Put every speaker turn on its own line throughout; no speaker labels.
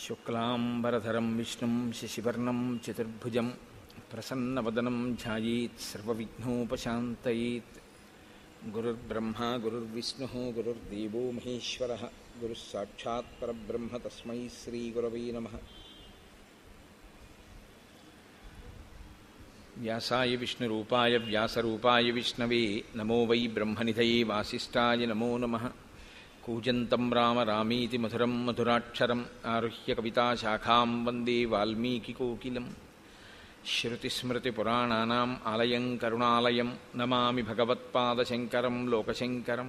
శుక్లాంబరధరం విష్ణుం శశివర్ణం చతుర్భుజం ప్రసన్నవదనం ధ్యాయేత్ సర్వవిఘ్నోపశాంతయేత్ గురుర్బ్రహ్మ గురుర్విష్ణు గురుర్దేవో మహేశ్వర గురుः సాక్షాత్ పరబ్రహ్మ తస్మై శ్రీగురవై నమ వ్యాసాయ విష్ణురూపాయ వ్యాసరూపాయ విష్ణవే నమో వై బ్రహ్మనిధయే వాసిష్ఠాయ నమో నమః కూజంతం రామ రామీతి మధురం మధురాక్షరం ఆరుహ్య కవితాశాఖాం వందే వాల్మీకికోకిలం శృతిస్మృతిపురాణానాम् ఆలయం కరుణాలయం నమామి భగవత్పాదశంకరం లోకశంకరం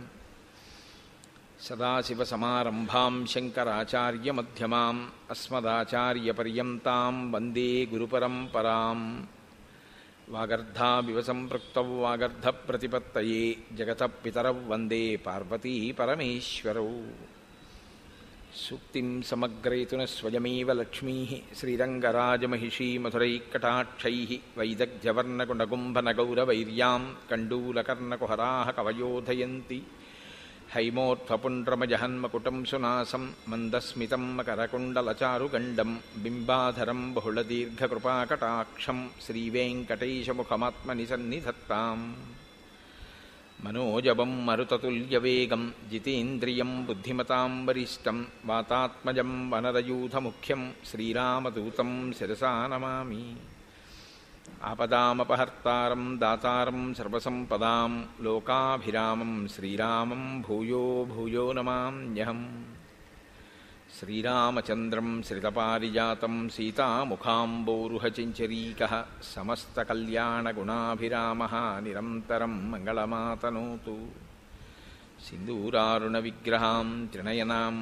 సదాశివసమారంభాం శంకరాచార్యమధ్యమాం అస్మదాచార్యపర్యంతాం వందే గురుపరంపరాం వాగర్ధావివ సంపృక్తౌ వాగర్ధప్రతిపత్తయే జగత పితరౌ వందే పార్వతీ పరమేశ్వరౌ సూక్తిం సమగ్రయతున స్వయమేవ లక్ష్మీ శ్రీరంగరాజమహిషీ మధురైకటాక్షై వైదగ్ధ్యవర్ణకుడగుంభనగౌరవైర్యాం కండూలకర్ణకుహరా కవయోధయంతి హైమోత్ఫపుండ్రమజహన్మకుటం సునాసం మందస్మితం మకరకుండలచారుగండం బింబాధరం బహుళదీర్ఘకృపాకటాక్షం శ్రీవేంకటేశముఖమాత్మని సన్నిధత్తాం మనోజవం మరుతతుల్యవేగం జితేంద్రియం బుద్ధిమతాం వరిష్టం వాతాత్మజం వనరయూథముఖ్యం శ్రీరామదూతం శిరసా నమామి ఆపదామపహర్తారం దాతారం సర్వసంపదాం లోకాభిరామం శ్రీరామం భూయో భూయో నమామ్యహం శ్రీరామచంద్రం శ్రితపారిజాతం సీతాముఖాంబోరుహచించరీక సమస్తకల్యాణగుణాభిరామ నిరంతరం మంగళమాతనోతు सिन्दूरारुणविग्रहां त्रिनयनां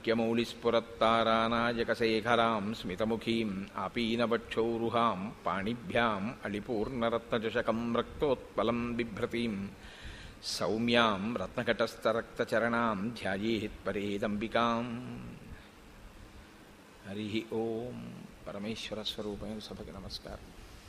माणिक्यमौलिस्फुरत्तारानायकशेखरां स्मितमुखीम् आपीनवक्षौरुहां पाणिभ्याम् अलिपूर्णरत्नचषकं रक्तोत्पलं बिभ्रतीं सौम्यां रत्नकटस्थरक्तचरणां ध्यायेत्परेदम्बिकाम् हरिः ॐ परमेश्वरस्वरूपेण सभके नमस्कारः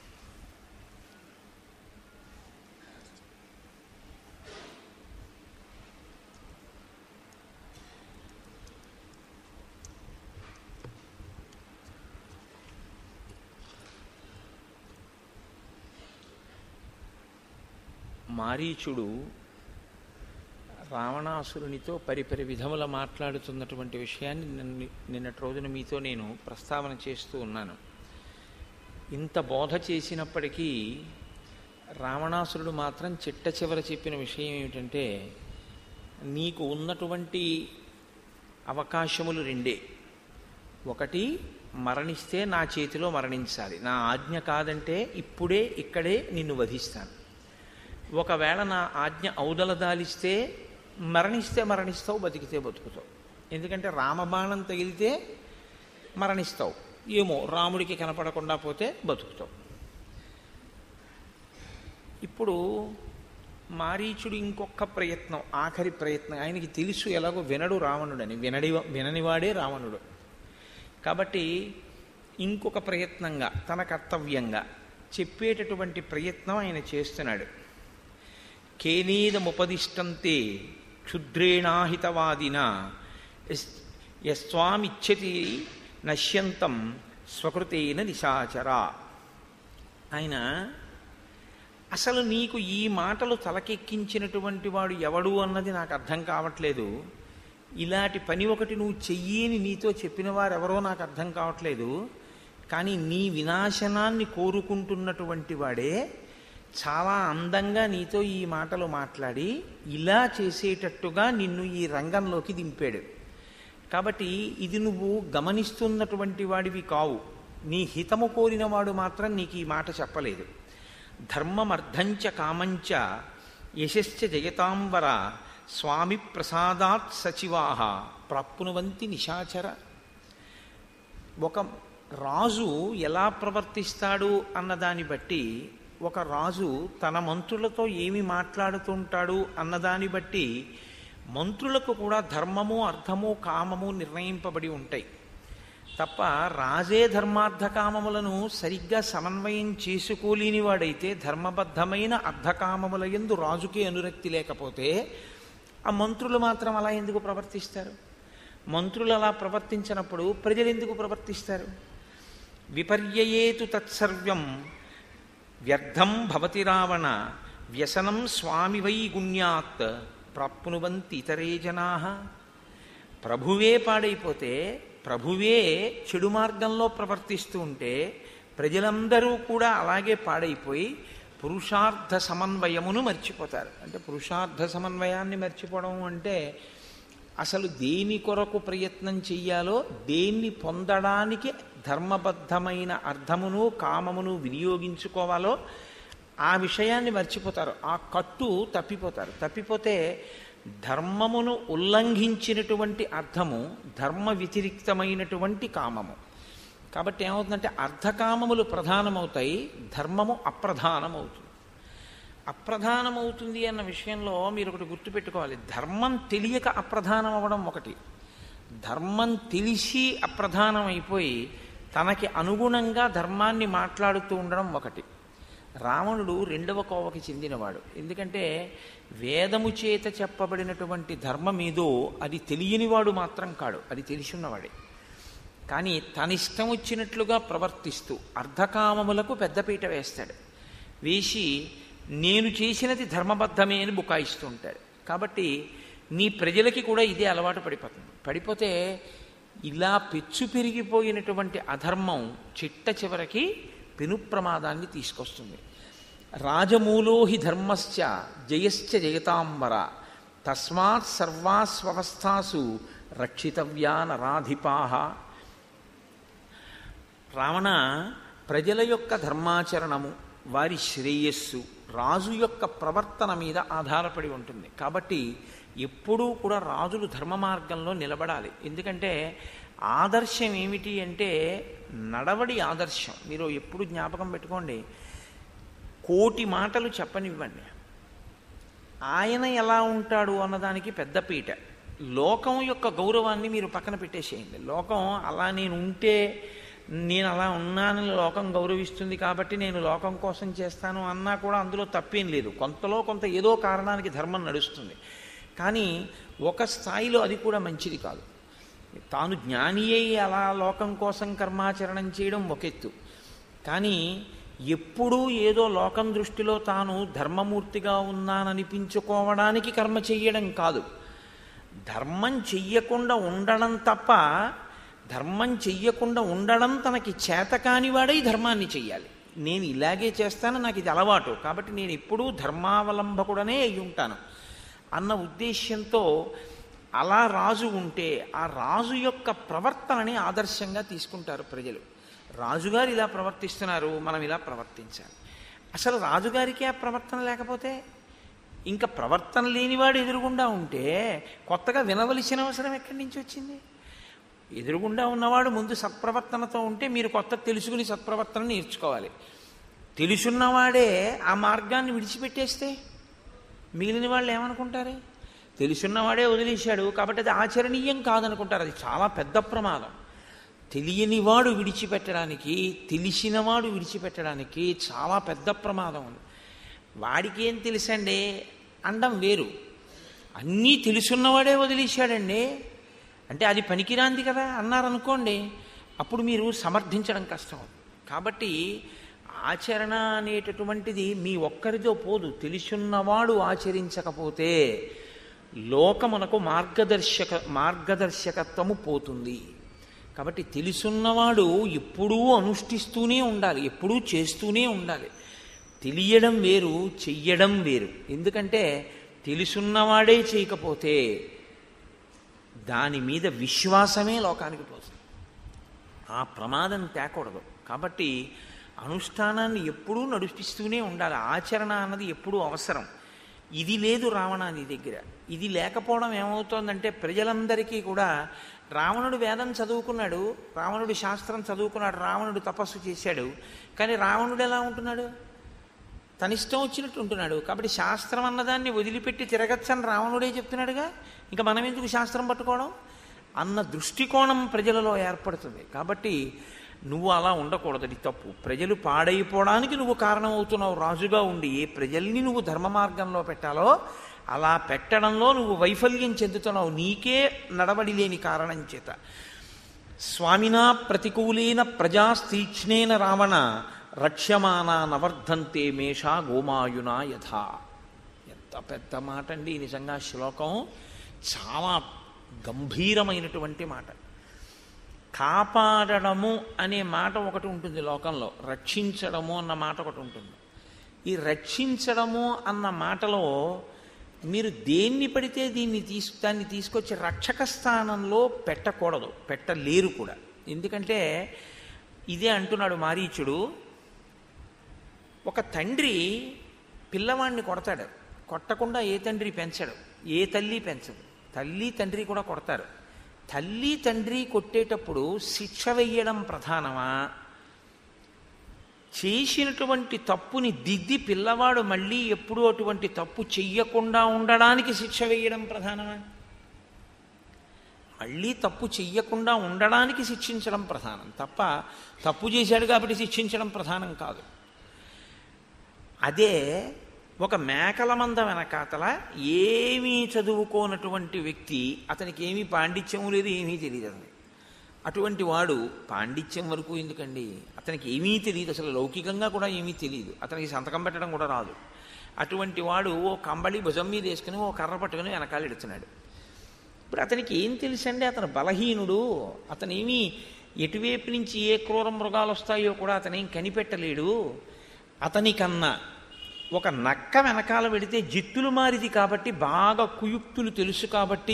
మారీచుడు రావణాసురునితో పరిపరి విధముల మాట్లాడుతున్నటువంటి విషయాన్ని నిన్న నిన్నటి రోజున మీతో నేను ప్రస్తావన చేస్తూ ఉన్నాను ఇంత బోధ చేసినప్పటికీ రావణాసురుడు మాత్రం చిట్ట చివర చెప్పిన విషయం ఏమిటంటే నీకు ఉన్నటువంటి అవకాశములు రెండే ఒకటి మరణిస్తే నా చేతిలో మరణించాలి నా ఆజ్ఞ కాదంటే ఇప్పుడే ఇక్కడే నిన్ను వధిస్తాను ఒకవేళ నా ఆజ్ఞ ఔదల దాలిస్తే మరణిస్తే మరణిస్తావు బతికితే బతుకుతావు ఎందుకంటే రామబాణం తగిలితే మరణిస్తావు ఏమో రాముడికి కనపడకుండా పోతే బతుకుతావు ఇప్పుడు మారీచుడు ఇంకొక ప్రయత్నం ఆఖరి ప్రయత్నం ఆయనకి తెలుసు ఎలాగో వినడు రావణుడని వినడి విననివాడే రావణుడు కాబట్టి ఇంకొక ప్రయత్నంగా తన కర్తవ్యంగా చెప్పేటటువంటి ప్రయత్నం ఆయన చేస్తున్నాడు కేనేదముపదిష్టంతే క్షుద్రేణాహితవాదిన యస్వామిచ్చతి నశ్యంతం స్వకృతేన నిశాచర ఆయన అసలు నీకు ఈ మాటలు తలకెక్కించినటువంటి వాడు ఎవడు అన్నది నాకు అర్థం కావట్లేదు ఇలాంటి పని ఒకటి నువ్వు చెయ్యని నీతో చెప్పిన వారెవరో నాకు అర్థం కావట్లేదు కానీ నీ వినాశనాన్ని కోరుకుంటున్నటువంటి వాడే చాలా అందంగా నీతో ఈ మాటలు మాట్లాడి ఇలా చేసేటట్టుగా నిన్ను ఈ రంగంలోకి దింపాడు కాబట్టి ఇది నువ్వు గమనిస్తున్నటువంటి వాడివి కావు నీ హితము కోరినవాడు మాత్రం నీకు ఈ మాట చెప్పలేదు ధర్మమర్ధంచ కామంచ యశశ్చ జయతాంబర స్వామి ప్రసాదాత్ సచివాహ ప్రాప్నువంతి నిశాచర ఒక రాజు ఎలా ప్రవర్తిస్తాడు అన్నదాన్ని బట్టి ఒక రాజు తన మంత్రులతో ఏమి మాట్లాడుతుంటాడు అన్నదాన్ని బట్టి మంత్రులకు కూడా ధర్మము అర్థము కామము నిర్ణయింపబడి ఉంటాయి తప్ప రాజే ధర్మార్థ కామములను సరిగ్గా సమన్వయం చేసుకోలేని వాడైతే ధర్మబద్ధమైన అర్ధకామముల ఎందు రాజుకే అనురక్తి లేకపోతే ఆ మంత్రులు మాత్రం అలా ఎందుకు ప్రవర్తిస్తారు మంత్రులు అలా ప్రవర్తించినప్పుడు ప్రజలు ఎందుకు ప్రవర్తిస్తారు విపర్యయేతు తత్సర్వం వ్యర్థం భవతి రావణ వ్యసనం స్వామి వై గుణ్యాత్ ప్రాప్నువంతి ఇతరే జనా ప్రభువే పాడైపోతే ప్రభువే చెడు మార్గంలో ప్రవర్తిస్తూ ఉంటే ప్రజలందరూ కూడా అలాగే పాడైపోయి పురుషార్థ సమన్వయమును మర్చిపోతారు అంటే పురుషార్థ సమన్వయాన్ని మర్చిపోవడం అంటే అసలు దేని కొరకు ప్రయత్నం చెయ్యాలో దేన్ని పొందడానికి ధర్మబద్ధమైన అర్థమును కామమును వినియోగించుకోవాలో ఆ విషయాన్ని మర్చిపోతారు ఆ కట్టు తప్పిపోతారు తప్పిపోతే ధర్మమును ఉల్లంఘించినటువంటి అర్థము ధర్మ వ్యతిరిక్తమైనటువంటి కామము కాబట్టి ఏమవుతుందంటే అర్ధకామములు ప్రధానమవుతాయి ధర్మము అప్రధానమవుతుంది అప్రధానమవుతుంది అన్న విషయంలో మీరు ఒకటి గుర్తుపెట్టుకోవాలి ధర్మం తెలియక అప్రధానం అవ్వడం ఒకటి ధర్మం తెలిసి అప్రధానం అయిపోయి తనకి అనుగుణంగా ధర్మాన్ని మాట్లాడుతూ ఉండడం ఒకటి రావణుడు రెండవ కోవకి చెందినవాడు ఎందుకంటే వేదము చేత చెప్పబడినటువంటి ధర్మం ఏదో అది తెలియనివాడు మాత్రం కాడు అది తెలిసిన్నవాడే కానీ తన ఇష్టం వచ్చినట్లుగా ప్రవర్తిస్తూ అర్ధకామములకు పెద్దపీట వేస్తాడు వేసి నేను చేసినది ధర్మబద్ధమే అని బుకాయిస్తూ ఉంటాడు కాబట్టి నీ ప్రజలకి కూడా ఇదే అలవాటు పడిపోతుంది పడిపోతే ఇలా పెచ్చు పెరిగిపోయినటువంటి అధర్మం చిట్ట చివరికి పెను ప్రమాదాన్ని తీసుకొస్తుంది రాజమూలో హి ధర్మశ్చ జయశ్చ జయతాంబర తస్మాత్ సర్వాస్వస్థాసు రక్షితవ్యా నరాధిపాహ రావణ ప్రజల యొక్క ధర్మాచరణము వారి శ్రేయస్సు రాజు యొక్క ప్రవర్తన మీద ఆధారపడి ఉంటుంది కాబట్టి ఎప్పుడూ కూడా రాజులు ధర్మ మార్గంలో నిలబడాలి ఎందుకంటే ఆదర్శం ఏమిటి అంటే నడవడి ఆదర్శం మీరు ఎప్పుడు జ్ఞాపకం పెట్టుకోండి కోటి మాటలు చెప్పనివ్వండి ఆయన ఎలా ఉంటాడు అన్నదానికి పెద్దపీట లోకం యొక్క గౌరవాన్ని మీరు పక్కన పెట్టేసేయండి లోకం అలా నేను ఉంటే నేను అలా ఉన్నానని లోకం గౌరవిస్తుంది కాబట్టి నేను లోకం కోసం చేస్తాను అన్నా కూడా అందులో తప్పేం లేదు కొంతలో కొంత ఏదో కారణానికి ధర్మం నడుస్తుంది కానీ ఒక స్థాయిలో అది కూడా మంచిది కాదు తాను జ్ఞాని అయి అలా లోకం కోసం కర్మాచరణం చేయడం ఒక ఎత్తు కానీ ఎప్పుడూ ఏదో లోకం దృష్టిలో తాను ధర్మమూర్తిగా ఉన్నాననిపించుకోవడానికి కర్మ చెయ్యడం కాదు ధర్మం చెయ్యకుండా ఉండడం తప్ప ధర్మం చెయ్యకుండా ఉండడం తనకి చేతకాని వాడై ధర్మాన్ని చెయ్యాలి నేను ఇలాగే చేస్తాను నాకు ఇది అలవాటు కాబట్టి నేను ఎప్పుడూ ధర్మావలంబకుడనే అయి ఉంటాను అన్న ఉద్దేశ్యంతో అలా రాజు ఉంటే ఆ రాజు యొక్క ప్రవర్తనని ఆదర్శంగా తీసుకుంటారు ప్రజలు రాజుగారు ఇలా ప్రవర్తిస్తున్నారు మనం ఇలా ప్రవర్తించాలి అసలు రాజుగారికి ఆ ప్రవర్తన లేకపోతే ఇంకా ప్రవర్తన లేనివాడు ఎదురుగుండా ఉంటే కొత్తగా వినవలసిన అవసరం ఎక్కడి నుంచి వచ్చింది ఎదురుగుండా ఉన్నవాడు ముందు సత్ప్రవర్తనతో ఉంటే మీరు కొత్త తెలుసుకుని సత్ప్రవర్తన నేర్చుకోవాలి తెలుసున్నవాడే ఆ మార్గాన్ని విడిచిపెట్టేస్తే మిగిలిన వాళ్ళు ఏమనుకుంటారు తెలుసున్నవాడే వదిలేశాడు కాబట్టి అది ఆచరణీయం కాదనుకుంటారు అది చాలా పెద్ద ప్రమాదం తెలియనివాడు విడిచిపెట్టడానికి తెలిసినవాడు విడిచిపెట్టడానికి చాలా పెద్ద ప్రమాదం ఉంది వాడికి ఏం తెలుసండి అండం వేరు అన్నీ తెలుసున్నవాడే వదిలేశాడండి అంటే అది పనికిరాంది కదా అన్నారనుకోండి అప్పుడు మీరు సమర్థించడం కష్టం కాబట్టి ఆచరణ అనేటటువంటిది మీ ఒక్కరితో పోదు తెలుసున్నవాడు ఆచరించకపోతే లోకమునకు మార్గదర్శక మార్గదర్శకత్వము పోతుంది కాబట్టి తెలుసున్నవాడు ఎప్పుడూ అనుష్ఠిస్తూనే ఉండాలి ఎప్పుడూ చేస్తూనే ఉండాలి తెలియడం వేరు చెయ్యడం వేరు ఎందుకంటే తెలుసున్నవాడే చేయకపోతే దాని మీద విశ్వాసమే లోకానికి పోతుంది ఆ ప్రమాదం తేకూడదు కాబట్టి అనుష్ఠానాన్ని ఎప్పుడూ నడిపిస్తూనే ఉండాలి ఆచరణ అన్నది ఎప్పుడూ అవసరం ఇది లేదు రావణాని దగ్గర ఇది లేకపోవడం ఏమవుతోందంటే ప్రజలందరికీ కూడా రావణుడు వేదం చదువుకున్నాడు రావణుడు శాస్త్రం చదువుకున్నాడు రావణుడు తపస్సు చేశాడు కానీ రావణుడు ఎలా ఉంటున్నాడు తన ఇష్టం వచ్చినట్టు ఉంటున్నాడు కాబట్టి శాస్త్రం అన్నదాన్ని వదిలిపెట్టి తిరగచ్చని రావణుడే చెప్తున్నాడుగా ఇంకా మనం ఎందుకు శాస్త్రం పట్టుకోవడం అన్న దృష్టికోణం ప్రజలలో ఏర్పడుతుంది కాబట్టి నువ్వు అలా ఉండకూడదు అది తప్పు ప్రజలు పాడైపోవడానికి నువ్వు కారణమవుతున్నావు రాజుగా ఉండి ఏ ప్రజల్ని నువ్వు ధర్మ మార్గంలో పెట్టాలో అలా పెట్టడంలో నువ్వు వైఫల్యం చెందుతున్నావు నీకే నడవడి లేని కారణం చేత స్వామినా ప్రతికూలేన ప్రజాస్తీక్ష్ణేన రావణ రక్ష్యమానా నవర్ధంతే మేషా గోమాయునా యథా ఎంత పెద్ద మాట అండి నిజంగా శ్లోకం చాలా గంభీరమైనటువంటి మాట కాపాడడము అనే మాట ఒకటి ఉంటుంది లోకంలో రక్షించడము అన్న మాట ఒకటి ఉంటుంది ఈ రక్షించడము అన్న మాటలో మీరు దేన్ని పడితే దీన్ని తీసు దాన్ని తీసుకొచ్చి రక్షక స్థానంలో పెట్టకూడదు పెట్టలేరు కూడా ఎందుకంటే ఇదే అంటున్నాడు మారీచుడు ఒక తండ్రి పిల్లవాడిని కొడతాడు కొట్టకుండా ఏ తండ్రి పెంచడు ఏ తల్లి పెంచదు తల్లి తండ్రి కూడా కొడతారు తల్లి తండ్రి కొట్టేటప్పుడు శిక్ష వెయ్యడం ప్రధానమా చేసినటువంటి తప్పుని దిద్ది పిల్లవాడు మళ్ళీ ఎప్పుడూ అటువంటి తప్పు చెయ్యకుండా ఉండడానికి శిక్ష వేయడం ప్రధానమా మళ్ళీ తప్పు చెయ్యకుండా ఉండడానికి శిక్షించడం ప్రధానం తప్ప తప్పు చేశాడు కాబట్టి శిక్షించడం ప్రధానం కాదు అదే ఒక మేకల మంద వెనకాతల ఏమీ చదువుకోనటువంటి వ్యక్తి అతనికి ఏమీ పాండిత్యం లేదు ఏమీ తెలియదు అతనికి అటువంటి వాడు పాండిత్యం వరకు ఎందుకండి అతనికి ఏమీ తెలియదు అసలు లౌకికంగా కూడా ఏమీ తెలియదు అతనికి సంతకం పెట్టడం కూడా రాదు అటువంటి వాడు ఓ కంబళి భుజం మీద వేసుకుని ఓ కర్ర పట్టుకుని వెనకాల ఎడుతున్నాడు ఇప్పుడు అతనికి ఏం తెలుసండి అతను బలహీనుడు అతనేమి ఎటువైపు నుంచి ఏ క్రూర మృగాలు వస్తాయో కూడా అతనేం కనిపెట్టలేడు అతనికన్నా ఒక నక్క వెనకాల పెడితే జిత్తులు మారిది కాబట్టి బాగా కుయుక్తులు తెలుసు కాబట్టి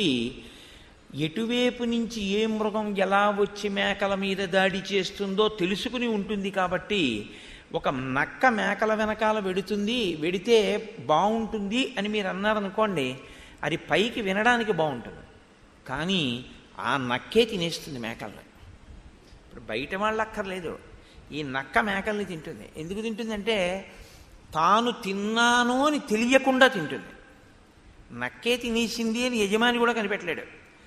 ఎటువైపు నుంచి ఏ మృగం ఎలా వచ్చి మేకల మీద దాడి చేస్తుందో తెలుసుకుని ఉంటుంది కాబట్టి ఒక నక్క మేకల వెనకాల వెడుతుంది వెడితే బాగుంటుంది అని మీరు అన్నారనుకోండి అది పైకి వినడానికి బాగుంటుంది కానీ ఆ నక్కే తినేస్తుంది మేకల్ని ఇప్పుడు బయట వాళ్ళు అక్కర్లేదు ఈ నక్క మేకల్ని తింటుంది ఎందుకు తింటుందంటే తాను తిన్నాను అని తెలియకుండా తింటుంది నక్కే తినేసింది అని యజమాని కూడా కనిపెట్టలేడు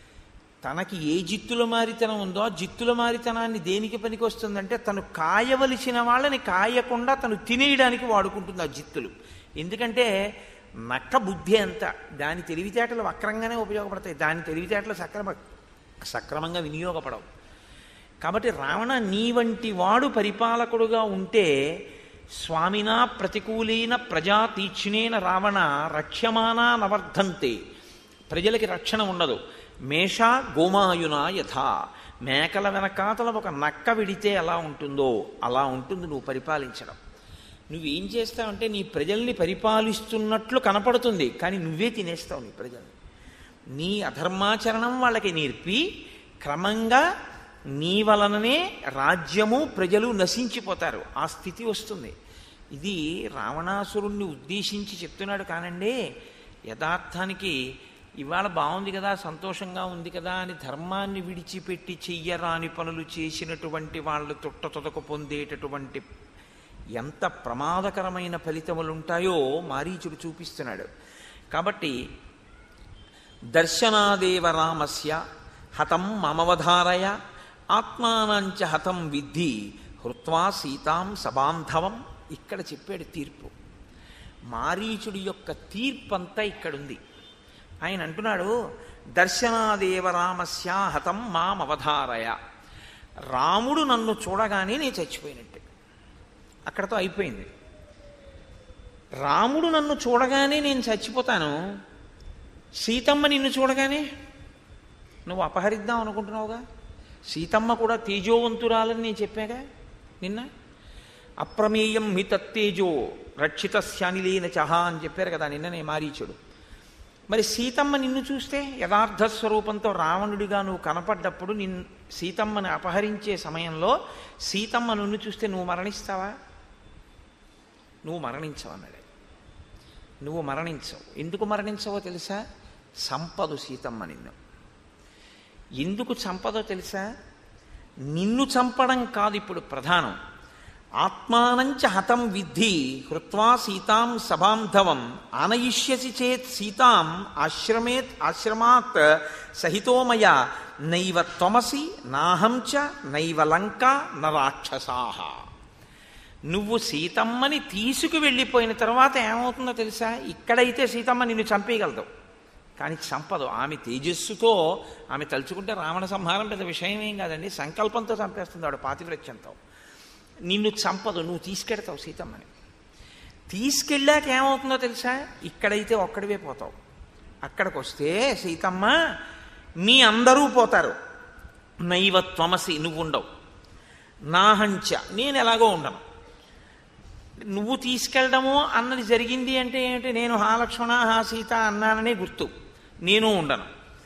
తనకి ఏ జిత్తుల మారితనం ఉందో ఆ జిత్తుల మారితనాన్ని దేనికి పనికి వస్తుందంటే తను కాయవలసిన వాళ్ళని కాయకుండా తను తినేయడానికి వాడుకుంటుంది ఆ జిత్తులు ఎందుకంటే నక్క బుద్ధి అంత దాని తెలివితేటలు వక్రంగానే ఉపయోగపడతాయి దాని తెలివితేటలు సక్రమ సక్రమంగా వినియోగపడవు కాబట్టి రావణ నీ వంటి వాడు పరిపాలకుడుగా ఉంటే స్వామినా ప్రతికూలైన ప్రజా తీక్షణేన రావణ రక్ష్యమానా నవర్ధంతే ప్రజలకి రక్షణ ఉండదు మేష గోమాయున యథా మేకల వెనకాతల ఒక నక్క విడితే ఎలా ఉంటుందో అలా ఉంటుంది నువ్వు పరిపాలించడం నువ్వేం చేస్తావంటే నీ ప్రజల్ని పరిపాలిస్తున్నట్లు కనపడుతుంది కానీ నువ్వే తినేస్తావు నీ ప్రజల్ని నీ అధర్మాచరణం వాళ్ళకి నేర్పి క్రమంగా నీ వలననే రాజ్యము ప్రజలు నశించిపోతారు ఆ స్థితి వస్తుంది ఇది రావణాసురుణ్ణి ఉద్దేశించి చెప్తున్నాడు కానండి యథార్థానికి ఇవాళ బాగుంది కదా సంతోషంగా ఉంది కదా అని ధర్మాన్ని విడిచిపెట్టి చెయ్యరాని పనులు చేసినటువంటి వాళ్ళు తుట్ట తొదకు పొందేటటువంటి ఎంత ప్రమాదకరమైన ఫలితములు ఉంటాయో మారీచుడు చూపిస్తున్నాడు కాబట్టి దర్శనాదేవ రామస్య హతం మమవధారయ ఆత్మానంచ హతం విద్ధి హృత్వా సీతాం సబాంధవం ఇక్కడ చెప్పాడు తీర్పు మారీచుడి యొక్క తీర్పు అంతా ఇక్కడుంది ఆయన అంటున్నాడు దర్శనాదేవ రామస్య హతం మామవధారయ రాముడు నన్ను చూడగానే నేను చచ్చిపోయినట్టే అక్కడతో అయిపోయింది రాముడు నన్ను చూడగానే నేను చచ్చిపోతాను సీతమ్మ నిన్ను చూడగానే నువ్వు అపహరిద్దాం అనుకుంటున్నావుగా సీతమ్మ కూడా తేజోవంతురాలని నేను చెప్పాగా నిన్న అప్రమేయం మితత్తేజో రక్షిత శానిలేన చహ అని చెప్పారు కదా నిన్ననే మారీచుడు మరి సీతమ్మ నిన్ను చూస్తే యథార్థ స్వరూపంతో రావణుడిగా నువ్వు కనపడ్డప్పుడు నిన్ సీతమ్మని అపహరించే సమయంలో సీతమ్మ నిన్ను చూస్తే నువ్వు మరణిస్తావా నువ్వు మరణించవు అన్నాడు నువ్వు మరణించవు ఎందుకు మరణించవో తెలుసా సంపదు సీతమ్మ నిన్ను ఎందుకు చంపదో తెలుసా నిన్ను చంపడం కాదు ఇప్పుడు ప్రధానం ఆత్మానంచ హతం విద్ధి హృత్వా సీతాం సబాంధవం ఆనయిష్యసి చేత్ సీతాం ఆశ్రమేత్ ఆశ్రమాత్ సహితోమయ నైవ త్వమసి నాహం చ నైవ లంక న రాక్షసాహ నువ్వు సీతమ్మని తీసుకు వెళ్ళిపోయిన తర్వాత ఏమవుతుందో తెలుసా ఇక్కడైతే సీతమ్మ నిన్ను చంపేయగలదు కానీ చంపదు ఆమె తేజస్సుతో ఆమె తలుచుకుంటే రావణ సంహారం పెద్ద విషయం ఏం కాదండి సంకల్పంతో చంపేస్తుంది ఆవిడ పాతివ్రత్యంతో నిన్ను చంపదు నువ్వు తీసుకెడతావు సీతమ్మని తీసుకెళ్ళాక ఏమవుతుందో తెలుసా ఇక్కడైతే ఒక్కడివే పోతావు అక్కడికి వస్తే సీతమ్మ మీ అందరూ పోతారు నైవ త్వమసి నువ్వు ఉండవు నాహంచ నేను ఎలాగో ఉండను నువ్వు తీసుకెళ్ళడము అన్నది జరిగింది అంటే ఏంటి నేను హా లక్ష్మణ హా సీత అన్నాననే గుర్తు నేను ఉండను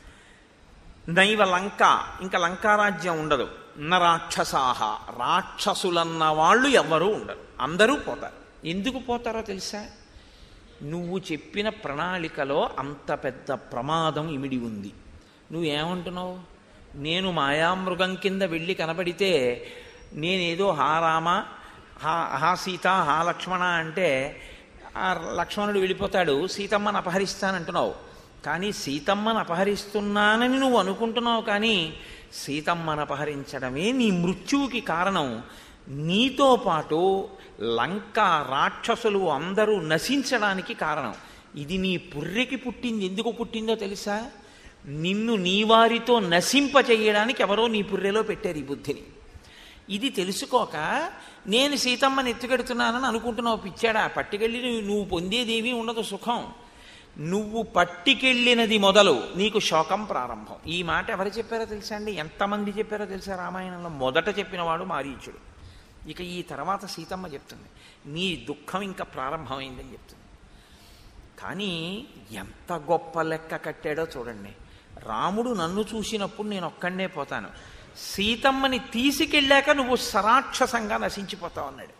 నైవ లంక ఇంకా లంకారాజ్యం ఉండదు న రాక్షసాహ రాక్షసులన్న వాళ్ళు ఎవ్వరూ ఉండరు అందరూ పోతారు ఎందుకు పోతారో తెలుసా నువ్వు చెప్పిన ప్రణాళికలో అంత పెద్ద ప్రమాదం ఇమిడి ఉంది నువ్వేమంటున్నావు నేను మాయామృగం కింద వెళ్ళి కనబడితే నేనేదో హా రామ హా హా సీత హా లక్ష్మణ అంటే ఆ లక్ష్మణుడు వెళ్ళిపోతాడు సీతమ్మను అపహరిస్తానంటున్నావు కానీ సీతమ్మను అపహరిస్తున్నానని నువ్వు అనుకుంటున్నావు కానీ సీతమ్మను అపహరించడమే నీ మృత్యువుకి కారణం నీతో పాటు లంక రాక్షసులు అందరూ నశించడానికి కారణం ఇది నీ పుర్రెకి పుట్టింది ఎందుకు పుట్టిందో తెలుసా నిన్ను నీ వారితో నశింప చేయడానికి ఎవరో నీ పుర్రెలో పెట్టారు ఈ బుద్ధిని ఇది తెలుసుకోక నేను సీతమ్మని ఎత్తుకెడుతున్నానని అనుకుంటున్నావు పిచ్చాడా పట్టుకెళ్ళి నువ్వు- నువ్వు పొందేదేమీ ఉండదు సుఖం నువ్వు పట్టుకెళ్ళినది మొదలు నీకు శోకం ప్రారంభం ఈ మాట ఎవరు చెప్పారో తెలుసా అండి ఎంతమంది చెప్పారో తెలుసా రామాయణంలో మొదట చెప్పినవాడు మారీచుడు ఇక ఈ తర్వాత సీతమ్మ చెప్తుంది నీ దుఃఖం ఇంకా ప్రారంభమైందని చెప్తుంది కానీ ఎంత గొప్ప లెక్క కట్టాడో చూడండి రాముడు నన్ను చూసినప్పుడు నేను ఒక్కడే పోతాను సీతమ్మని తీసుకెళ్ళాక నువ్వు సరాక్షసంగా నశించిపోతావు అన్నాడు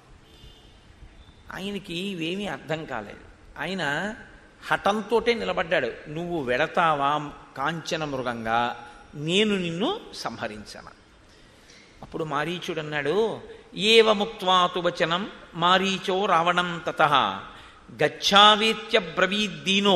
ఆయనకి ఇవేమీ అర్థం కాలేదు ఆయన హఠంతోటే నిలబడ్డాడు నువ్వు వెడతావా కాంచన మృగంగా నేను నిన్ను సంహరించను అప్పుడు మారీచుడు అన్నాడు ఏవ ముక్త్వాతు వచనం మారీచో రావణం తత గచ్చావేత్య బ్రవీద్దీనో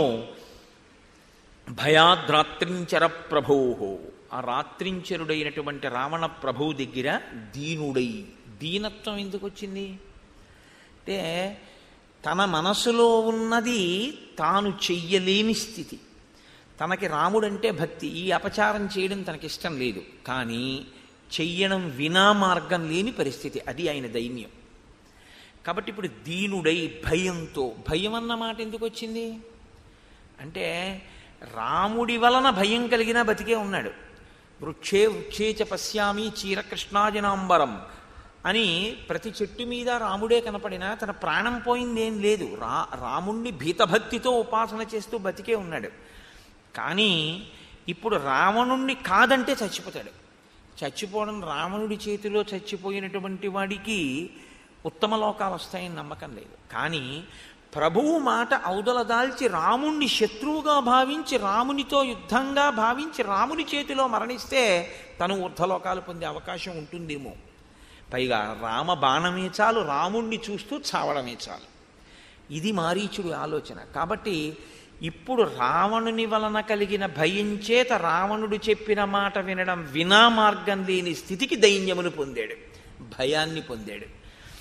భయాద్రాత్రించర ప్రభో ఆ రాత్రించరుడైనటువంటి రావణ ప్రభు దగ్గర దీనుడై దీనత్వం ఎందుకు వచ్చింది అంటే తన మనసులో ఉన్నది తాను చెయ్యలేని స్థితి తనకి రాముడంటే భక్తి ఈ అపచారం చేయడం తనకిష్టం లేదు కానీ చెయ్యడం వినా మార్గం లేని పరిస్థితి అది ఆయన దైన్యం కాబట్టి ఇప్పుడు దీనుడై భయంతో భయం అన్న మాట ఎందుకు వచ్చింది అంటే రాముడి వలన భయం కలిగిన బతికే ఉన్నాడు వృక్షే వృక్షే చ పశ్యామి చీరకృష్ణాజనాంబరం అని ప్రతి చెట్టు మీద రాముడే కనపడినా తన ప్రాణం పోయిందేం లేదు రా రాముణ్ణి భీతభక్తితో ఉపాసన చేస్తూ బతికే ఉన్నాడు కానీ ఇప్పుడు రావణుణ్ణి కాదంటే చచ్చిపోతాడు చచ్చిపోవడం రావణుడి చేతిలో చచ్చిపోయినటువంటి వాడికి ఉత్తమ లోకాలు వస్తాయని నమ్మకం లేదు కానీ ప్రభువు మాట ఔదల దాల్చి రాముణ్ణి శత్రువుగా భావించి రామునితో యుద్ధంగా భావించి రాముని చేతిలో మరణిస్తే తను ఊర్ధలోకాలు పొందే అవకాశం ఉంటుందేమో పైగా రామ బాణమే చాలు రాముణ్ణి చూస్తూ చావడమే చాలు ఇది మారీచుడు ఆలోచన కాబట్టి ఇప్పుడు రావణుని వలన కలిగిన భయం చేత రావణుడు చెప్పిన మాట వినడం వినా మార్గం లేని స్థితికి దైన్యమును పొందాడు భయాన్ని పొందాడు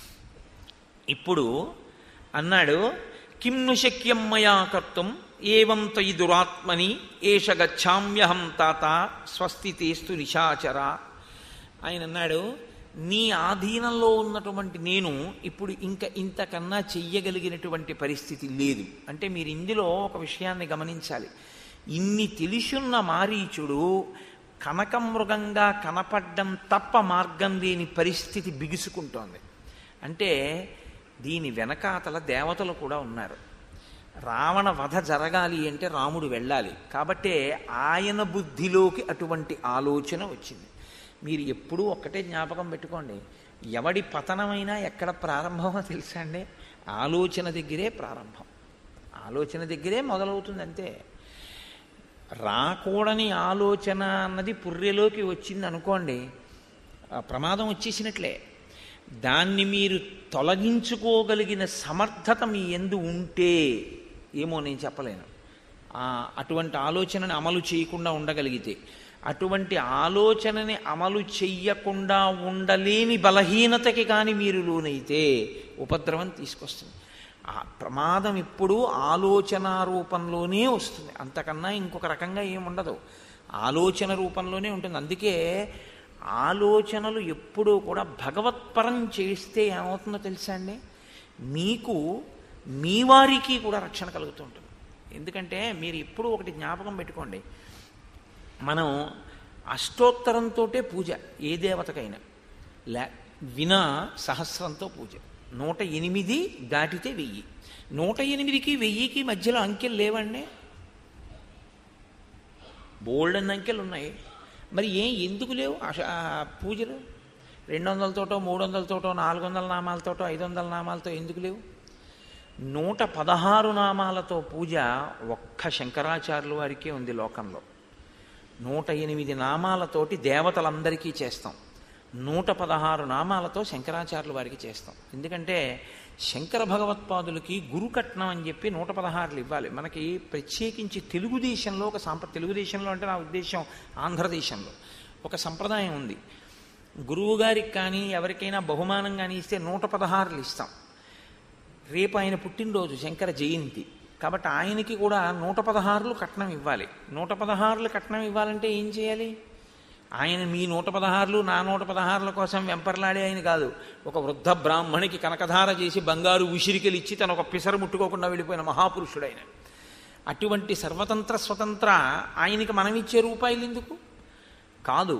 ఇప్పుడు అన్నాడు కిమ్ను శక్యం మయా కర్తం ఏవం తయి దురాత్మని ఏష గచ్చామ్యహం తాత స్వస్తి తేస్తు నిశాచర ఆయన అన్నాడు నీ ఆధీనంలో ఉన్నటువంటి నేను ఇప్పుడు ఇంకా ఇంతకన్నా చెయ్యగలిగినటువంటి పరిస్థితి లేదు అంటే మీరు ఇందులో ఒక విషయాన్ని గమనించాలి ఇన్ని తెలిసున్న మారీచుడు కనకమృగంగా కనపడ్డం తప్ప మార్గం లేని పరిస్థితి బిగుసుకుంటోంది అంటే దీని వెనకాతల దేవతలు కూడా ఉన్నారు రావణ వధ జరగాలి అంటే రాముడు వెళ్ళాలి కాబట్టే ఆయన బుద్ధిలోకి అటువంటి ఆలోచన వచ్చింది మీరు ఎప్పుడూ ఒక్కటే జ్ఞాపకం పెట్టుకోండి ఎవడి పతనమైనా ఎక్కడ ప్రారంభమో తెలుసా అండి ఆలోచన దగ్గరే ప్రారంభం ఆలోచన దగ్గరే మొదలవుతుంది అంతే రాకూడని ఆలోచన అన్నది పుర్రెలోకి వచ్చింది అనుకోండి ఆ ప్రమాదం వచ్చేసినట్లే దాన్ని మీరు తొలగించుకోగలిగిన సమర్థత మీ ఎందు ఉంటే ఏమో నేను చెప్పలేను ఆ, అటువంటి ఆలోచనని అమలు చేయకుండా ఉండగలిగితే అటువంటి ఆలోచనని అమలు చెయ్యకుండా ఉండలేని బలహీనతకి కానీ మీరు లోనైతే ఉపద్రవం తీసుకొస్తుంది ఆ ప్రమాదం ఇప్పుడు ఆలోచన రూపంలోనే వస్తుంది అంతకన్నా ఇంకొక రకంగా ఏముండదు ఆలోచన రూపంలోనే ఉంటుంది అందుకే ఆలోచనలు ఎప్పుడూ కూడా భగవత్పరం చేస్తే ఏమవుతుందో తెలుసా అండి మీకు మీ వారికి కూడా రక్షణ కలుగుతుంటుంది ఎందుకంటే మీరు ఎప్పుడు ఒకటి జ్ఞాపకం పెట్టుకోండి మనం అష్టోత్తరంతో పూజ ఏ దేవతకైనా లే వినా సహస్రంతో పూజ నూట ఎనిమిది దాటితే వెయ్యి నూట ఎనిమిదికి వెయ్యికి మధ్యలో అంకెలు లేవండి బోల్డ్ అన్న అంకెలు ఉన్నాయి మరి ఏం ఎందుకు లేవు ఆ పూజలు రెండు వందలతోటో మూడు వందలతోటో నాలుగు వందల నామాలతోటో ఐదు వందల నామాలతో ఎందుకు లేవు నూట పదహారు నామాలతో పూజ ఒక్క శంకరాచార్యుల వారికే ఉంది లోకంలో నూట ఎనిమిది నామాలతోటి దేవతలందరికీ చేస్తాం నూట పదహారు నామాలతో శంకరాచార్యుల వారికి చేస్తాం ఎందుకంటే శంకర భగవత్పాదులకి గురుకట్నం అని చెప్పి నూట పదహారులు ఇవ్వాలి మనకి ప్రత్యేకించి తెలుగుదేశంలో ఒక సాంప్ర తెలుగుదేశంలో అంటే నా ఉద్దేశం ఆంధ్రదేశంలో ఒక సంప్రదాయం ఉంది గురువుగారికి కానీ ఎవరికైనా బహుమానం కానీ ఇస్తే నూట పదహారులు ఇస్తాం రేపు ఆయన పుట్టినరోజు శంకర జయంతి కాబట్టి ఆయనకి కూడా నూట పదహారులు కట్నం ఇవ్వాలి నూట పదహారులు కట్నం ఇవ్వాలంటే ఏం చేయాలి ఆయన మీ నూట పదహారులు నా నూట పదహారుల కోసం వెంపర్లాడే ఆయన కాదు ఒక వృద్ధ బ్రాహ్మణికి కనకధార చేసి బంగారు ఉసిరికలు ఇచ్చి తన ఒక పిసరు ముట్టుకోకుండా వెళ్ళిపోయిన మహాపురుషుడైన అటువంటి సర్వతంత్ర స్వతంత్ర ఆయనకి మనం ఇచ్చే రూపాయలు ఎందుకు కాదు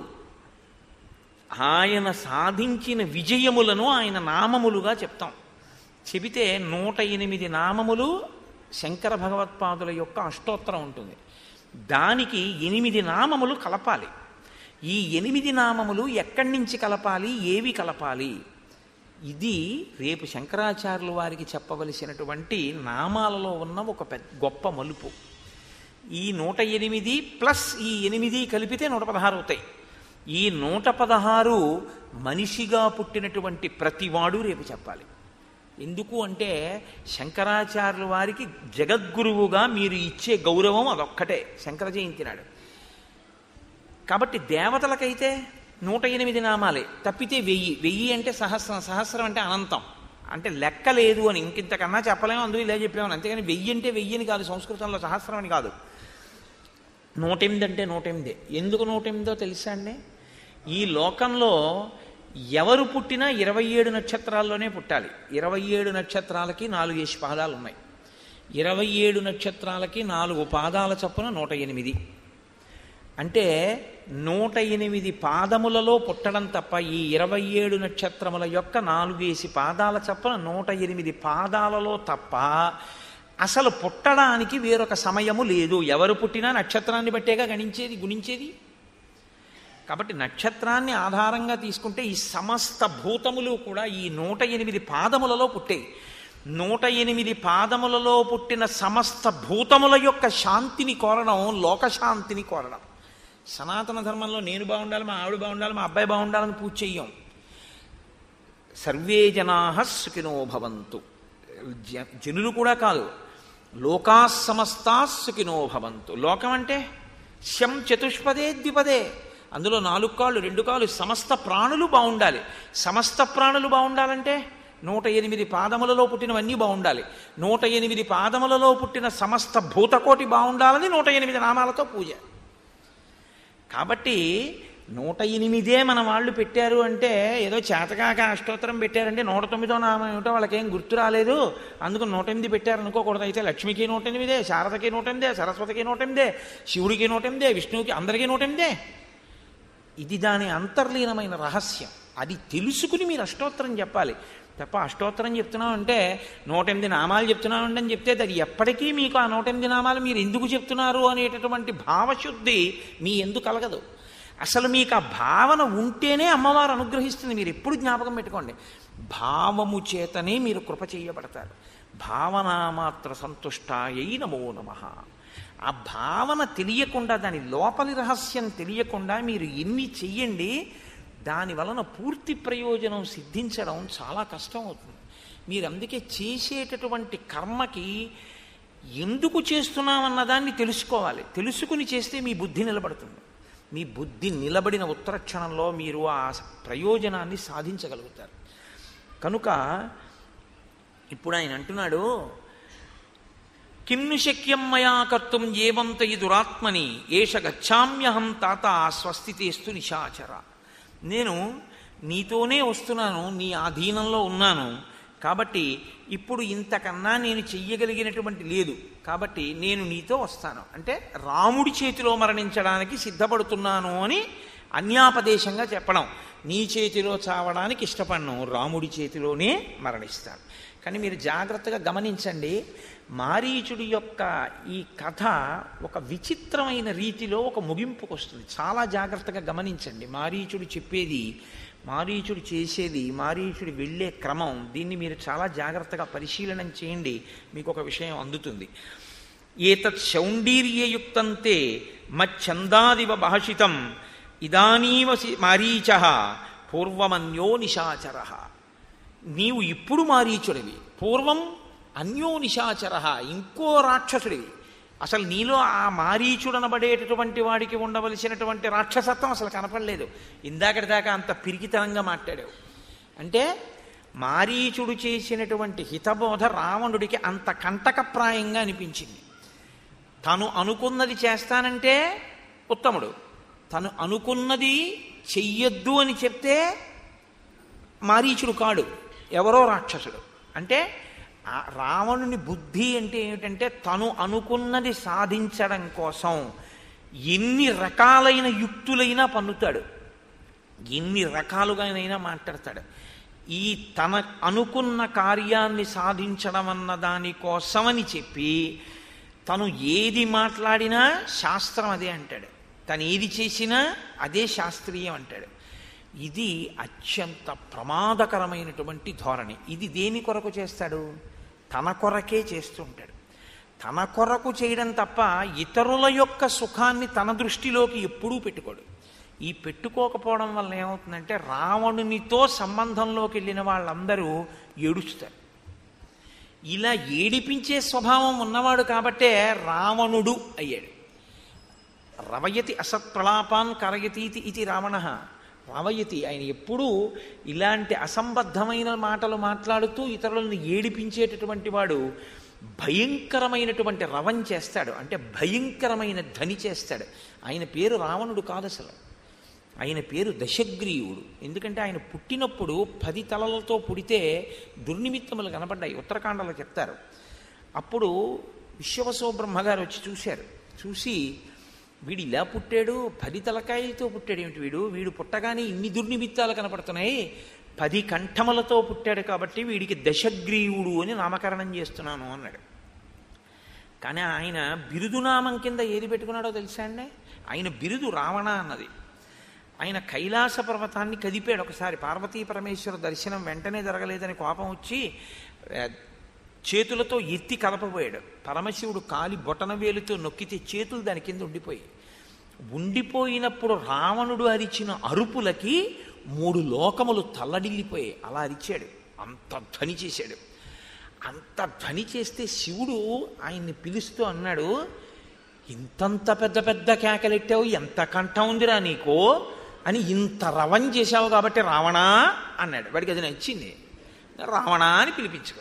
ఆయన సాధించిన విజయములను ఆయన నామములుగా చెప్తాం చెబితే నూట ఎనిమిది నామములు శంకర భగవత్పాదుల యొక్క అష్టోత్తరం ఉంటుంది దానికి ఎనిమిది నామములు కలపాలి ఈ ఎనిమిది నామములు ఎక్కడి నుంచి కలపాలి ఏవి కలపాలి ఇది రేపు శంకరాచార్యుల వారికి చెప్పవలసినటువంటి నామాలలో ఉన్న ఒక పెద్ద గొప్ప మలుపు ఈ నూట ఎనిమిది ప్లస్ ఈ ఎనిమిది కలిపితే నూట పదహారు అవుతాయి ఈ నూట పదహారు మనిషిగా పుట్టినటువంటి ప్రతివాడు రేపు చెప్పాలి ఎందుకు అంటే శంకరాచార్యుల వారికి జగద్గురువుగా మీరు ఇచ్చే గౌరవం అదొక్కటే శంకర జయంతి నాడు కాబట్టి దేవతలకైతే నూట ఎనిమిది నామాలే తప్పితే వెయ్యి వెయ్యి అంటే సహస్రం సహస్రం అంటే అనంతం అంటే లెక్క లేదు అని ఇంకింతకన్నా చెప్పలేము అందుకు ఇలా చెప్పామని అంతేగాని వెయ్యి అంటే వెయ్యి అని కాదు సంస్కృతంలో సహస్రం అని కాదు నూట ఎనిమిది అంటే నూట ఎనిమిది ఎందుకు నూట ఎనిమిదో తెలుసా అండి ఈ లోకంలో ఎవరు పుట్టినా ఇరవై ఏడు నక్షత్రాల్లోనే పుట్టాలి ఇరవై ఏడు నక్షత్రాలకి నాలుగు ఏసి పాదాలు ఉన్నాయి ఇరవై ఏడు నక్షత్రాలకి నాలుగు పాదాల చొప్పున నూట ఎనిమిది అంటే నూట ఎనిమిది పాదములలో పుట్టడం తప్ప ఈ ఇరవై ఏడు నక్షత్రముల యొక్క నాలుగేసి పాదాల చొప్పున నూట ఎనిమిది పాదాలలో తప్ప అసలు పుట్టడానికి వేరొక సమయము లేదు ఎవరు పుట్టినా నక్షత్రాన్ని బట్టేగా గణించేది గుణించేది కాబట్టి నక్షత్రాన్ని ఆధారంగా తీసుకుంటే ఈ సమస్త భూతములు కూడా ఈ నూట ఎనిమిది పాదములలో పుట్టాయి నూట ఎనిమిది పాదములలో పుట్టిన సమస్త భూతముల యొక్క శాంతిని కోరడం లోకశాంతిని కోరడం సనాతన ధర్మంలో నేను బాగుండాలి మా ఆవిడ బాగుండాలి మా అబ్బాయి బాగుండాలని పూజ చెయ్యం సర్వే జనా సుఖినో భవంతు జ- జనులు కూడా కాదు లోకా సమస్తా సుఖినో భవంతు లోకం అంటే శం చతుష్పదే ద్విపదే అందులో నాలుగు కాళ్ళు రెండు కాళ్ళు సమస్త ప్రాణులు బాగుండాలి సమస్త ప్రాణులు బాగుండాలంటే నూట ఎనిమిది పాదములలో పుట్టినవన్నీ బాగుండాలి నూట ఎనిమిది పాదములలో పుట్టిన సమస్త భూతకోటి బాగుండాలని నూట ఎనిమిది నామాలతో పూజ కాబట్టి నూట ఎనిమిదే మన వాళ్ళు పెట్టారు అంటే ఏదో చేతకాక అష్టోత్తరం పెట్టారంటే నూట తొమ్మిదో నామం ఏమిటో వాళ్ళకేం గుర్తు రాలేదు అందుకు నూట ఎనిమిది పెట్టారు అనుకోకూడదు అయితే లక్ష్మికి నూట ఎనిమిదే శారదకి నూట ఎనిమిదే సరస్వతికి నూట ఎనిమిదే శివుడికి నూట ఎనిమిదే విష్ణువుకి అందరికీ నూట ఎనిమిదే ఇది దాని అంతర్లీనమైన రహస్యం అది తెలుసుకుని మీరు అష్టోత్తరం చెప్పాలి తప్ప అష్టోత్తరం చెప్తున్నాం అంటే నూట ఎనిమిది నామాలు చెప్తున్నామండి అని చెప్తే అది ఎప్పటికీ మీకు ఆ నూట ఎనిమిది నామాలు మీరు ఎందుకు చెప్తున్నారు అనేటటువంటి భావశుద్ధి మీ ఎందుకు కలగదు అసలు మీకు ఆ భావన ఉంటేనే అమ్మవారు అనుగ్రహిస్తుంది మీరు ఎప్పుడు జ్ఞాపకం పెట్టుకోండి భావము చేతనే మీరు కృప చేయబడతారు భావనామాత్ర సంతుష్టాయై నమో నమః ఆ భావన తెలియకుండా దాని లోపలి రహస్యం తెలియకుండా మీరు ఎన్ని చెయ్యండి దాని వలన పూర్తి ప్రయోజనం సిద్ధించడం చాలా కష్టం అవుతుంది మీరు అందుకే చేసేటటువంటి కర్మకి ఎందుకు చేస్తున్నామన్న దాన్ని తెలుసుకోవాలి తెలుసుకుని చేస్తే మీ బుద్ధి నిలబడుతుంది మీ బుద్ధి నిలబడిన ఉత్తర క్షణంలో మీరు ఆ ప్రయోజనాన్ని సాధించగలుగుతారు కనుక ఇప్పుడు ఆయన అంటున్నాడు కిన్ను శక్యం మయా కర్తుం ఏవంత దురాత్మని ఏష గచ్చామ్యహం తాత స్వస్థితేస్తు నిశాచర నేను నీతోనే వస్తున్నాను నీ ఆధీనంలో ఉన్నాను కాబట్టి ఇప్పుడు ఇంతకన్నా నేను చెయ్యగలిగినటువంటి లేదు కాబట్టి నేను నీతో వస్తాను అంటే రాముడి చేతిలో మరణించడానికి సిద్ధపడుతున్నాను అని అన్యాపదేశంగా చెప్పడం నీ చేతిలో చావడానికి ఇష్టపడను రాముడి చేతిలోనే మరణిస్తాను కానీ మీరు జాగ్రత్తగా గమనించండి మారీచుడి యొక్క ఈ కథ ఒక విచిత్రమైన రీతిలో ఒక ముగింపుకు వస్తుంది చాలా జాగ్రత్తగా గమనించండి మారీచుడు చెప్పేది మారీచుడు చేసేది మారీచుడు వెళ్ళే క్రమం దీన్ని మీరు చాలా జాగ్రత్తగా పరిశీలనం చేయండి మీకు ఒక విషయం అందుతుంది ఏతత్ శౌండీర్యయుక్తంతే మచ్చందాదివ భాషితం ఇదానీవ మారీచ పూర్వమన్యో నిశాచర నీవు ఇప్పుడు మారీచుడివి పూర్వం అన్యో నిశాచర ఇంకో రాక్షసుడివి అసలు నీలో ఆ మారీచుడనబడేటటువంటి వాడికి ఉండవలసినటువంటి రాక్షసత్వం అసలు కనపడలేదు ఇందాకటి దాకా అంత పిరికితనంగా మాట్లాడావు అంటే మారీచుడు చేసినటువంటి హితబోధ రావణుడికి అంత కంటకప్రాయంగా అనిపించింది తను అనుకున్నది చేస్తానంటే ఉత్తముడు తను అనుకున్నది చెయ్యొద్దు అని చెప్తే మారీచుడు కాడు ఎవరో రాక్షసుడు అంటే ఆ రావణుని బుద్ధి అంటే ఏమిటంటే తను అనుకున్నది సాధించడం కోసం ఎన్ని రకాలైన యుక్తులైనా పన్నుతాడు ఎన్ని రకాలుగానైనా మాట్లాడతాడు ఈ తన అనుకున్న కార్యాన్ని సాధించడం అన్న దానికోసమని చెప్పి తను ఏది మాట్లాడినా శాస్త్రం అదే అంటాడు తను ఏది చేసినా అదే శాస్త్రీయం అంటాడు ఇది అత్యంత ప్రమాదకరమైనటువంటి ధోరణి ఇది దేని కొరకు చేస్తాడు తన కొరకే చేస్తుంటాడు తన కొరకు చేయడం తప్ప ఇతరుల యొక్క సుఖాన్ని తన దృష్టిలోకి ఎప్పుడూ పెట్టుకోడు ఈ పెట్టుకోకపోవడం వల్ల ఏమవుతుందంటే రావణునితో సంబంధంలోకి వెళ్ళిన వాళ్ళందరూ ఏడుస్తారు ఇలా ఏడిపించే స్వభావం ఉన్నవాడు కాబట్టే రావణుడు అయ్యాడు రవయతి అసత్ప్రలాపాన్ కరయతీతి ఇది రావణ రావయతి ఆయన ఎప్పుడూ ఇలాంటి అసంబద్ధమైన మాటలు మాట్లాడుతూ ఇతరులను ఏడిపించేటటువంటి వాడు భయంకరమైనటువంటి రవం చేస్తాడు అంటే భయంకరమైన ధ్వని చేస్తాడు ఆయన పేరు రావణుడు కాదు అసలు ఆయన పేరు దశగ్రీవుడు ఎందుకంటే ఆయన పుట్టినప్పుడు పది తలలతో పుడితే దుర్నిమిత్తములు కనపడ్డాయి ఉత్తరాఖండలో చెప్తారు అప్పుడు విశ్వవసో బ్రహ్మగారు వచ్చి చూశారు చూసి వీడు ఇలా పుట్టాడు పది తలకాయలతో పుట్టాడు ఏమిటి వీడు వీడు పుట్టగానే ఇన్ని దుర్నిమిత్తాలు కనపడుతున్నాయి పది కంఠములతో పుట్టాడు కాబట్టి వీడికి దశగ్రీవుడు అని నామకరణం చేస్తున్నాను అన్నాడు కానీ ఆయన బిరుదునామం కింద ఏది పెట్టుకున్నాడో తెలుసా అండి ఆయన బిరుదు రావణ అన్నది ఆయన కైలాస పర్వతాన్ని కదిపాడు ఒకసారి పార్వతీ పరమేశ్వర దర్శనం వెంటనే జరగలేదని కోపం వచ్చి చేతులతో ఎత్తి కలపబోయాడు పరమశివుడు కాలి బొటన వేలుతో నొక్కితే చేతులు దాని కింద ఉండిపోయి ఉండిపోయినప్పుడు రావణుడు అరిచిన అరుపులకి మూడు లోకములు తల్లడిల్లిపోయాయి అలా అరిచాడు అంత ధ్వని చేశాడు అంత ధ్వని చేస్తే శివుడు ఆయన్ని పిలుస్తూ అన్నాడు ఇంతంత పెద్ద పెద్ద కేకలెట్టావు ఎంత కంఠం ఉందిరా నీకు అని ఇంత రవం చేశావు కాబట్టి రావణా అన్నాడు వాడికి అది నచ్చింది రావణా అని పిలిపించుకున్నాడు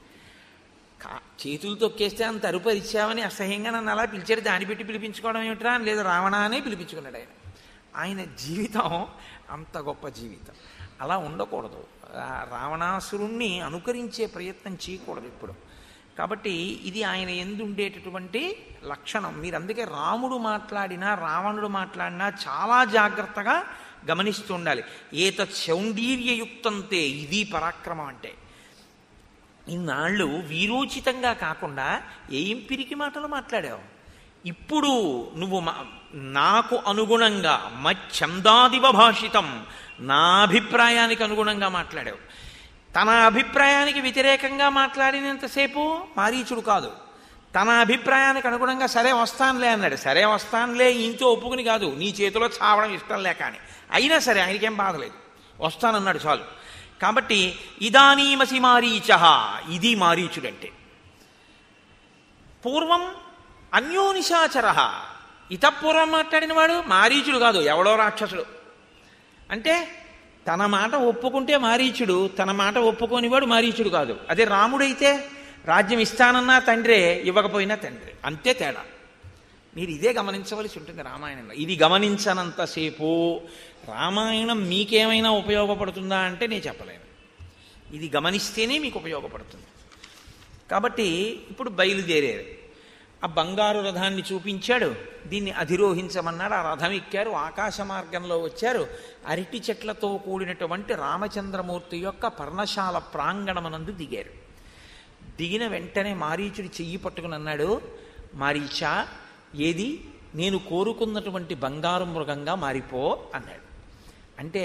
కా చేతులు తొక్కేస్తే అంత అరుపు ఇచ్చావని అసహ్యంగా నన్ను అలా పిలిచాడు దాన్ని పెట్టి పిలిపించుకోవడం ఏమిట్రా లేదా రావణా అనే పిలిపించుకున్నాడు ఆయన ఆయన జీవితం అంత గొప్ప జీవితం అలా ఉండకూడదు రావణాసురుణ్ణి అనుకరించే ప్రయత్నం చేయకూడదు ఇప్పుడు కాబట్టి ఇది ఆయన ఎందుండేటటువంటి లక్షణం మీరు అందుకే రాముడు మాట్లాడినా రావణుడు మాట్లాడినా చాలా జాగ్రత్తగా గమనిస్తూ ఉండాలి ఏతత్ శౌండీర్యయుక్తంతే ఇది పరాక్రమం అంటే ఇన్నాళ్ళు వీరోచితంగా కాకుండా ఏం పిరికి మాటలు మాట్లాడావు ఇప్పుడు నువ్వు నాకు అనుగుణంగా మచ్చందాదివ భాషితం నా అభిప్రాయానికి అనుగుణంగా మాట్లాడావు తన అభిప్రాయానికి వ్యతిరేకంగా మాట్లాడినంతసేపు మారీచుడు కాదు తన అభిప్రాయానికి అనుగుణంగా సరే వస్తానులే అన్నాడు సరే వస్తానులే ఇంతో ఒప్పుకుని కాదు నీ చేతిలో చావడం ఇష్టం లేక అని అయినా సరే ఆయనకేం బాధలేదు వస్తానన్నాడు చాలు కాబట్టి ఇదానీమసి మారీచ ఇది మారీచుడంటే పూర్వం అన్యోనిశాచర ఇతపూర్వం మాట్లాడిన వాడు మారీచుడు కాదు ఎవడో రాక్షసుడు అంటే తన మాట ఒప్పుకుంటే మారీచుడు తన మాట ఒప్పుకోనివాడు మారీచుడు కాదు అదే రాముడైతే రాజ్యం ఇస్తానన్నా తండ్రే ఇవ్వకపోయినా తండ్రి అంతే తేడా మీరు ఇదే గమనించవలసి ఉంటుంది రామాయణంలో ఇది గమనించనంతసేపు రామాయణం మీకేమైనా ఉపయోగపడుతుందా అంటే నేను చెప్పలేను ఇది గమనిస్తేనే మీకు ఉపయోగపడుతుంది కాబట్టి ఇప్పుడు బయలుదేరారు ఆ బంగారు రథాన్ని చూపించాడు దీన్ని అధిరోహించమన్నాడు ఆ రథం ఎక్కారు ఆకాశ మార్గంలో వచ్చారు అరటి చెట్లతో కూడినటువంటి రామచంద్రమూర్తి యొక్క పర్ణశాల ప్రాంగణమనందు దిగారు దిగిన వెంటనే మారీచుడు చెయ్యి పట్టుకుని అన్నాడు మారీచా ఏది నేను కోరుకున్నటువంటి బంగారు మృగంగా మారిపో అన్నాడు అంటే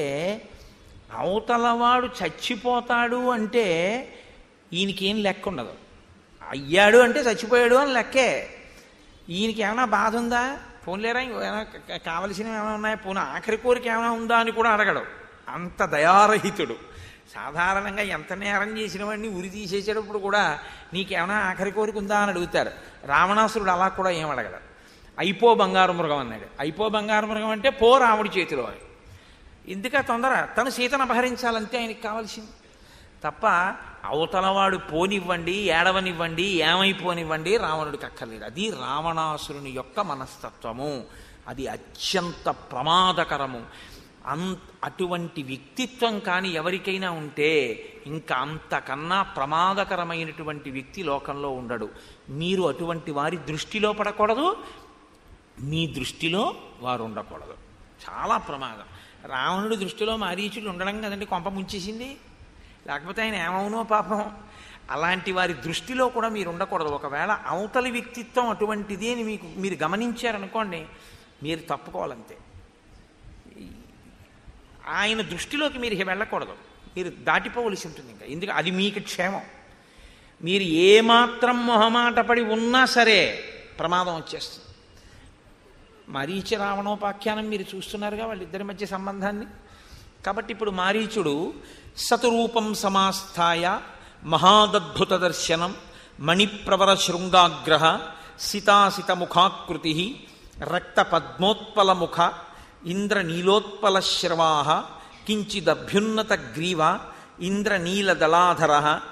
అవతలవాడు చచ్చిపోతాడు అంటే ఈయనకేం లెక్క ఉండదు అయ్యాడు అంటే చచ్చిపోయాడు అని లెక్కే ఈయనకి ఏమైనా బాధ ఉందా పోన్లేరా ఏమైనా కావలసినవి ఏమైనా ఉన్నాయా పోనీ ఆఖరి కోరిక ఏమైనా ఉందా అని కూడా అడగడు అంత దయారహితుడు సాధారణంగా ఎంత నేరం చేసిన వాడిని ఉరి తీసేసేటప్పుడు కూడా నీకేమైనా ఆఖరి కోరిక ఉందా అని అడుగుతారు రావణాసురుడు అలా కూడా ఏం అడగడు అయిపో బంగారు మృగం అన్నాడు అయిపో బంగారు మృగం అంటే పో రాముడి చేతిలో అని ఎందుక తొందర తను సీతను అపహరించాలంతే ఆయనకి కావాల్సింది తప్ప అవతలవాడు పోనివ్వండి ఏడవనివ్వండి ఏమైపోనివ్వండి రావణుడికి అక్కర్లేదు అది రావణాసురుని యొక్క మనస్తత్వము అది అత్యంత ప్రమాదకరము అం అటువంటి వ్యక్తిత్వం కానీ ఎవరికైనా ఉంటే ఇంకా అంతకన్నా ప్రమాదకరమైనటువంటి వ్యక్తి లోకంలో ఉండడు మీరు అటువంటి వారి దృష్టిలో పడకూడదు మీ దృష్టిలో వారు ఉండకూడదు చాలా ప్రమాదం రావణుడి దృష్టిలో మారీచుడు ఉండడం కదండి కొంప ముంచేసింది లేకపోతే ఆయన ఏమవునో పాపం అలాంటి వారి దృష్టిలో కూడా మీరు ఉండకూడదు ఒకవేళ అవతలి వ్యక్తిత్వం అటువంటిది అని మీకు మీరు గమనించారనుకోండి మీరు తప్పుకోవాలంతే ఆయన దృష్టిలోకి మీరు వెళ్ళకూడదు మీరు దాటిపోవలసి ఉంటుంది ఇంకా ఎందుకు అది మీకు క్షేమం మీరు ఏమాత్రం మొహమాట పడి ఉన్నా సరే ప్రమాదం వచ్చేస్తుంది మరీచ రావణోపాఖ్యానం మీరు చూస్తున్నారుగా వాళ్ళిద్దరి మధ్య సంబంధాన్ని కాబట్టి ఇప్పుడు మారీచుడు సతురూపం సమాస్థాయ మహాదద్భుత దర్శనం మణిప్రవర శృంగాగ్రహ సితాసిత ముఖాకృతి రక్త పద్మోత్పల ముఖ ఇంద్రనీలోత్పల శ్రవా కించిదభ్యున్నత గ్రీవ ఇంద్రనీలదళాధర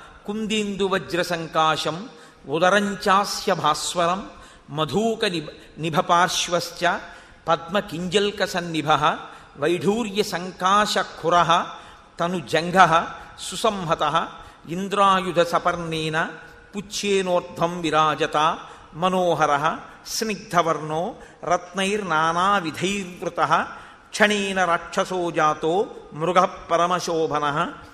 కుందీందువజ్రసంకాశం ఉదరంచాస్య భాస్వరం మధూక నిభ నిభపార్శ్వశ్చ పద్మకింజల్క సన్నిభ వైఢూర్య సంకాశఖుర తను జంఘ సుసంహత ఇంద్రాయుధ సపర్ణేన పుచ్చేనోర్ధం విరాజత మనోహర స్నిగ్ధవర్ణో రత్నైర్నానావిధైర్వృత క్షణేన రాక్షసో జాతో మృగ పరమశోభన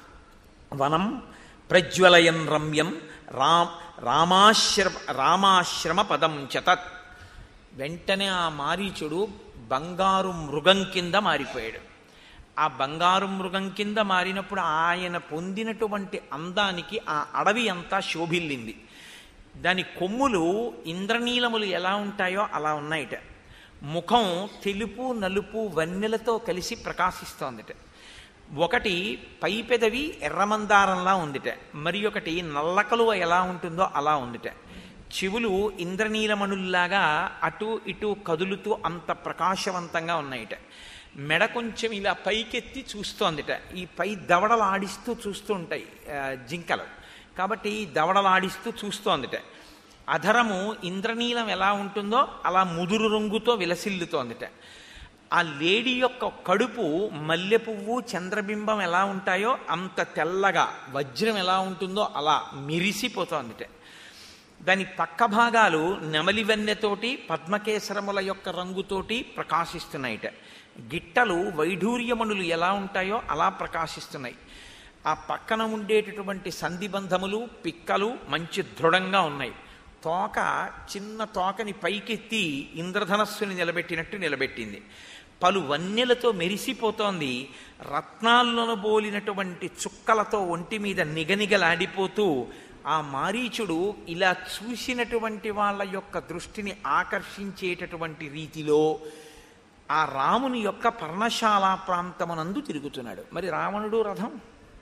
వనం ప్రజ్వలయన్ రమ్యం రామ్ రామాశ్రమ రామాశ్రమ పదం చతత్ వెంటనే ఆ మారీచుడు బంగారు మృగం కింద మారిపోయాడు ఆ బంగారు మృగం కింద మారినప్పుడు ఆయన పొందినటువంటి అందానికి ఆ అడవి అంతా శోభిల్లింది దాని కొమ్ములు ఇంద్రనీలములు ఎలా ఉంటాయో అలా ఉన్నాయిట ముఖం తెలుపు నలుపు వన్నెలతో కలిసి ప్రకాశిస్తోందిట ఒకటి పై పెదవి ఎర్రమందారంలా ఉందిట మరి ఒకటి నల్లకలువ ఎలా ఉంటుందో అలా ఉందిట చెవులు ఇంద్రనీలమణుల్లాగా అటు ఇటు కదులుతూ అంత ప్రకాశవంతంగా ఉన్నాయిట మెడ కొంచెం ఇలా పైకెత్తి చూస్తోందిట ఈ పై దవడలు ఆడిస్తూ చూస్తూ ఉంటాయి ఆ, జింకలు కాబట్టి ఈ దవడలు ఆడిస్తూ చూస్తోందిట అధరము ఇంద్రనీలం ఎలా ఉంటుందో అలా ముదురు రంగుతో విలసిల్లుతోందిట ఆ లేడీ యొక్క కడుపు మల్లె పువ్వు చంద్రబింబం ఎలా ఉంటాయో అంత తెల్లగా వజ్రం ఎలా ఉంటుందో అలా మిరిసిపోతోందిట దాని పక్క భాగాలు నెమలి వెన్నెతోటి పద్మకేసరముల యొక్క రంగుతోటి ప్రకాశిస్తున్నాయిట గిట్టలు వైఢూర్యమణులు ఎలా ఉంటాయో అలా ప్రకాశిస్తున్నాయి ఆ పక్కన ఉండేటటువంటి సంధిబంధములు పిక్కలు మంచి దృఢంగా ఉన్నాయి తోక చిన్న తోకని పైకెత్తి ఇంద్రధనస్సుని నిలబెట్టినట్టు నిలబెట్టింది పలు వన్యలతో మెరిసిపోతోంది రత్నాలను బోలినటువంటి చుక్కలతో ఒంటి మీద నిగనిగలాడిపోతూ ఆ మారీచుడు ఇలా చూసినటువంటి వాళ్ళ యొక్క దృష్టిని ఆకర్షించేటటువంటి రీతిలో ఆ రాముని యొక్క పర్ణశాల ప్రాంతమునందు తిరుగుతున్నాడు మరి రావణుడు రథం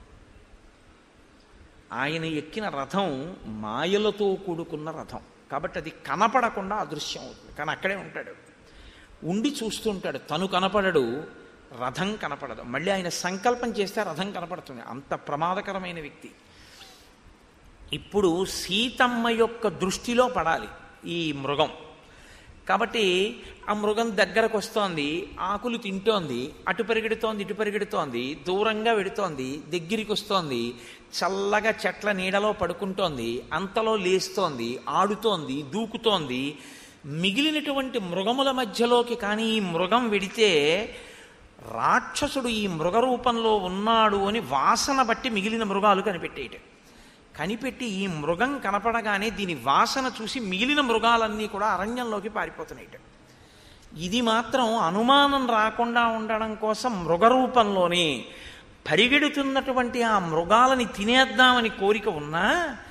ఆయన ఎక్కిన రథం మాయలతో కూడుకున్న రథం కాబట్టి అది కనపడకుండా అదృశ్యం అవుతుంది కానీ అక్కడే ఉంటాడు ఉండి చూస్తుంటాడు తను కనపడడు రథం కనపడదు మళ్ళీ ఆయన సంకల్పం చేస్తే రథం కనపడుతుంది అంత ప్రమాదకరమైన వ్యక్తి ఇప్పుడు సీతమ్మ యొక్క దృష్టిలో పడాలి ఈ మృగం కాబట్టి ఆ మృగం దగ్గరకు వస్తోంది ఆకులు తింటోంది అటు పరిగెడుతోంది ఇటు పరిగెడుతోంది దూరంగా వెడుతోంది దగ్గరికి వస్తోంది చల్లగా చెట్ల నీడలో పడుకుంటోంది అంతలో లేస్తోంది ఆడుతోంది దూకుతోంది మిగిలినటువంటి మృగముల మధ్యలోకి కానీ ఈ మృగం వెడితే రాక్షసుడు ఈ మృగ రూపంలో ఉన్నాడు అని వాసన బట్టి మిగిలిన మృగాలు కనిపెట్టేయట కనిపెట్టి ఈ మృగం కనపడగానే దీని వాసన చూసి మిగిలిన మృగాలన్నీ కూడా అరణ్యంలోకి పారిపోతున్నాయిట ఇది మాత్రం అనుమానం రాకుండా ఉండడం కోసం మృగరూపంలోనే పరిగెడుతున్నటువంటి ఆ మృగాలని తినేద్దామని కోరిక ఉన్నా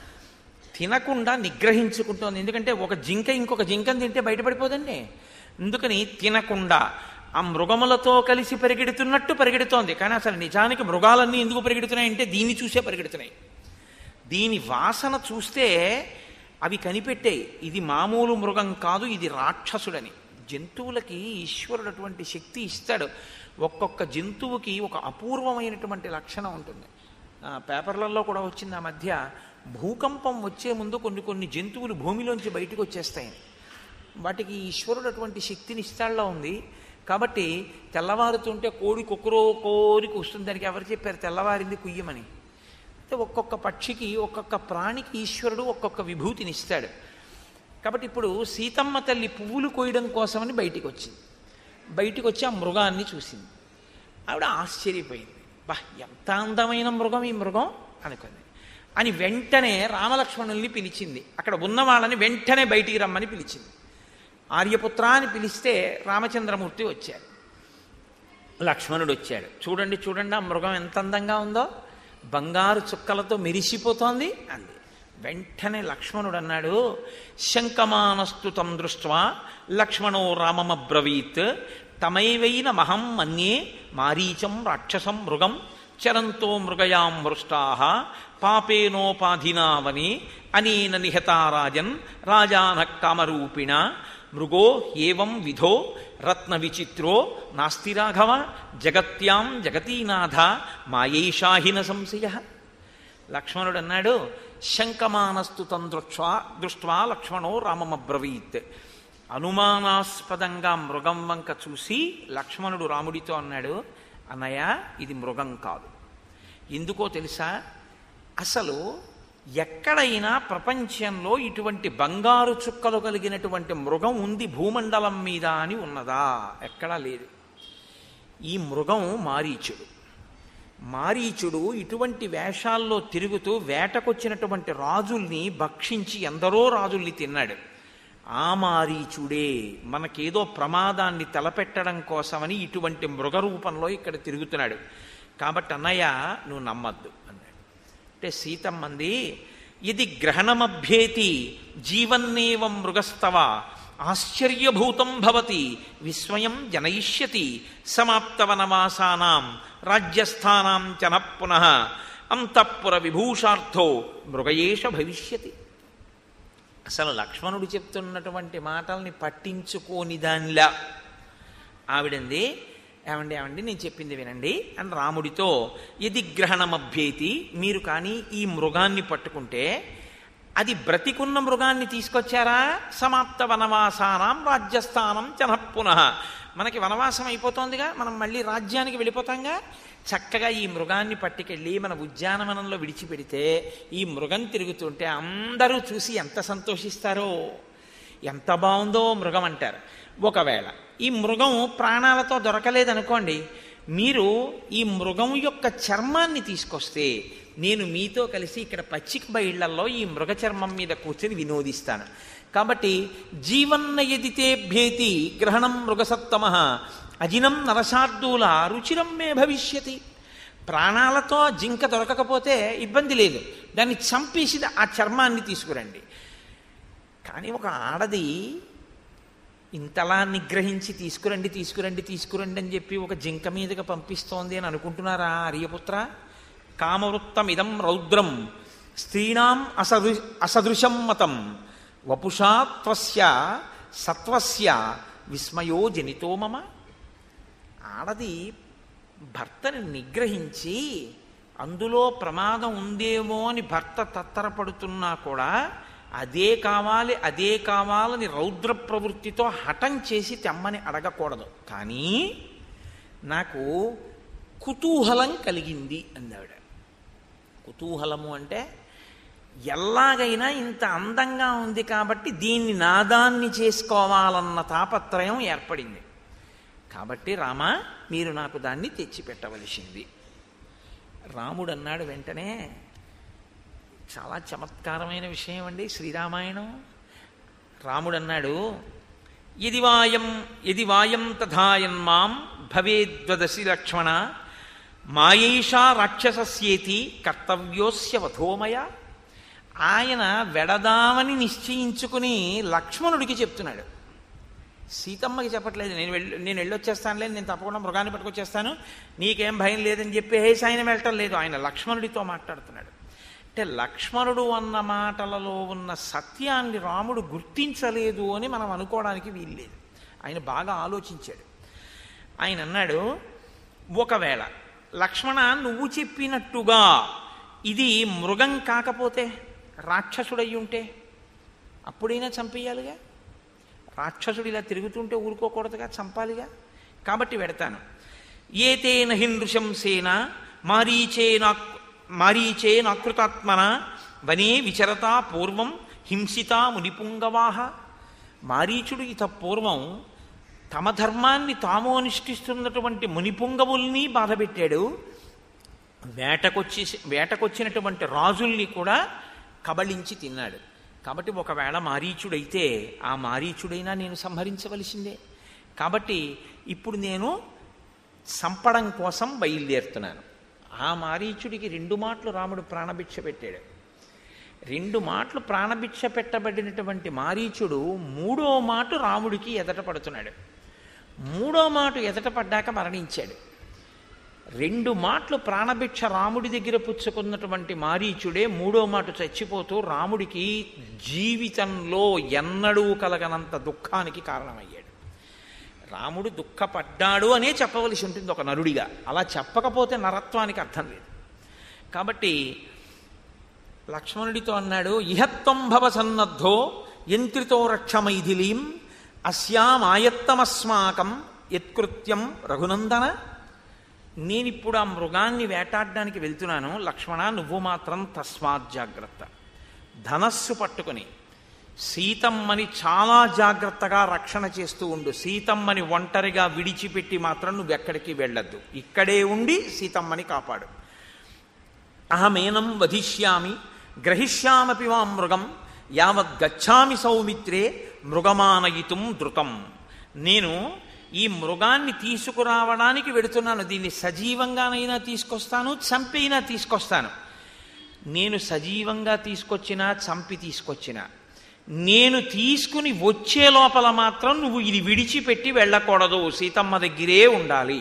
తినకుండా నిగ్రహించుకుంటోంది ఎందుకంటే ఒక జింక ఇంకొక జింకను తింటే బయటపడిపోదండి అందుకని తినకుండా ఆ మృగములతో కలిసి పరిగెడుతున్నట్టు పరిగెడుతోంది కానీ అసలు నిజానికి మృగాలన్నీ ఎందుకు పరిగెడుతున్నాయంటే దీన్ని చూసే పరిగెడుతున్నాయి దీని వాసన చూస్తే అవి కనిపెట్టాయి ఇది మామూలు మృగం కాదు ఇది రాక్షసుడని జంతువులకి ఈశ్వరుడు అటువంటి శక్తి ఇస్తాడు ఒక్కొక్క జంతువుకి ఒక అపూర్వమైనటువంటి లక్షణం ఉంటుంది ఆ, పేపర్లలో కూడా వచ్చింది ఆ మధ్య భూకంపం వచ్చే ముందు కొన్ని కొన్ని జంతువులు భూమిలోంచి బయటకు వచ్చేస్తాయి వాటికి ఈశ్వరుడు అటువంటి శక్తిని ఇస్తాడులా ఉంది కాబట్టి తెల్లవారుతుంటే కోడి కుక్కరో కోరికి వస్తుంది దానికి ఎవరు చెప్పారు తెల్లవారింది కుయ్యమని అయితే ఒక్కొక్క పక్షికి ఒక్కొక్క ప్రాణికి ఈశ్వరుడు ఒక్కొక్క విభూతిని ఇస్తాడు కాబట్టి ఇప్పుడు సీతమ్మ తల్లి పువ్వులు కోయడం కోసమని బయటికి వచ్చింది బయటికి వచ్చి ఆ మృగాన్ని చూసింది ఆవిడ ఆశ్చర్యపోయింది బా ఎంత అందమైన మృగం ఈ మృగం అనుకుంది అని వెంటనే రామలక్ష్మణుల్ని పిలిచింది అక్కడ ఉన్న వాళ్ళని వెంటనే బయటికి రమ్మని పిలిచింది ఆర్యపుత్ర అని పిలిస్తే రామచంద్రమూర్తి వచ్చారు లక్ష్మణుడు వచ్చాడు చూడండి చూడండి ఆ మృగం ఎంత అందంగా ఉందో బంగారు చుక్కలతో మెరిసిపోతోంది అంది వెంటనే లక్ష్మణుడు అన్నాడు శంకమానస్తు తం దృష్ట్వా లక్ష్మణో రామమబ్రవీత్ తమైవైన మహం మన్యే మారీచం రాక్షసం మృగం చరంతో మృగయాం హృష్టా పాపేనోపాధినావని అనేన నిహతారాజన్ రాజాన కామరూపిణ మృగో ఏవం విధో రత్న విచిత్రో నాస్తి రాఘవ జగత్యాం జగతీనాథ మాయేషాహిన సంశయ లక్ష్మణుడు అన్నాడు శంకమానస్తు తం దృష్వా దృష్ట్వా లక్ష్మణో రామమబ్రవీత్ అనుమానాస్పదంగా మృగం వంక చూసి లక్ష్మణుడు రాముడితో అన్నాడు అన్నయ్య ఇది మృగం కాదు ఎందుకో తెలుసా అసలు ఎక్కడైనా ప్రపంచంలో ఇటువంటి బంగారు చుక్కలు కలిగినటువంటి మృగం ఉంది భూమండలం మీద అని ఉన్నదా ఎక్కడా లేదు ఈ మృగం మారీచుడు మారీచుడు ఇటువంటి వేషాల్లో తిరుగుతూ వేటకొచ్చినటువంటి రాజుల్ని భక్షించి ఎందరో రాజుల్ని తిన్నాడు ఆ మారీచుడే మనకేదో ప్రమాదాన్ని తలపెట్టడం కోసమని ఇటువంటి మృగ రూపంలో ఇక్కడ తిరుగుతున్నాడు కాబట్టి అన్నయ్య నువ్వు నమ్మద్దు అన్నాడు అంటే సీతమ్మంది ఇది గ్రహణమభ్యేతి జీవన్నేవం మృగస్తవ ఆశ్చర్యభూతం భవతి విస్మయం జనయిష్యతి సమాప్తవనవాసానాం రాజ్యస్థానాం చన పునః అంతఃపుర విభూషార్థో మృగయేష భవిష్యతి అసలు లక్ష్మణుడు చెప్తున్నటువంటి మాటల్ని పట్టించుకోని దానిలా ఆవిడంది ఏమండి ఏమండి నేను చెప్పింది వినండి అని రాముడితో ఇది గ్రహణమభ్యేతి మీరు కానీ ఈ మృగాన్ని పట్టుకుంటే అది బ్రతికున్న మృగాన్ని తీసుకొచ్చారా సమాప్త వనవాసానం రాజ్యస్థానం చన పునః మనకి వనవాసం అయిపోతోందిగా మనం మళ్ళీ రాజ్యానికి వెళ్ళిపోతాంగా చక్కగా ఈ మృగాన్ని పట్టుకెళ్ళి మన ఉద్యానవనంలో విడిచిపెడితే ఈ మృగం తిరుగుతుంటే అందరూ చూసి ఎంత సంతోషిస్తారో ఎంత బాగుందో మృగం అంటారు ఒకవేళ ఈ మృగం ప్రాణాలతో దొరకలేదనుకోండి మీరు ఈ మృగం యొక్క చర్మాన్ని తీసుకొస్తే నేను మీతో కలిసి ఇక్కడ పచ్చిక బయళ్లలో ఈ మృగ చర్మం మీద కూర్చొని వినోదిస్తాను కాబట్టి జీవన్నయదితే భేతి గ్రహణం మృగసత్తమ అజినం నరసార్దూల రుచిరం మే భవిష్యతి ప్రాణాలతో జింక దొరకకపోతే ఇబ్బంది లేదు దాన్ని చంపేసి ఆ చర్మాన్ని తీసుకురండి కానీ ఒక ఆడది ఇంతలా నిగ్రహించి తీసుకురండి తీసుకురండి తీసుకురండి అని చెప్పి ఒక జింక మీదగా పంపిస్తోంది అని అనుకుంటున్నారా ఆర్యపుత్ర కామవృత్తమిదం రౌద్రం స్త్రీణాం అసదృ అసదృశం మతం వపుషా త్వస్య సత్వస్య విస్మయో జనితో మమ ఆడది భర్తని నిగ్రహించి అందులో ప్రమాదం ఉందేమో అని భర్త తత్తరపడుతున్నా కూడా అదే కావాలి అదే కావాలని రౌద్ర ప్రవృత్తితో హఠం చేసి తెమ్మని అడగకూడదు కానీ నాకు కుతూహలం కలిగింది అందావిడ కుతూహలము అంటే ఎలాగైనా ఇంత అందంగా ఉంది కాబట్టి దీన్ని నాదాన్ని చేసుకోవాలన్న తాపత్రయం ఏర్పడింది కాబట్టి రామ మీరు నాకు దాన్ని తెచ్చిపెట్టవలసింది రాముడు అన్నాడు వెంటనే చాలా చమత్కారమైన విషయం అండి శ్రీరామాయణం రాముడు అన్నాడు ఇది వాయం ఇది వాయం తథాయన్మాం భవేద్వదసి లక్ష్మణ మాయేషా రాక్షసస్యేతి కర్తవ్యోస్య వధోమయ ఆయన వెడదామని నిశ్చయించుకుని లక్ష్మణుడికి చెప్తున్నాడు సీతమ్మకి చెప్పట్లేదు నేను వెళ్ళి నేను వెళ్ళొచ్చేస్తానులే నేను తప్పకుండా మృగాన్ని పట్టుకొచ్చేస్తాను నీకేం భయం లేదని చెప్పేసి ఆయన వెళ్ళటం లేదు ఆయన లక్ష్మణుడితో మాట్లాడుతున్నాడు అంటే లక్ష్మణుడు అన్న మాటలలో ఉన్న సత్యాన్ని రాముడు గుర్తించలేదు అని మనం అనుకోవడానికి వీల్లేదు ఆయన బాగా ఆలోచించాడు ఆయన అన్నాడు ఒకవేళ లక్ష్మణ నువ్వు చెప్పినట్టుగా ఇది మృగం కాకపోతే రాక్షసుడయి ఉంటే అప్పుడైనా చంపేయాలిగా రాక్షసుడు ఇలా తిరుగుతుంటే ఊరుకోకూడదుగా చంపాలిగా కాబట్టి పెడతాను ఏతేన హిందృశం సేన మారీచేనా మారీచేనాకృతాత్మన వనే విచరతా పూర్వం హింసితా మునిపుంగవాహ మారీచుడు ఇత పూర్వం తమ ధర్మాన్ని తాము అనుష్ఠిస్తున్నటువంటి మునిపుంగవుల్ని బాధపెట్టాడు వేటకొచ్చి వేటకొచ్చినటువంటి రాజుల్ని కూడా కబళించి తిన్నాడు కాబట్టి ఒకవేళ మారీచుడైతే ఆ మారీచుడైనా నేను సంహరించవలసిందే కాబట్టి ఇప్పుడు నేను సంపడం కోసం బయలుదేరుతున్నాను ఆ మారీచుడికి రెండు మాటలు రాముడు ప్రాణభిక్ష పెట్టాడు రెండు మాటలు ప్రాణభిక్ష పెట్టబడినటువంటి మారీచుడు మూడో మాట రాముడికి ఎదట పడుతున్నాడు మూడో మాట ఎదట పడ్డాక మరణించాడు రెండు మాటలు ప్రాణభిక్ష రాముడి దగ్గర పుచ్చుకున్నటువంటి మారీచుడే మూడో మాట చచ్చిపోతూ రాముడికి జీవితంలో ఎన్నడూ కలగనంత దుఃఖానికి కారణమయ్యాడు రాముడు దుఃఖపడ్డాడు అనే చెప్పవలసి ఉంటుంది ఒక నరుడిగా అలా చెప్పకపోతే నరత్వానికి అర్థం లేదు కాబట్టి లక్ష్మణుడితో అన్నాడు ఇహత్వం భవ సన్నద్ధో యంత్రితో రక్షమైథిలీం అస్యామాయత్తమస్మాకం యత్కృత్యం రఘునందన నేనిప్పుడు ఆ మృగాన్ని వేటాడడానికి వెళ్తున్నాను లక్ష్మణ నువ్వు మాత్రం తస్మాత్ జాగ్రత్త ధనస్సు పట్టుకొని సీతమ్మని చాలా జాగ్రత్తగా రక్షణ చేస్తూ ఉండు సీతమ్మని ఒంటరిగా విడిచిపెట్టి మాత్రం నువ్వు ఎక్కడికి వెళ్ళొద్దు ఇక్కడే ఉండి సీతమ్మని కాపాడు అహమేనం వధిష్యామి గ్రహిష్యామపి వా మృగం యావత్ గచ్చామి సౌమిత్రే మృగమానయితుం ధృతం నేను ఈ మృగాన్ని తీసుకురావడానికి వెడుతున్నాను దీన్ని సజీవంగానైనా తీసుకొస్తాను చంపైనా తీసుకొస్తాను నేను సజీవంగా తీసుకొచ్చినా చంపి తీసుకొచ్చినా నేను తీసుకుని వచ్చే లోపల మాత్రం నువ్వు ఇది విడిచిపెట్టి వెళ్ళకూడదు సీతమ్మ దగ్గరే ఉండాలి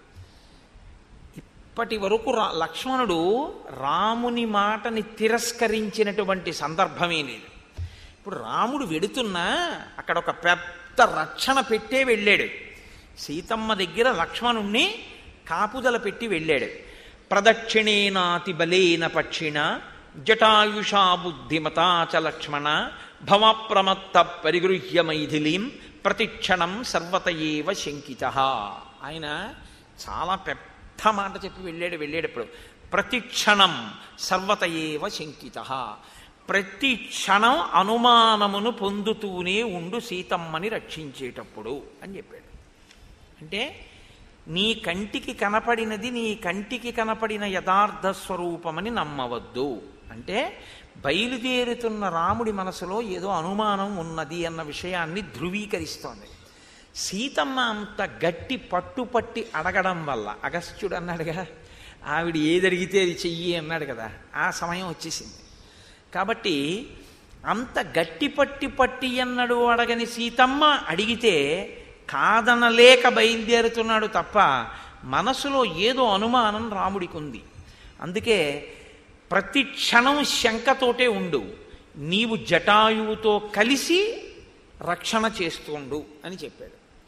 ఇప్పటి వరకు రా లక్ష్మణుడు రాముని మాటని తిరస్కరించినటువంటి సందర్భమే లేదు ఇప్పుడు రాముడు వెడుతున్నా అక్కడ ఒక పెద్ద రక్షణ పెట్టే వెళ్ళాడు సీతమ్మ దగ్గర లక్ష్మణుణ్ణి కాపుదల పెట్టి వెళ్ళాడు ప్రదక్షిణేనాతి బలేన పక్షిణ జటాయుషా బుద్ధిమతా చ లక్ష్మణ భవప్రమత్త పరిగృహ్య మైథిలీం ప్రతిక్షణం సర్వత ఏవ శంకిత ఆయన చాలా పెద్ద మాట చెప్పి వెళ్ళాడు వెళ్ళేటప్పుడు ప్రతిక్షణం సర్వత ఏవ శంకిత ప్రతి క్షణం అనుమానమును పొందుతూనే ఉండు సీతమ్మని రక్షించేటప్పుడు అని చెప్పాడు అంటే నీ కంటికి కనపడినది నీ కంటికి కనపడిన యథార్థ స్వరూపమని నమ్మవద్దు అంటే బయలుదేరుతున్న రాముడి మనసులో ఏదో అనుమానం ఉన్నది అన్న విషయాన్ని ధృవీకరిస్తోంది సీతమ్మ అంత గట్టి పట్టుపట్టి అడగడం వల్ల అగస్త్యుడు అన్నాడుగా ఆవిడ ఏది అడిగితే అది చెయ్యి అన్నాడు కదా ఆ సమయం వచ్చేసింది కాబట్టి అంత గట్టి పట్టి పట్టి అన్నడు అడగని సీతమ్మ అడిగితే కాదనలేక బయలుదేరుతున్నాడు తప్ప మనసులో ఏదో అనుమానం రాముడికి ఉంది అందుకే ప్రతి క్షణం శంకతోటే ఉండు నీవు జటాయువుతో కలిసి రక్షణ చేస్తుండు అని చెప్పాడు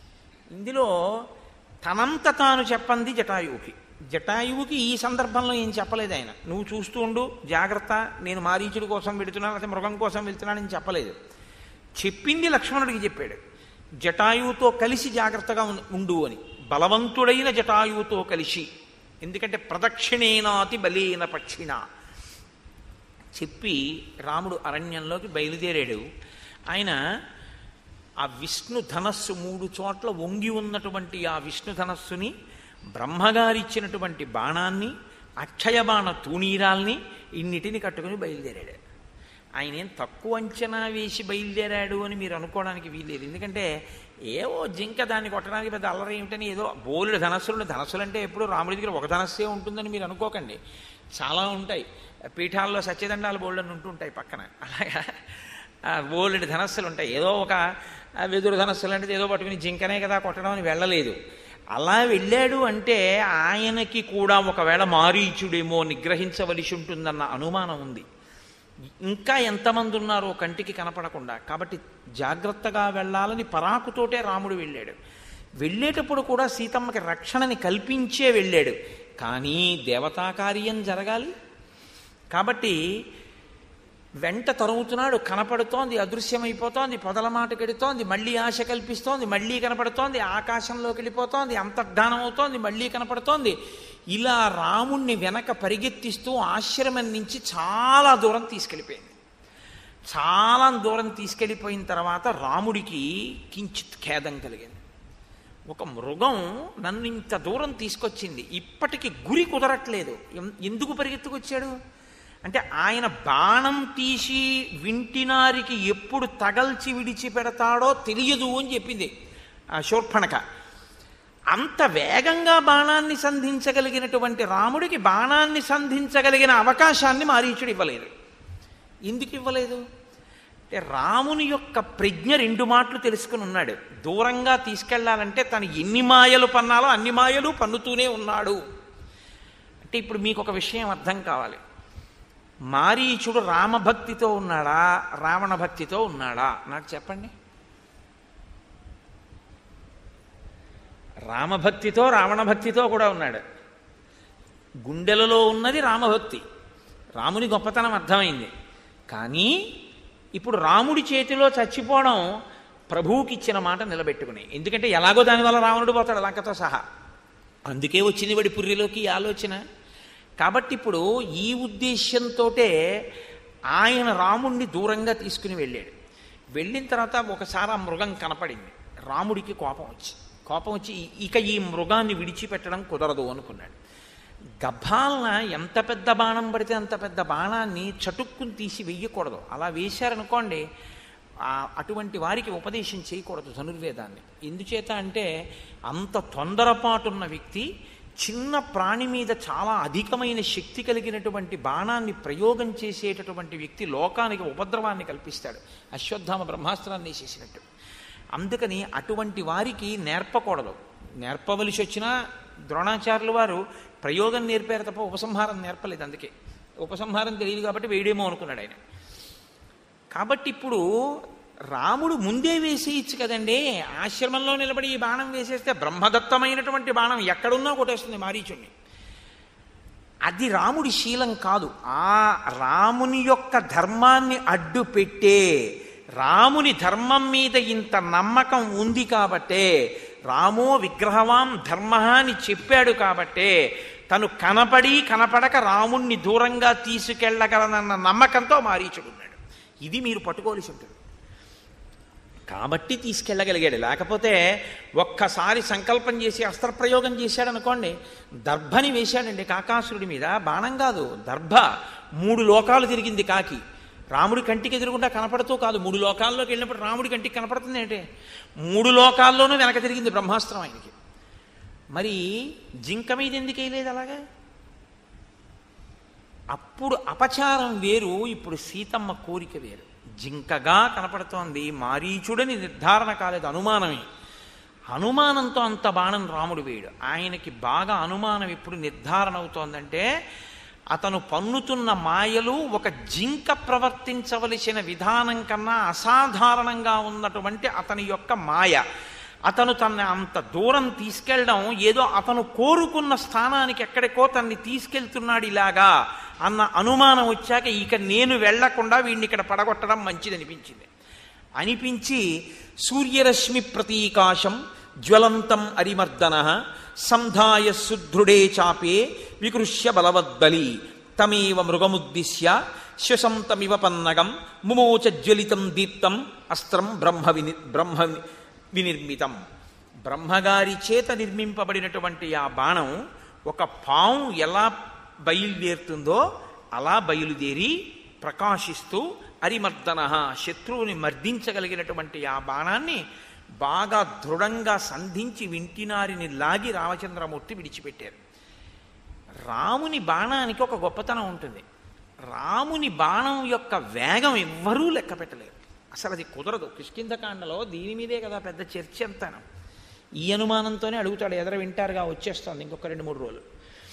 ఇందులో తనంత తాను చెప్పంది జటాయువుకి జటాయువుకి ఈ సందర్భంలో ఏం చెప్పలేదు ఆయన నువ్వు చూస్తూ ఉండు జాగ్రత్త నేను మారీచుడి కోసం వెళుతున్నాను లేకపోతే మృగం కోసం వెళ్తున్నానని చెప్పలేదు చెప్పింది లక్ష్మణుడికి చెప్పాడు జటాయువుతో కలిసి జాగ్రత్తగా ఉం- ఉండు అని బలవంతుడైన జటాయువుతో కలిసి ఎందుకంటే ప్రదక్షిణేనాతి బలేన పక్షిణ చెప్పి రాముడు అరణ్యంలోకి బయలుదేరాడు ఆయన ఆ విష్ణు ధనస్సు మూడు చోట్ల వంగి ఉన్నటువంటి ఆ విష్ణు ధనస్సుని బ్రహ్మగారిచ్చినటువంటి బాణాన్ని అక్షయ బాణ తూణీరాల్ని ఇన్నిటిని కట్టుకుని బయలుదేరాడు ఆయన ఏం తక్కువ అంచనా వేసి బయలుదేరాడు అని మీరు అనుకోవడానికి వీల్లేదు ఎందుకంటే ఏవో జింక దాన్ని కొట్టడానికి పెద్ద అల్లరి ఏమిటని ఏదో బోలుడు ధనస్సులు ధనస్సులు అంటే ఎప్పుడు రాముడి దగ్గర ఒక ధనస్సే ఉంటుందని మీరు అనుకోకండి చాలా ఉంటాయి పీఠాల్లో సత్యదండాలు బోల్డ్ అని ఉంటుంటాయి పక్కన అలాగా ఆ బోలెడు ధనస్సులు ఉంటాయి ఏదో ఒక ఆ వెదురు ధనస్సులు అంటే ఏదో పట్టుకుని జింకనే కదా కొట్టడం అని వెళ్ళలేదు అలా వెళ్ళాడు అంటే ఆయనకి కూడా ఒకవేళ మారీచుడేమో నిగ్రహించవలసి ఉంటుందన్న అనుమానం ఉంది ఇంకా ఎంతమంది ఉన్నారో కంటికి కనపడకుండా కాబట్టి జాగ్రత్తగా వెళ్ళాలని పరాకుతోటే రాముడు వెళ్ళాడు వెళ్ళేటప్పుడు కూడా సీతమ్మకి రక్షణని కల్పించే వెళ్ళాడు కానీ దేవతా కార్యం జరగాలి కాబట్టి వెంట తరుగుతున్నాడు కనపడుతోంది అదృశ్యమైపోతోంది పొదల మాట కెడుతోంది మళ్ళీ ఆశ కల్పిస్తోంది మళ్ళీ కనపడుతోంది ఆకాశంలోకి వెళ్ళిపోతోంది అంతర్ధానం అవుతోంది మళ్ళీ కనపడుతోంది ఇలా రాముణ్ణి వెనక పరిగెత్తిస్తూ ఆశ్రమం నుంచి చాలా దూరం తీసుకెళ్ళిపోయింది చాలా దూరం తీసుకెళ్ళిపోయిన తర్వాత రాముడికి కించిత్ ఖేదం కలిగింది ఒక మృగం నన్ను ఇంత దూరం తీసుకొచ్చింది ఇప్పటికి గురి కుదరట్లేదు ఎం- ఎందుకు పరిగెత్తుకొచ్చాడు అంటే ఆయన బాణం తీసి వింటినారికి ఎప్పుడు తగల్చి విడిచిపెడతాడో తెలియదు అని చెప్పింది ఆ శూర్పణక అంత వేగంగా బాణాన్ని సంధించగలిగినటువంటి రాముడికి బాణాన్ని సంధించగలిగిన అవకాశాన్ని మారీచుడు ఇవ్వలేదు ఎందుకు ఇవ్వలేదు అంటే రాముని యొక్క ప్రజ్ఞ రెండు మాటలు తెలుసుకుని ఉన్నాడు దూరంగా తీసుకెళ్లాలంటే తను ఎన్ని మాయలు పన్నాలో అన్ని మాయలు పన్నుతూనే ఉన్నాడు అంటే ఇప్పుడు మీకు ఒక విషయం అర్థం కావాలి మారీచుడు రామభక్తితో ఉన్నాడా రావణ భక్తితో ఉన్నాడా నాకు చెప్పండి రామభక్తితో రావణ భక్తితో కూడా ఉన్నాడు గుండెలలో ఉన్నది రామభక్తి రాముని గొప్పతనం అర్థమైంది కానీ ఇప్పుడు రాముడి చేతిలో చచ్చిపోవడం ప్రభువుకి ఇచ్చిన మాట నిలబెట్టుకుని ఎందుకంటే ఎలాగో దానివల్ల రావణుడు పోతాడు లంకతో సహా అందుకే వచ్చింది వాడి పుర్రిలోకి ఈ ఆలోచన కాబట్టి ఇప్పుడు ఈ ఉద్దేశ్యంతోటే ఆయన రాముణ్ణి దూరంగా తీసుకుని వెళ్ళాడు వెళ్ళిన తర్వాత ఒకసారి ఆ మృగం కనపడింది రాముడికి కోపం వచ్చి కోపం వచ్చి "ఇ- ఇక ఈ మృగాన్ని విడిచిపెట్టడం కుదరదు అనుకున్నాడు గభాలన ఎంత పెద్ద బాణం పడితే అంత పెద్ద బాణాన్ని చటుక్కుని తీసి వెయ్యకూడదు అలా వేశారనుకోండి ఆ అటువంటి వారికి ఉపదేశం చేయకూడదు ధనుర్వేదాన్ని ఎందుచేత అంటే అంత తొందరపాటున్న వ్యక్తి చిన్న ప్రాణి మీద చాలా అధికమైన శక్తి కలిగినటువంటి బాణాన్ని ప్రయోగం చేసేటటువంటి వ్యక్తి లోకానికి ఉపద్రవాన్ని కల్పిస్తాడు అశ్వత్థామ బ్రహ్మాస్త్రాన్ని చేసినట్టు అందుకని అటువంటి వారికి నేర్పకూడదు నేర్పవలసి వచ్చినా ద్రోణాచార్యుల వారు ప్రయోగం నేర్పారు తప్ప ఉపసంహారం నేర్పలేదు అందుకే ఉపసంహారం తెలియదు కాబట్టి వేయడేమో అనుకున్నాడు ఆయన కాబట్టి ఇప్పుడు రాముడు ముందే వేసేయచ్చు కదండి ఆశ్రమంలో నిలబడి ఈ బాణం వేసేస్తే బ్రహ్మదత్తమైనటువంటి బాణం ఎక్కడున్నా కొట్టేస్తుంది మారీచుణ్ణి అది రాముడి శీలం కాదు ఆ రాముని యొక్క ధర్మాన్ని అడ్డు పెట్టే రాముని ధర్మం మీద ఇంత నమ్మకం ఉంది కాబట్టే రామో విగ్రహవాం ధర్మ అని చెప్పాడు కాబట్టే తను కనపడి కనపడక రాముణ్ణి దూరంగా తీసుకెళ్ళగలనన్న నమ్మకంతో మారీచుడున్నాడు ఇది మీరు పట్టుకోవలసి ఉంటుంది కాబట్టి తీసుకెళ్ళగలిగాడు లేకపోతే ఒక్కసారి సంకల్పం చేసి అస్త్రప్రయోగం చేశాడు అనుకోండి దర్భని వేశాడండి కాకాసురుడి మీద బాణం కాదు దర్భ మూడు లోకాలు తిరిగింది కాకి రాముడి కంటికి ఎదురుగుండా కనపడుతూ కాదు మూడు లోకాల్లోకి వెళ్ళినప్పుడు రాముడి కంటికి కనపడుతుంది ఏంటి మూడు లోకాల్లోనూ వెనక తిరిగింది బ్రహ్మాస్త్రం ఆయనకి మరి జింక మీద ఎందుకు వేయలేదు అలాగా అప్పుడు అపచారం వేరు ఇప్పుడు సీతమ్మ కోరిక వేరు జింకగా కనపడుతోంది మారీచుడని నిర్ధారణ కాలేదు అనుమానమే అనుమానంతో అంత బాణం రాముడు వేయడు ఆయనకి బాగా అనుమానం ఎప్పుడు నిర్ధారణ అవుతోందంటే అతను పన్నుతున్న మాయలు ఒక జింక ప్రవర్తించవలసిన విధానం కన్నా అసాధారణంగా ఉన్నటువంటి అతని యొక్క మాయ అతను తన అంత దూరం తీసుకెళ్ళడం ఏదో అతను కోరుకున్న స్థానానికి ఎక్కడికో తన్ని తీసుకెళ్తున్నాడు ఇలాగా అన్న అనుమానం వచ్చాక ఇక నేను వెళ్లకుండా వీడిని ఇక్కడ పడగొట్టడం మంచిది అనిపించింది అనిపించి సూర్యరశ్మి ప్రతీకాశం జ్వలంతం అరిమర్దన సంధాయ సుదృఢే చాపే వికృష్య బలవద్బలి తమేవ మృగముద్దిశ్య శ్వసంతమివ పన్నగం ముమోచ జ్వలితం దీప్తం అస్త్రం బ్రహ్మ విని బ్రహ్మ వినిర్మితం బ్రహ్మగారి చేత నిర్మింపబడినటువంటి ఆ బాణం ఒక పాము ఎలా బయలుదేరుతుందో అలా బయలుదేరి ప్రకాశిస్తూ అరిమర్దన శత్రువుని మర్దించగలిగినటువంటి ఆ బాణాన్ని బాగా దృఢంగా సంధించి వింటినారిని లాగి రామచంద్రమూర్తి విడిచిపెట్టారు రాముని బాణానికి ఒక గొప్పతనం ఉంటుంది రాముని బాణం యొక్క వేగం ఎవ్వరూ లెక్క పెట్టలేరు అసలు అది కుదరదు కిష్కింధకాండలో దీని మీదే కదా పెద్ద చర్చ అంతాను ఈ అనుమానంతోనే అడుగుతాడు ఎదర వింటారుగా వచ్చేస్తుంది ఇంకొక రెండు మూడు రోజులు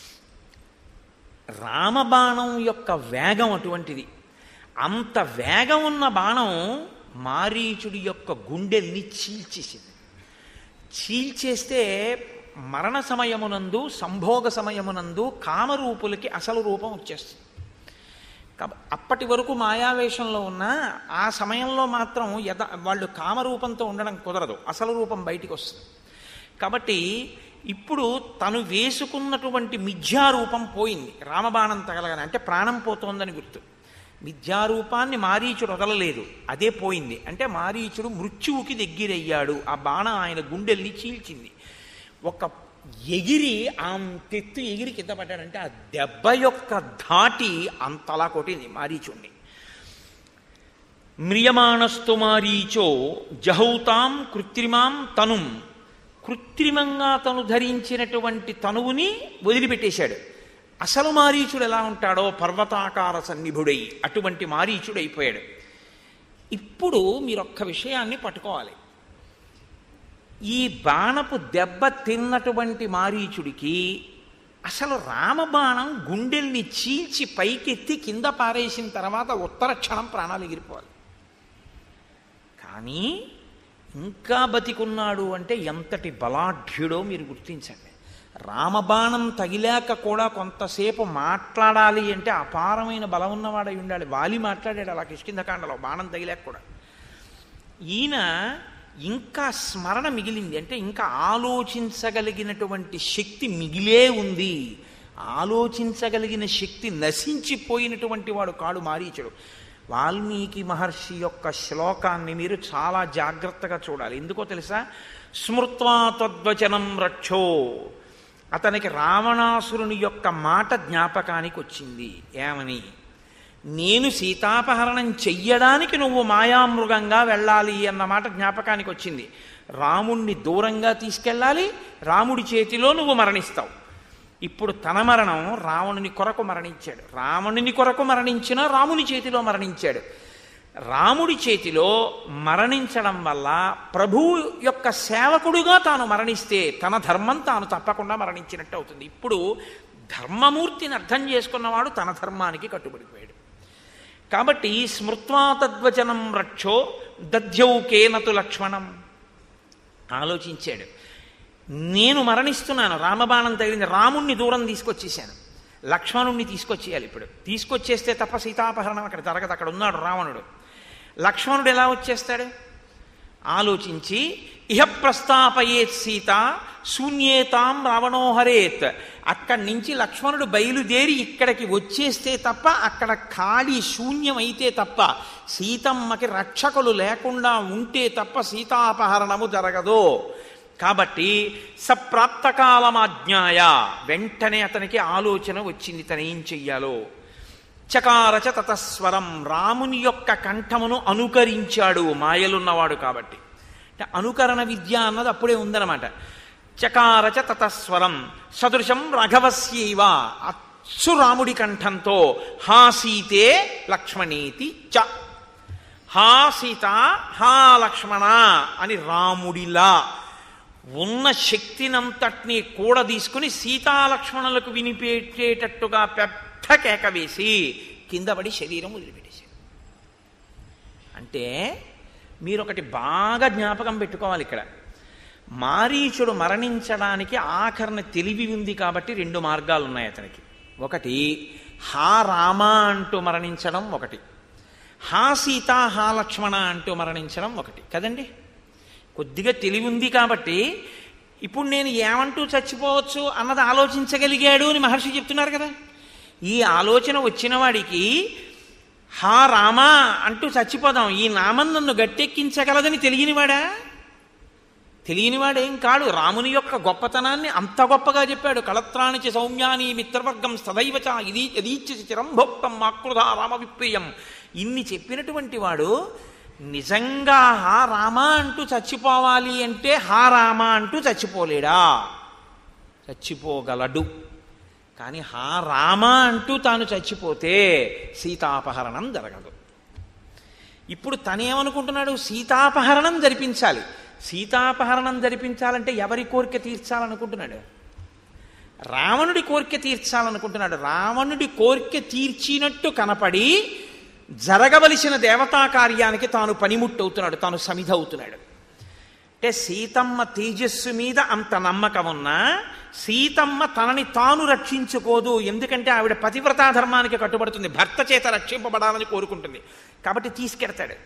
రామబాణం యొక్క వేగం అటువంటిది అంత వేగం ఉన్న బాణం మారీచుడి యొక్క గుండెల్ని చీల్చేసింది చీల్చేస్తే మరణ సమయమునందు సంభోగ సమయమునందు కామరూపులకి అసలు రూపం వచ్చేస్తుంది కాబ- అప్పటి వరకు మాయావేషంలో ఉన్న ఆ సమయంలో మాత్రం యథ వాళ్ళు కామరూపంతో ఉండడం కుదరదు అసలు రూపం బయటికి వస్తుంది కాబట్టి ఇప్పుడు తను వేసుకున్నటువంటి మిథ్యారూపం పోయింది రామబాణం తగలగానే అంటే ప్రాణం పోతోందని గుర్తు మిథ్యారూపాన్ని మారీచుడు వదలలేదు అదే పోయింది అంటే మారీచుడు మృత్యువుకి దగ్గరయ్యాడు ఆ బాణం ఆయన గుండెల్ని చీల్చింది ఒక ఎగిరి అంతెత్తు ఎగిరి కింద పడ్డాడంటే ఆ దెబ్బ యొక్క ధాటి అంతలా కొట్టింది మారీచుణ్ణి మ్రియమాణస్తు మారీచో జహౌతాం కృత్రిమాం తనుం కృత్రిమంగా తను ధరించినటువంటి తనువుని వదిలిపెట్టేశాడు అసలు మారీచుడు ఎలా ఉంటాడో పర్వతాకార సన్నిభుడై అటువంటి మారీచుడు అయిపోయాడు ఇప్పుడు మీరు ఒక్క విషయాన్ని పట్టుకోవాలి ఈ బాణపు దెబ్బ తిన్నటువంటి మారీచుడికి అసలు రామబాణం గుండెల్ని చీల్చి పైకెత్తి కింద పారేసిన తర్వాత ఉత్తర క్షణం ప్రాణాలు ఎగిరిపోవాలి కానీ ఇంకా బతికున్నాడు అంటే ఎంతటి బలాఢ్యుడో మీరు గుర్తించండి రామబాణం తగిలాక కూడా కొంతసేపు మాట్లాడాలి అంటే అపారమైన బలం ఉన్నవాడై ఉండాలి వాలి మాట్లాడాడు అలా కిష్కింధకాండలో బాణం తగిలాక కూడా ఈయన ఇంకా స్మరణ మిగిలింది అంటే ఇంకా ఆలోచించగలిగినటువంటి శక్తి మిగిలే ఉంది ఆలోచించగలిగిన శక్తి నశించిపోయినటువంటి వాడు కాడు మారీచుడు వాల్మీకి మహర్షి యొక్క శ్లోకాన్ని మీరు చాలా జాగ్రత్తగా చూడాలి ఎందుకో తెలుసా స్మృత్వా తద్వచనం రక్షో అతనికి రావణాసురుని యొక్క మాట జ్ఞాపకానికి వచ్చింది ఏమని నేను సీతాపహరణం చెయ్యడానికి నువ్వు మాయామృగంగా వెళ్ళాలి అన్న మాట జ్ఞాపకానికి వచ్చింది రాముణ్ణి దూరంగా తీసుకెళ్ళాలి రాముడి చేతిలో నువ్వు మరణిస్తావు ఇప్పుడు తన మరణం రావణుని కొరకు మరణించాడు రావణుని కొరకు మరణించిన రాముని చేతిలో మరణించాడు రాముడి చేతిలో మరణించడం వల్ల ప్రభువు యొక్క సేవకుడుగా తాను మరణిస్తే తన ధర్మం తాను తప్పకుండా మరణించినట్టు అవుతుంది ఇప్పుడు ధర్మమూర్తిని అర్థం చేసుకున్నవాడు తన ధర్మానికి కట్టుబడిపోయాడు కాబట్టి స్మృత్వా తద్వచనం రక్షో దధ్యౌకేనతు లక్ష్మణం ఆలోచించాడు నేను మరణిస్తున్నాను రామబాణం తగిలింది రాముణ్ణి దూరం తీసుకొచ్చేసాను లక్ష్మణుణ్ణి తీసుకొచ్చేయాలి ఇప్పుడు తీసుకొచ్చేస్తే తప్ప సీతాపహరణం అక్కడ జరగదు అక్కడ ఉన్నాడు రావణుడు లక్ష్మణుడు ఎలా వచ్చేస్తాడు ఆలోచించి ఇహ ప్రస్తాపయేత్ సీత శూన్యేతాం రావణోహరేత్ అక్కడి నుంచి లక్ష్మణుడు బయలుదేరి ఇక్కడికి వచ్చేస్తే తప్ప అక్కడ ఖాళీ శూన్యమైతే తప్ప సీతమ్మకి రక్షకులు లేకుండా ఉంటే తప్ప సీతాపహరణము జరగదు కాబట్టి సప్రాప్తకాలమాజ్ఞాయ వెంటనే అతనికి ఆలోచన వచ్చింది తను ఏం చెయ్యాలో చకారచ తతస్వరం రాముని యొక్క కంఠమును అనుకరించాడు మాయలున్నవాడు కాబట్టి అంటే అనుకరణ విద్య అన్నది అప్పుడే ఉందన్నమాట చకారచ తతస్వరం సదృశం రాఘవస్యైవ అచ్చు రాముడి కంఠంతో హా సీతే లక్ష్మణేతి చ హా సీత హా లక్ష్మణ అని రాముడిలా ఉన్న శక్తినంతటినీ కూడా తీసుకుని సీతాలక్ష్మణులకు వినిపెట్టేటట్టుగా పెద్ద కేక వేసి కింద పడి శరీరం వదిలిపెట్టేశాడు అంటే మీరు ఒకటి బాగా జ్ఞాపకం పెట్టుకోవాలి ఇక్కడ మారీచుడు మరణించడానికి ఆఖరణ తెలివి ఉంది కాబట్టి రెండు మార్గాలు ఉన్నాయి అతనికి ఒకటి హా రామ అంటూ మరణించడం ఒకటి హా సీత హా లక్ష్మణ అంటూ మరణించడం ఒకటి కదండి కొద్దిగా తెలివి ఉంది కాబట్టి ఇప్పుడు నేను ఏమంటూ చచ్చిపోవచ్చు అన్నది ఆలోచించగలిగాడు అని మహర్షి చెప్తున్నారు కదా ఈ ఆలోచన వచ్చిన వాడికి హా రామా అంటూ చచ్చిపోదాం ఈ నామం నన్ను గట్టెక్కించగలదని తెలియనివాడా తెలియనివాడేం కాడు రాముని యొక్క గొప్పతనాన్ని అంత గొప్పగా చెప్పాడు కళత్రాణిచి సౌమ్యాని మిత్రవర్గం సదైవచ ఇది యదీచ్చి చిరంభోక్తం మాకృధ రామ విప్రియం ఇన్ని చెప్పినటువంటి వాడు నిజంగా హా రామ అంటూ చచ్చిపోవాలి అంటే హా రామ అంటూ చచ్చిపోలేడా చచ్చిపోగలడు కానీ హా రామ అంటూ తాను చచ్చిపోతే సీతాపహరణం జరగదు ఇప్పుడు తనేమనుకుంటున్నాడు సీతాపహరణం జరిపించాలి సీతాపహరణం జరిపించాలంటే ఎవరి కోరిక తీర్చాలనుకుంటున్నాడు రావణుడి కోరిక తీర్చాలనుకుంటున్నాడు రావణుడి కోరిక తీర్చినట్టు కనపడి జరగవలసిన దేవతా కార్యానికి తాను పనిముట్టవుతున్నాడు తాను సమిధ అవుతున్నాడు అంటే సీతమ్మ తేజస్సు మీద అంత నమ్మకం ఉన్నా సీతమ్మ తనని తాను రక్షించుకోదు ఎందుకంటే ఆవిడ పతివ్రతా ధర్మానికి కట్టుబడుతుంది భర్త చేత రక్షింపబడాలని కోరుకుంటుంది కాబట్టి తీసుకెడతాడు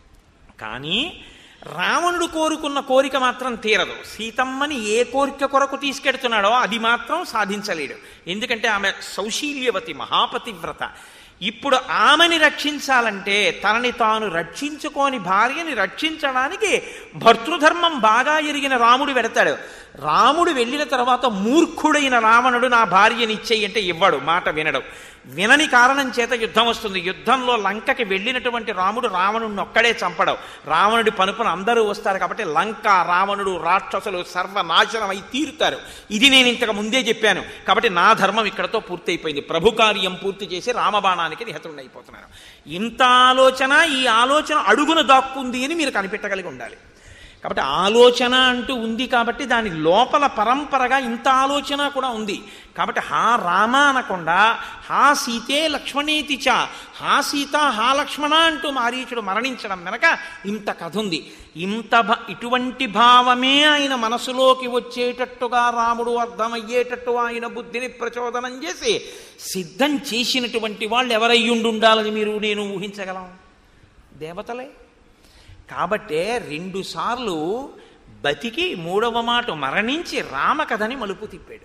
కానీ రావణుడు కోరుకున్న కోరిక మాత్రం తీరదు సీతమ్మని ఏ కోరిక కొరకు తీసుకెడుతున్నాడో అది మాత్రం సాధించలేడు ఎందుకంటే ఆమె సౌశీల్యవతి మహాపతివ్రత ఇప్పుడు ఆమెని రక్షించాలంటే తనని తాను రక్షించుకోని భార్యని రక్షించడానికి భర్తృధర్మం బాగా ఎరిగిన రాముడు వెడతాడు రాముడు వెళ్ళిన తర్వాత మూర్ఖుడైన రావణుడు నా భార్యని ఇచ్చేయి అంటే ఇవ్వడు మాట వినడు వినని కారణం చేత యుద్ధం వస్తుంది యుద్ధంలో లంకకి వెళ్ళినటువంటి రాముడు రావణుడిని ఒక్కడే చంపడం రావణుడి పనుపున అందరూ వస్తారు కాబట్టి లంక రావణుడు రాక్షసులు సర్వనాశనం అయి తీరుతారు ఇది నేను ఇంతకు ముందే చెప్పాను కాబట్టి నా ధర్మం ఇక్కడతో పూర్తయిపోయింది ప్రభు కార్యం పూర్తి చేసి రామబాణానికి నిహతుడిని అయిపోతున్నాను ఇంత ఆలోచన ఈ ఆలోచన అడుగున దాక్కుంది అని మీరు కనిపెట్టగలిగి ఉండాలి కాబట్టి ఆలోచన అంటూ ఉంది కాబట్టి దాని లోపల పరంపరగా ఇంత ఆలోచన కూడా ఉంది కాబట్టి హా రామ అనకుండా హా సీతే లక్ష్మణేతి చ హా సీత హా లక్ష్మణ అంటూ మారీచుడు మరణించడం వెనక ఇంత కథ ఉంది ఇంత భ ఇటువంటి భావమే ఆయన మనసులోకి వచ్చేటట్టుగా రాముడు అర్థమయ్యేటట్టు ఆయన బుద్ధిని ప్రచోదనం చేసి సిద్ధం చేసినటువంటి వాళ్ళు ఎవరయ్యుండుండాలని మీరు నేను ఊహించగలం దేవతలే కాబట్టే రెండుసార్లు బతికి మూడవ మాట మరణించి రామకథని మలుపు తిప్పాడు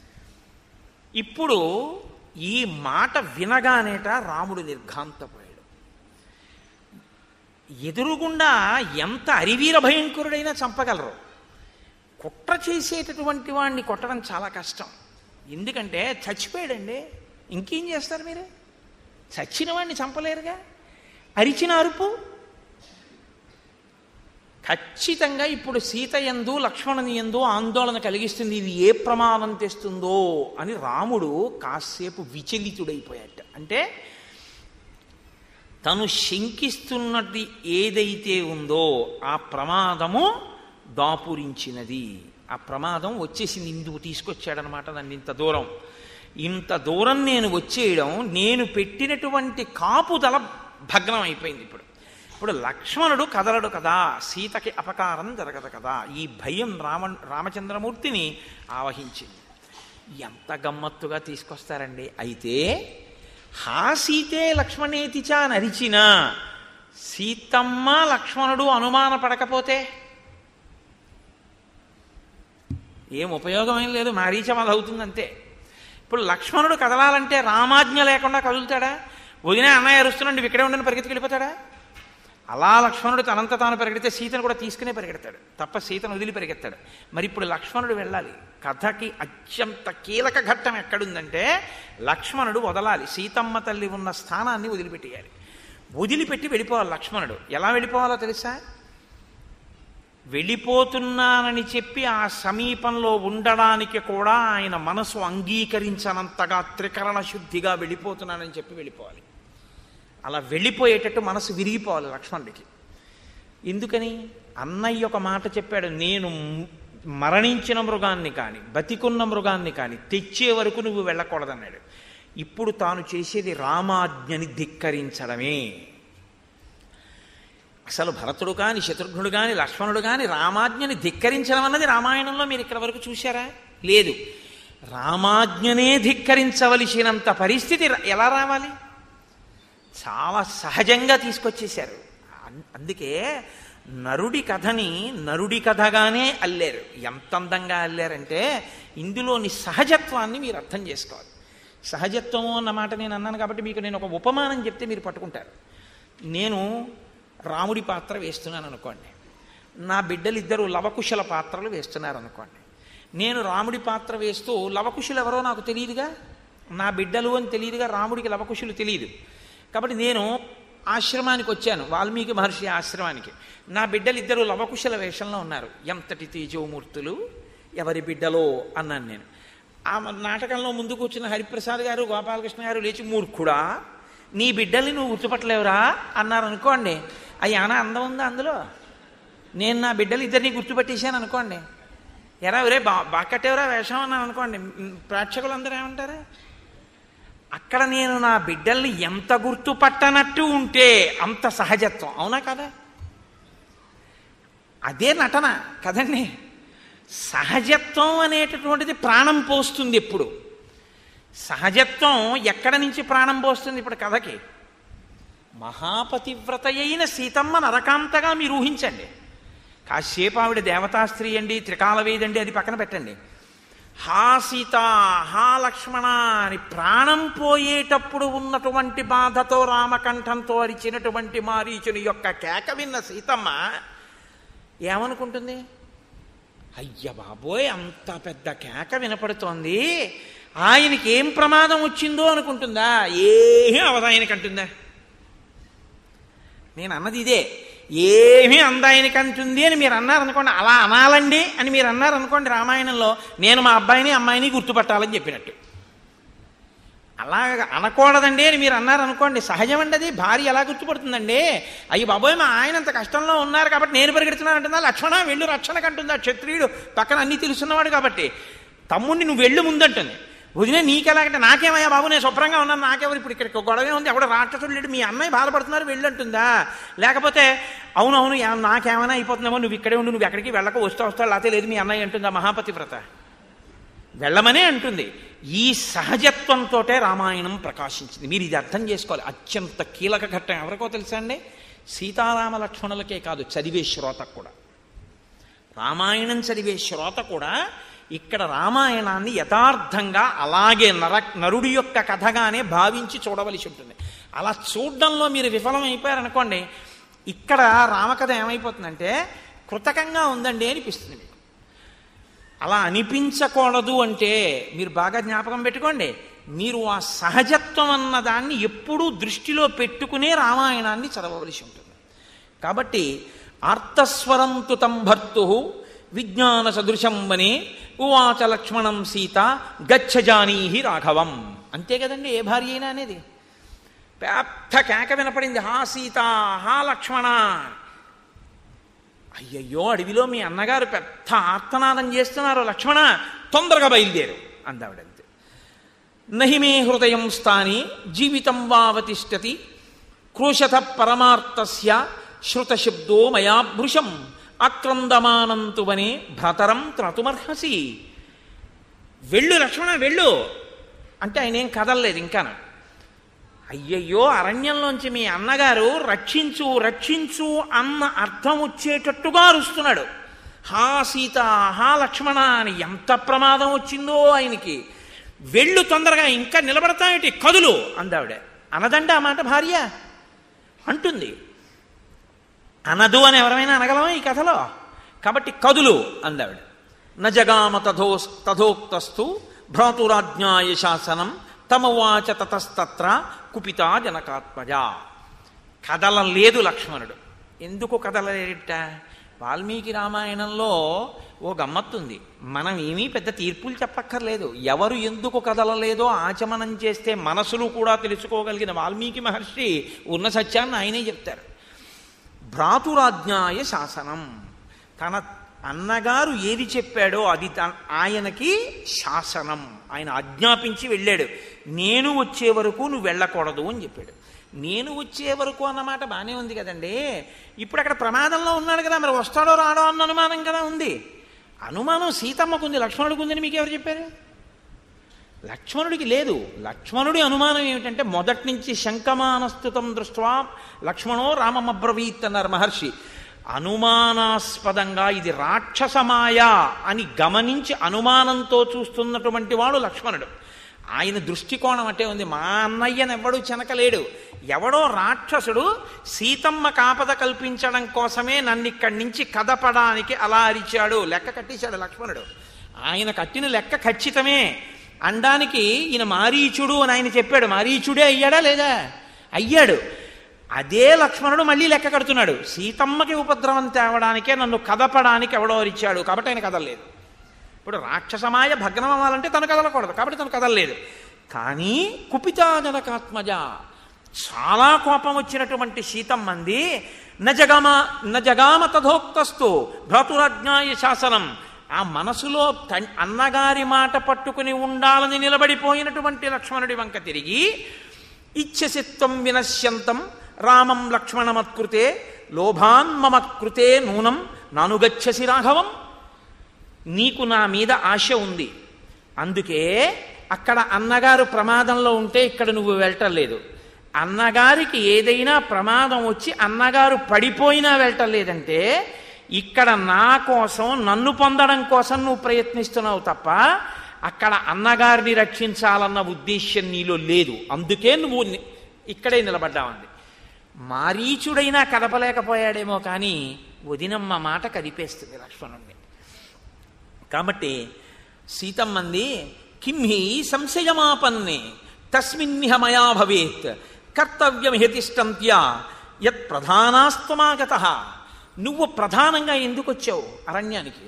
ఇప్పుడు ఈ మాట వినగానేట రాముడు నిర్ఘాంతపోయాడు ఎదురుగుండా ఎంత అరివీర భయంకరుడైనా చంపగలరు కుట్ర చేసేటటువంటి వాడిని కొట్టడం చాలా కష్టం ఎందుకంటే చచ్చిపోయాడండి ఇంకేం చేస్తారు మీరు చచ్చిన వాడిని చంపలేరుగా అరిచిన అరుపు ఖచ్చితంగా ఇప్పుడు సీత ఎందు లక్ష్మణుని ఎందు ఆందోళన కలిగిస్తుంది ఇది ఏ ప్రమాదం తెస్తుందో అని రాముడు కాసేపు విచలితుడైపోయాట అంటే తను శంకిస్తున్నది ఏదైతే ఉందో ఆ ప్రమాదము దాపురించినది ఆ ప్రమాదం వచ్చేసింది ఇందుకు తీసుకొచ్చాడనమాట నన్ను ఇంత దూరం ఇంత దూరం నేను వచ్చేయడం నేను పెట్టినటువంటి కాపుదల భగ్నం అయిపోయింది ఇప్పుడు ఇప్పుడు లక్ష్మణుడు కదలడు కదా సీతకి అపకారం జరగదు కదా ఈ భయం రామ రామచంద్రమూర్తిని ఆవహించింది ఎంత గమ్మత్తుగా తీసుకొస్తారండి అయితే హా సీతే లక్ష్మణేతిచ అని అరిచిన సీతమ్మ లక్ష్మణుడు అనుమాన పడకపోతే ఏం ఉపయోగమేం లేదు మారీచం అది అవుతుంది అంతే ఇప్పుడు లక్ష్మణుడు కదలాలంటే రామాజ్ఞ లేకుండా కదులుతాడా వదిన అన్నయ్య అరుస్తున్నాడు ఇక్కడే ఉండని పరిగెత్తికి వెళ్ళిపోతాడా అలా లక్ష్మణుడు తనంత తాను పరిగెడితే సీతను కూడా తీసుకునే పరిగెడతాడు తప్ప సీతను వదిలి పరిగెత్తాడు మరి ఇప్పుడు లక్ష్మణుడు వెళ్ళాలి కథకి అత్యంత కీలక ఘట్టం ఎక్కడుందంటే లక్ష్మణుడు వదలాలి సీతమ్మ తల్లి ఉన్న స్థానాన్ని వదిలిపెట్టేయాలి వదిలిపెట్టి వెళ్ళిపోవాలి లక్ష్మణుడు ఎలా వెళ్ళిపోవాలో తెలుసా వెళ్ళిపోతున్నానని చెప్పి ఆ సమీపంలో ఉండడానికి కూడా ఆయన మనసు అంగీకరించనంతగా త్రికరణ శుద్ధిగా వెళ్ళిపోతున్నానని చెప్పి వెళ్ళిపోవాలి అలా వెళ్ళిపోయేటట్టు మనసు విరిగిపోవాలి లక్ష్మణుడికి ఎందుకని అన్నయ్య ఒక మాట చెప్పాడు నేను మరణించిన మృగాన్ని కానీ బతికున్న మృగాన్ని కానీ తెచ్చే వరకు నువ్వు వెళ్ళకూడదన్నాడు ఇప్పుడు తాను చేసేది రామాజ్ఞని ధిక్కరించడమే అసలు భరతుడు కాని శత్రుఘ్నుడు కాని లక్ష్మణుడు కాని రామాజ్ఞని ధిక్కరించడం అన్నది రామాయణంలో మీరు ఇక్కడ వరకు చూశారా లేదు రామాజ్ఞనే ధిక్కరించవలసినంత పరిస్థితి ర- ఎలా రావాలి చాలా సహజంగా తీసుకొచ్చేశారు అన్- అందుకే నరుడి కథని నరుడి కథగానే అల్లారు ఎంత అందంగా అల్లారంటే ఇందులోని సహజత్వాన్ని మీరు అర్థం చేసుకోవాలి సహజత్వము అన్న మాట నేను అన్నాను కాబట్టి మీకు నేను ఒక ఉపమానం చెప్తే మీరు పట్టుకుంటారు నేను రాముడి పాత్ర వేస్తున్నాను అనుకోండి నా బిడ్డలు ఇద్దరు లవకుశల పాత్రలు వేస్తున్నారు అనుకోండి నేను రాముడి పాత్ర వేస్తూ లవకుశులు ఎవరో నాకు తెలియదుగా నా బిడ్డలు అని తెలియదుగా రాముడికి లవకుశులు తెలియదు కాబట్టి నేను ఆశ్రమానికి వచ్చాను వాల్మీకి మహర్షి ఆశ్రమానికి నా బిడ్డలు ఇద్దరు లవకుశల వేషంలో ఉన్నారు ఎంతటి తేజోమూర్తులు ఎవరి బిడ్డలో అన్నాను నేను ఆ నాటకంలో ముందుకు వచ్చిన హరిప్రసాద్ గారు గోపాలకృష్ణ గారు లేచి మూర్ఖుడా నీ బిడ్డల్ని నువ్వు గుర్తుపట్టలేవురా అన్నారు అనుకోండి అయ్యి అనా అందం ఉందా అందులో నేను నా బిడ్డలు ఇద్దరిని గుర్తుపట్టేశాను అనుకోండి ఎరా ఒరే బా బాగా కట్టేవరా వేషం అన్నాను అనుకోండి మ్, ప్రేక్షకులు అందరూ ఏమంటారు అక్కడ నేను నా బిడ్డల్ని ఎంత గుర్తుపట్టనట్టు ఉంటే అంత సహజత్వం అవునా కదా అదే నటన కదండి సహజత్వం అనేటటువంటిది ప్రాణం పోస్తుంది ఎప్పుడు సహజత్వం ఎక్కడ నుంచి ప్రాణం పోస్తుంది ఇప్పుడు కథకి మహాపతివ్రత అయిన సీతమ్మ నరకాంతగా మీరు ఊహించండి కాసేపు ఆవిడ దేవతాస్త్రీ అండి త్రికాలవేదండి అది పక్కన పెట్టండి హా సీత హా లక్ష్మణ అని ప్రాణం పోయేటప్పుడు ఉన్నటువంటి బాధతో రామకంఠంతో అరిచినటువంటి మారీచుని యొక్క కేక విన్న సీతమ్మ ఏమనుకుంటుంది అయ్య బాబోయ్ అంత పెద్ద కేక వినపడుతోంది ఆయనకి ఏం ప్రమాదం వచ్చిందో అనుకుంటుందా ఏమీ అవదు ఆయనకంటుందా నేను అన్నది ఇదే ఏమీ అందాయనికి అంటుంది అని మీరు అన్నారనుకోండి అలా అనాలండి అని మీరు అన్నారనుకోండి రామాయణంలో నేను మా అబ్బాయిని అమ్మాయిని గుర్తుపట్టాలని చెప్పినట్టు అలా అనకూడదండి అని మీరు అన్నారనుకోండి సహజమండి అది భార్య ఎలా గుర్తుపడుతుందండి అయ్యి బాబోయ్ మా ఆయన అంత కష్టంలో ఉన్నారు కాబట్టి నేను పరిగెడుతున్నాను అంటుందా లక్ష్మణ వెళ్ళు రక్షణకు అంటుందా క్షత్రియుడు పక్కన అన్ని తెలుసున్నవాడు కాబట్టి తమ్ముడిని నువ్వు వెళ్ళు ముందంటుంది వదిలే నీకెలాగంటే నాకేమయ్యా బాబు నేను శుభ్రంగా ఉన్నాను నాకెవరు ఇప్పుడు ఇక్కడ గొడవే ఉంది ఎవడో రాక్షసుడు లేడు మీ అన్నయ్య బాధపడుతున్నారు వెళ్ళంటుందా లేకపోతే అవునవును యా- నాకేమైనా అయిపోతుందేమో నువ్వు ఇక్కడే ఉండు నువ్వు ఎక్కడికి వెళ్ళక వస్తా వస్తా లేకపోతే లేదు మీ అన్నయ్య అంటుందా మహాపతివ్రత వెళ్ళమనే అంటుంది ఈ సహజత్వంతో రామాయణం ప్రకాశించింది మీరు ఇది అర్థం చేసుకోవాలి అత్యంత కీలక ఘట్టం ఎవరికో తెలుసా అండి సీతారామ లక్ష్మణులకే కాదు చదివే శ్రోతకు కూడా రామాయణం చదివే శ్రోత కూడా ఇక్కడ రామాయణాన్ని యథార్థంగా అలాగే నర నరుడి యొక్క కథగానే భావించి చూడవలసి ఉంటుంది అలా చూడడంలో మీరు విఫలం అయిపోయారనుకోండి ఇక్కడ రామకథ ఏమైపోతుందంటే కృతకంగా ఉందండి అనిపిస్తుంది మీకు అలా అనిపించకూడదు అంటే మీరు బాగా జ్ఞాపకం పెట్టుకోండి మీరు ఆ సహజత్వం అన్న దాన్ని ఎప్పుడూ దృష్టిలో పెట్టుకునే రామాయణాన్ని చదవవలసి ఉంటుంది కాబట్టి ఆర్తస్వరంతు తం భర్తు విజ్ఞాన సదృశం వనే ఉవాచ లక్ష్మణం సీత గచ్చజానీహి రాఘవం అంతే కదండి ఏ భార్య అయినా అనేది పెద్ద కేక వినపడింది హా సీత హా లక్ష్మణ అయ్యయ్యో అడవిలో మీ అన్నగారు పెద్ద ఆర్తనాదం చేస్తున్నారు లక్ష్మణ తొందరగా బయలుదేరు అందావిడంతే నహి మే హృదయం స్థాని జీవితం వావతిష్టతి క్రోశత పరమార్థస్య శృతశబ్దో మయా భృశం ఆక్రందమానంతు వనే భ్రతరం త్రతుమర్హసి వెళ్ళు లక్ష్మణ వెళ్ళు అంటే ఆయన ఏం కదలలేదు ఇంకాను అయ్యయ్యో అరణ్యంలోంచి మీ అన్నగారు రక్షించు రక్షించు అన్న అర్థం వచ్చేటట్టుగా అరుస్తున్నాడు హా సీత హా లక్ష్మణ అని ఎంత ప్రమాదం వచ్చిందో ఆయనకి వెళ్ళు తొందరగా ఇంకా నిలబడతాయేటి కదులు అందావిడ అనదండి ఆ మాట భార్య అంటుంది అనదు అని ఎవరైనా అనగలమా ఈ కథలో కాబట్టి కదులు అందావిడ నజగామ తథో తథోక్తస్తు భ్రాతురాజ్ఞాయ శాసనం తమవాచ తతస్తత్ర కుపితా జనకాత్మజ కదలలేదు లక్ష్మణుడు ఎందుకు కదలలేట వాల్మీకి రామాయణంలో ఓ గమ్మత్తుంది మనం ఏమీ పెద్ద తీర్పులు చెప్పక్కర్లేదు ఎవరు ఎందుకు కదలలేదో ఆచమనం చేస్తే మనసులు కూడా తెలుసుకోగలిగిన వాల్మీకి మహర్షి ఉన్న సత్యాన్ని ఆయనే చెప్తారు భ్రాతురాజ్ఞాయ శాసనం తన అన్నగారు ఏది చెప్పాడో అది త- ఆయనకి శాసనం ఆయన ఆజ్ఞాపించి వెళ్ళాడు నేను వచ్చే వరకు నువ్వు వెళ్ళకూడదు అని చెప్పాడు నేను వచ్చే వరకు అన్నమాట బాగానే ఉంది కదండి ఇప్పుడు అక్కడ ప్రమాదంలో ఉన్నాడు కదా మరి వస్తాడో రాడో అన్న అనుమానం కదా ఉంది అనుమానం సీతమ్మకు ఉంది లక్ష్మణుడికి ఉందని మీకు ఎవరు చెప్పారు లక్ష్మణుడికి లేదు లక్ష్మణుడి అనుమానం ఏమిటంటే మొదటి నుంచి శంకమానస్తుతం దృష్ట్వా లక్ష్మణో రామమబ్రవీత్ అన్నారు మహర్షి అనుమానాస్పదంగా ఇది రాక్షసమాయ అని గమనించి అనుమానంతో చూస్తున్నటువంటి వాడు లక్ష్మణుడు ఆయన దృష్టికోణం అంటే ఉంది మా అన్నయ్యనెవ్వడు చెనకలేడు ఎవడో రాక్షసుడు సీతమ్మ కాపద కల్పించడం కోసమే నన్ను ఇక్కడి నుంచి కదపడానికి అలా అరిచాడు లెక్క కట్టేశాడు లక్ష్మణుడు ఆయన కట్టిన లెక్క ఖచ్చితమే అండానికి ఈయన మారీచుడు అని ఆయన చెప్పాడు మారీచుడే అయ్యాడా లేదా అయ్యాడు అదే లక్ష్మణుడు మళ్ళీ లెక్క కడుతున్నాడు సీతమ్మకి ఉపద్రవం తేవడానికే నన్ను కదపడానికి ఎవడో అరిచాడు కాబట్టి ఆయన కదలలేదు ఇప్పుడు రాక్షసమాయ భగ్నం అవ్వాలంటే తను కదలకూడదు కాబట్టి తను కదలలేదు కానీ కుపితాజనకాత్మజ చాలా కోపం వచ్చినటువంటి సీతమ్మంది నజగమ నజగామ తథోక్తస్తు భ్రాతురాజ్ఞాయ శాసనం ఆ మనసులో తన్- అన్నగారి మాట పట్టుకుని ఉండాలని నిలబడిపోయినటువంటి లక్ష్మణుడి వంక తిరిగి ఇచ్చసిత్వం వినశ్యంతం రామం లక్ష్మణమత్కృతే లోభాన్ మమ కృతే నూనం నానుగచ్చసి రాఘవం నీకు నా మీద ఆశ ఉంది అందుకే అక్కడ అన్నగారు ప్రమాదంలో ఉంటే ఇక్కడ నువ్వు వెళ్ళటం లేదు అన్నగారికి ఏదైనా ప్రమాదం వచ్చి అన్నగారు పడిపోయినా వెళ్ళటం లేదంటే ఇక్కడ నా కోసం నన్ను పొందడం కోసం నువ్వు ప్రయత్నిస్తున్నావు తప్ప అక్కడ అన్నగారిని రక్షించాలన్న ఉద్దేశ్యం నీలో లేదు అందుకే నువ్వు ని- ఇక్కడే నిలబడ్డావంది మారీచుడైనా కదపలేకపోయాడేమో కానీ వదినమ్మ మాట కదిపేస్తుంది లక్ష్మణుణ్ణి కాబట్టి సీతమ్మంది కిం హి సంశయమాపన్నే తస్మిన్నిహ మయా భవేత్ కర్తవ్యం హతిష్టంత్యా యత్ ప్రధానాస్తమాగత నువ్వు ప్రధానంగా ఎందుకు వచ్చావు అరణ్యానికి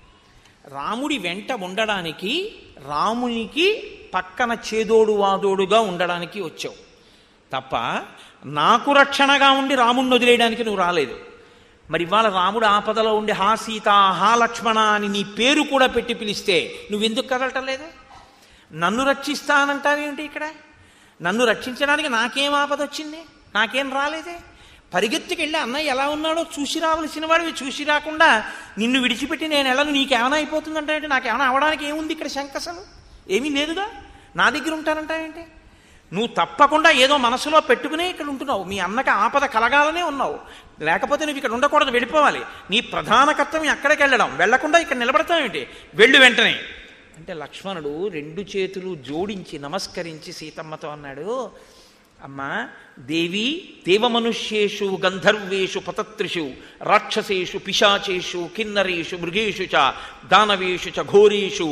రాముడి వెంట ఉండడానికి రామునికి పక్కన చేదోడు వాదోడుగా ఉండడానికి వచ్చావు తప్ప నాకు రక్షణగా ఉండి రాముణ్ణి వదిలేయడానికి నువ్వు రాలేదు మరి ఇవాళ రాముడు ఆపదలో ఉండి హా సీత హా లక్ష్మణ అని నీ పేరు కూడా పెట్టి పిలిస్తే నువ్వెందుకు కదలటం లేదు నన్ను రక్షిస్తానంటావేంటి ఇక్కడ నన్ను రక్షించడానికి నాకేం ఆపద వచ్చింది నాకేం రాలేదే పరిగెత్తుకు వెళ్ళి అన్నయ్య ఎలా ఉన్నాడో చూసి రావలసిన వాడివి చూసి రాకుండా నిన్ను విడిచిపెట్టి నేను ఎలా నీకేమైనా అయిపోతుందంటే నాకేమైనా అవడానికి ఏముంది ఇక్కడ శంకసలు ఏమీ లేదుగా నా దగ్గర ఉంటానంటావేంటి నువ్వు తప్పకుండా ఏదో మనసులో పెట్టుకునే ఇక్కడ ఉంటున్నావు మీ అన్నకి ఆపద కలగాలనే ఉన్నావు లేకపోతే నువ్వు ఇక్కడ ఉండకూడదు వెళ్ళిపోవాలి నీ ప్రధాన కర్తవ్యం అక్కడికి వెళ్ళడం వెళ్లకుండా ఇక్కడ నిలబడతావేంటి వెళ్ళు వెంటనే అంటే లక్ష్మణుడు రెండు చేతులు జోడించి నమస్కరించి సీతమ్మతో అన్నాడు అమ్మా దేవి దేవమనుష్యేషు గంధర్వేషు పతత్రిషు రాక్షసేషు పిశాచేషు కిన్నరేషు మృగేషు చ దానవేషు చ ఘోరేషు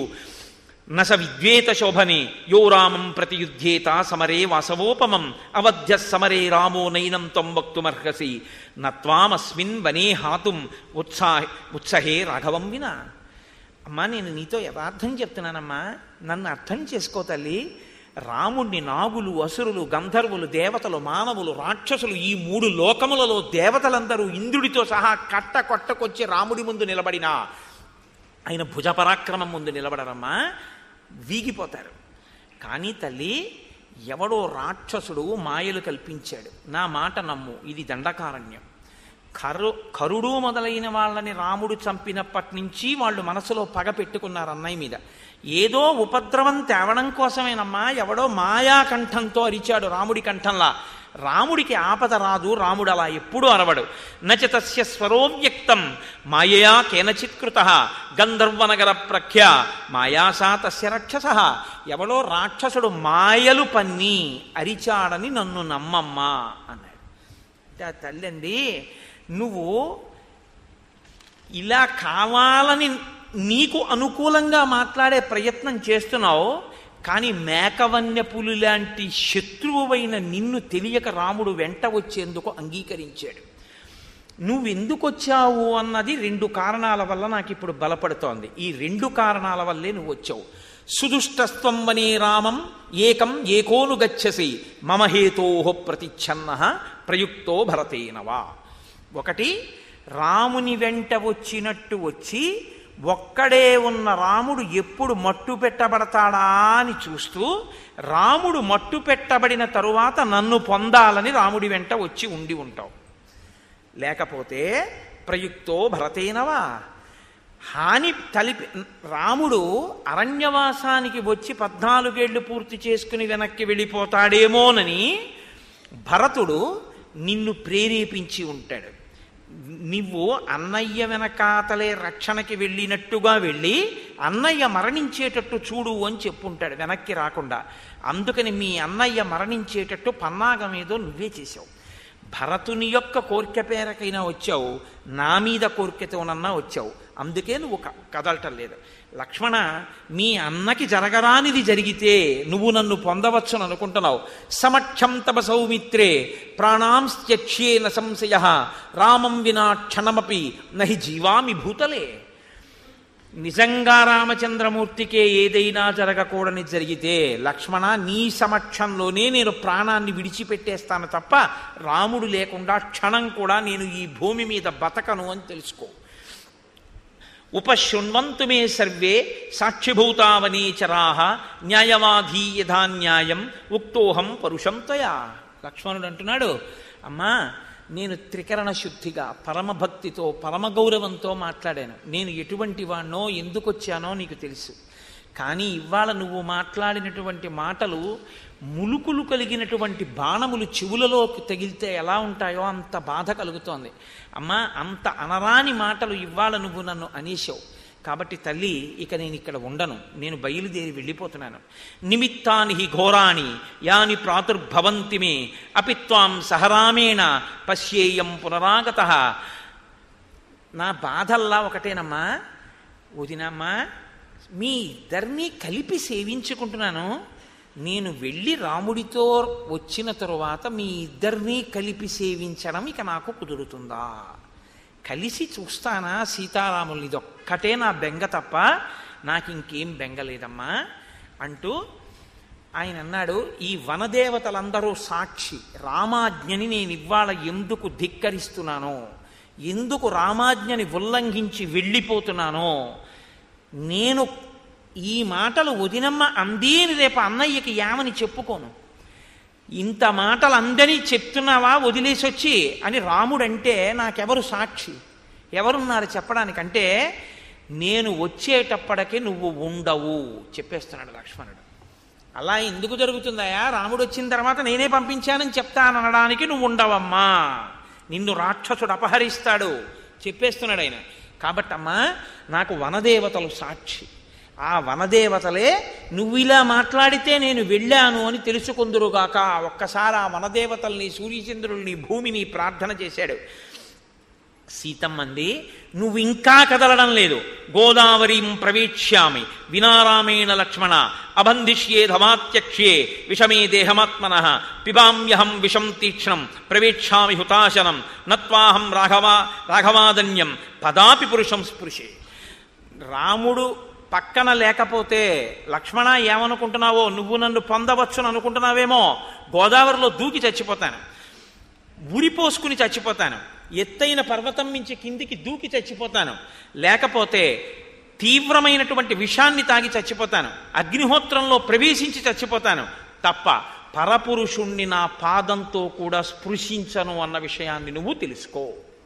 నస విద్వేత శోభనే యో రామం ప్రతియుధ్యేత సమరే వాసవోపమం అవధ్య సమరే రామో నైనం త్వం వక్తుమర్హసి నత్వామస్మిన్ వనే హాతుం ఉత్సా ఉత్సహే రాఘవం వినా అమ్మా నేను నీతో యథార్థం చెప్తున్నానమ్మా నన్ను అర్థం చేసుకో తల్లి రాముణ్ణి నాగులు అసురులు గంధర్వులు దేవతలు మానవులు రాక్షసులు ఈ మూడు లోకములలో దేవతలందరూ ఇంద్రుడితో సహా కట్ట కొట్టకొచ్చి రాముడి ముందు నిలబడినా ఆయన భుజపరాక్రమం ముందు నిలబడరమ్మా వీగిపోతారు కానీ తల్లి ఎవడో రాక్షసుడు మాయలు కల్పించాడు నా మాట నమ్ము ఇది దండకారణ్యం కరు కరుడు మొదలైన వాళ్ళని రాముడు చంపినప్పటి నుంచి వాళ్ళు మనసులో పగ పెట్టుకున్నారు అన్నయ్య మీద ఏదో ఉపద్రవం తేవడం కోసమేనమ్మా ఎవడో మాయాకంఠంతో అరిచాడు రాముడి కంఠంలా రాముడికి ఆపద రాదు రాముడు అలా ఎప్పుడూ అరవడు నచ తస్య స్వరోవ్యక్తం మాయయా కేనచిత్ కృత గంధర్వనగర ప్రఖ్య మాయాసా తస్య రక్షస ఎవడో రాక్షసుడు మాయలు పన్ని అరిచాడని నన్ను నమ్మమ్మా అన్నాడు అంటే ఆ తల్లండి నువ్వు ఇలా కావాలని నీకు అనుకూలంగా మాట్లాడే ప్రయత్నం చేస్తున్నావు కానీ మేకవన్య పులి లాంటి శత్రువువైన నిన్ను తెలియక రాముడు వెంట వచ్చేందుకు అంగీకరించాడు నువ్వు ఎందుకు వచ్చావు అన్నది రెండు కారణాల వల్ల నాకు ఇప్పుడు బలపడుతోంది ఈ రెండు కారణాల వల్లే నువ్వు వచ్చావు సుదుష్టస్త్వం వనే రామం ఏకం ఏకోను గచ్చసి మమ హేతో ప్రతిచ్ఛన్న ప్రయుక్తో భరతేనవా ఒకటి రాముని వెంట వచ్చినట్టు వచ్చి ఒక్కడే ఉన్న రాముడు ఎప్పుడు మట్టు పెట్టబడతాడా అని చూస్తూ రాముడు మట్టు పెట్టబడిన తరువాత నన్ను పొందాలని రాముడి వెంట వచ్చి ఉండి ఉంటావు లేకపోతే ప్రయుక్తో భరతేనవా హాని తలిపి రాముడు అరణ్యవాసానికి వచ్చి పద్నాలుగేళ్లు పూర్తి చేసుకుని వెనక్కి వెళ్ళిపోతాడేమోనని భరతుడు నిన్ను ప్రేరేపించి ఉంటాడు నువ్వు అన్నయ్య వెనకాతలే రక్షణకి వెళ్ళినట్టుగా వెళ్ళి అన్నయ్య మరణించేటట్టు చూడు అని చెప్పుంటాడు వెనక్కి రాకుండా అందుకని మీ అన్నయ్య మరణించేటట్టు పన్నాగం ఏదో నువ్వే చేశావు భరతుని యొక్క కోరిక పేరకైనా వచ్చావు నా మీద కోరికతోనన్నా వచ్చావు అందుకే నువ్వు క- కదలటం లేదు లక్ష్మణ మీ అన్నకి జరగరానిది జరిగితే నువ్వు నన్ను పొందవచ్చును అనుకుంటున్నావు సమక్షం తప సౌమిత్రే ప్రాణాంస్త్యక్ష్యేన సంశయ రామం వినా క్షణమపి నహి జీవామి భూతలే నిజంగా రామచంద్రమూర్తికే ఏదైనా జరగకూడని జరిగితే లక్ష్మణ నీ సమక్షంలోనే నేను ప్రాణాన్ని విడిచిపెట్టేస్తాను తప్ప రాముడు లేకుండా క్షణం కూడా నేను ఈ భూమి మీద బతకను అని తెలుసుకో ఉపశృణ్వంతు మే సర్వే సాక్షిభూతావనీచరా న్యాయవాధీ యథా న్యాయం ఉక్తోహం పరుషం త్వయా లక్ష్మణుడు అంటున్నాడు అమ్మా నేను త్రికరణ శుద్ధిగా పరమభక్తితో పరమ గౌరవంతో మాట్లాడాను నేను ఎటువంటి వాణ్ణో ఎందుకు వచ్చానో నీకు తెలుసు కానీ ఇవాళ నువ్వు మాట్లాడినటువంటి మాటలు ములుకులు కలిగినటువంటి బాణములు చెవులలోకి తగిలితే ఎలా ఉంటాయో అంత బాధ కలుగుతోంది అమ్మా అంత అనరాని మాటలు ఇవాళ నువ్వు నన్ను అనేశావు కాబట్టి తల్లి ఇక నేను ఇక్కడ ఉండను నేను బయలుదేరి వెళ్ళిపోతున్నాను నిమిత్తాని హి ఘోరాణి యాని ప్రాతుర్భవంతి మే అపి త్వాం సహరామేణ పశ్యేయం పునరాగత నా బాధల్లా ఒకటేనమ్మా వదినమ్మా మీ ఇద్దరినీ కలిపి సేవించుకుంటున్నాను నేను వెళ్ళి రాముడితో వచ్చిన తరువాత మీ ఇద్దరినీ కలిపి సేవించడం ఇక నాకు కుదురుతుందా కలిసి చూస్తానా సీతారాముల్ని ఇదొక్కటే నా బెంగ తప్ప నాకు ఇంకేం బెంగ లేదమ్మా అంటూ ఆయన అన్నాడు ఈ వనదేవతలందరూ సాక్షి రామాజ్ఞని నేను ఇవాళ ఎందుకు ధిక్కరిస్తున్నానో ఎందుకు రామాజ్ఞని ఉల్లంఘించి వెళ్ళిపోతున్నానో నేను ఈ మాటలు వదినమ్మ అందేని రేపు అన్నయ్యకి యామని చెప్పుకోను ఇంత మాటలు అందరి చెప్తున్నావా వదిలేసి వచ్చి అని రాముడంటే నాకెవరు సాక్షి ఎవరున్నారు చెప్పడానికంటే నేను వచ్చేటప్పటికి నువ్వు ఉండవు చెప్పేస్తున్నాడు లక్ష్మణుడు అలా ఎందుకు జరుగుతుందయా రాముడు వచ్చిన తర్వాత నేనే పంపించానని చెప్తాననడానికి నువ్వు ఉండవమ్మా నిన్ను రాక్షసుడు అపహరిస్తాడు చెప్పేస్తున్నాడు ఆయన కాబట్టమ్మా నాకు వనదేవతలు సాక్షి ఆ వనదేవతలే నువ్వు ఇలా మాట్లాడితే నేను వెళ్ళాను అని తెలుసుకుందురుగాక ఒక్కసారి ఆ వనదేవతల్ని సూర్యచంద్రుల్ని భూమిని ప్రార్థన చేశాడు సీతమ్మంది నువ్వు ఇంకా కదలడం లేదు గోదావరీం ప్రవేక్ష్యామి వినారామేణ లక్ష్మణ అబంధిష్యే ధమాత్యక్ష్యే విషమే దేహమాత్మన పిబామ్యహం విషం తీక్ష్ణం ప్రవేక్ష్యామి హుతాశనం నత్వాహం రాఘవా రాఘవాదన్యం పదాపి పురుషం స్పృశే రాముడు పక్కన లేకపోతే లక్ష్మణ ఏమనుకుంటున్నావో నువ్వు నన్ను పొందవచ్చును అనుకుంటున్నావేమో గోదావరిలో దూకి చచ్చిపోతాను ఉరిపోసుకుని చచ్చిపోతాను ఎత్తైన పర్వతం నుంచి కిందికి దూకి చచ్చిపోతాను లేకపోతే తీవ్రమైనటువంటి విషాన్ని తాగి చచ్చిపోతాను అగ్నిహోత్రంలో ప్రవేశించి చచ్చిపోతాను తప్ప పరపురుషుణ్ణి నా పాదంతో కూడా స్పృశించను అన్న విషయాన్ని నువ్వు తెలుసుకో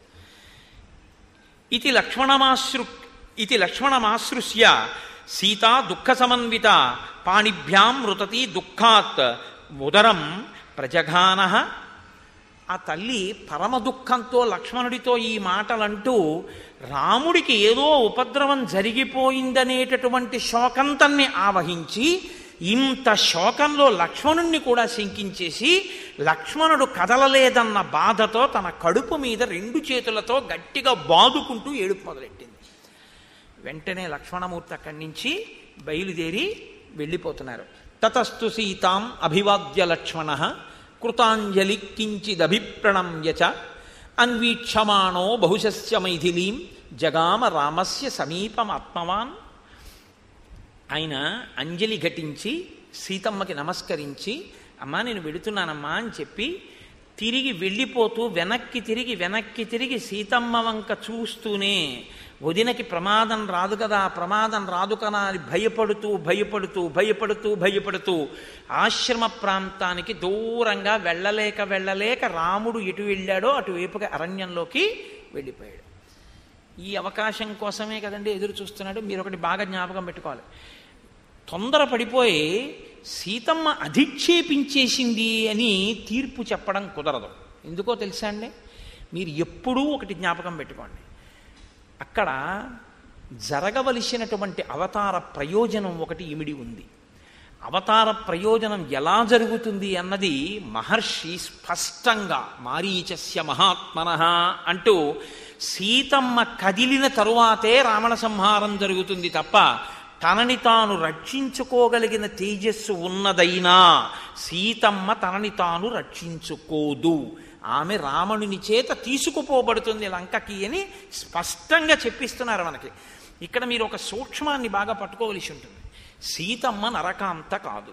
ఇది లక్ష్మణమాశ్రు ఇది లక్ష్మణమాశ్రుష్య సీతా దుఃఖ సమన్విత పాణిభ్యాం మృతతి దుఃఖాత్ ఉదరం ప్రజఘాన ఆ తల్లి పరమ దుఃఖంతో లక్ష్మణుడితో ఈ మాటలంటూ రాముడికి ఏదో ఉపద్రవం జరిగిపోయిందనేటటువంటి శోకంతన్ని ఆవహించి ఇంత శోకంలో లక్ష్మణుణ్ణి కూడా శంకించేసి లక్ష్మణుడు కదలలేదన్న బాధతో తన కడుపు మీద రెండు చేతులతో గట్టిగా బాదుకుంటూ ఏడుపు మొదలెట్టింది వెంటనే లక్ష్మణమూర్తి అక్కడి నుంచి బయలుదేరి వెళ్ళిపోతున్నారు తతస్తు సీతాం అభివాద్య లక్ష్మణ కృతాంజలి కించిదభిప్రణమ్య చ అన్వీక్షమాణో బహుశస్య మైథిలీం జగామ రామస్య సమీపమాత్మవాన్ ఆయన అంజలి ఘటించి సీతమ్మకి నమస్కరించి అమ్మా నేను వెడుతున్నానమ్మా అని చెప్పి తిరిగి వెళ్ళిపోతూ వెనక్కి తిరిగి వెనక్కి తిరిగి సీతమ్మ వంక చూస్తూనే వదినకి ప్రమాదం రాదు కదా ప్రమాదం రాదు కదా అని భయపడుతూ భయపడుతూ భయపడుతూ భయపడుతూ ఆశ్రమ ప్రాంతానికి దూరంగా వెళ్ళలేక వెళ్ళలేక రాముడు ఎటు వెళ్ళాడో అటువైపుగా అరణ్యంలోకి వెళ్ళిపోయాడు ఈ అవకాశం కోసమే కదండి ఎదురు చూస్తున్నాడు మీరు ఒకటి బాగా జ్ఞాపకం పెట్టుకోవాలి తొందర పడిపోయి సీతమ్మ అధిక్షేపించేసింది అని తీర్పు చెప్పడం కుదరదు ఎందుకో తెలుసా అండి మీరు ఎప్పుడూ ఒకటి జ్ఞాపకం పెట్టుకోండి అక్కడ జరగవలసినటువంటి అవతార ప్రయోజనం ఒకటి ఇమిడి ఉంది అవతార ప్రయోజనం ఎలా జరుగుతుంది అన్నది మహర్షి స్పష్టంగా మారీచస్య మహాత్మన అంటూ సీతమ్మ కదిలిన తరువాతే రావణ సంహారం జరుగుతుంది తప్ప తనని తాను రక్షించుకోగలిగిన తేజస్సు ఉన్నదైనా సీతమ్మ తనని తాను రక్షించుకోదు ఆమె రావణుని చేత తీసుకుపోబడుతుంది లంకకి అని స్పష్టంగా చెప్పిస్తున్నారు మనకి ఇక్కడ మీరు ఒక సూక్ష్మాన్ని బాగా పట్టుకోవలసి ఉంటుంది సీతమ్మ నరకాంత కాదు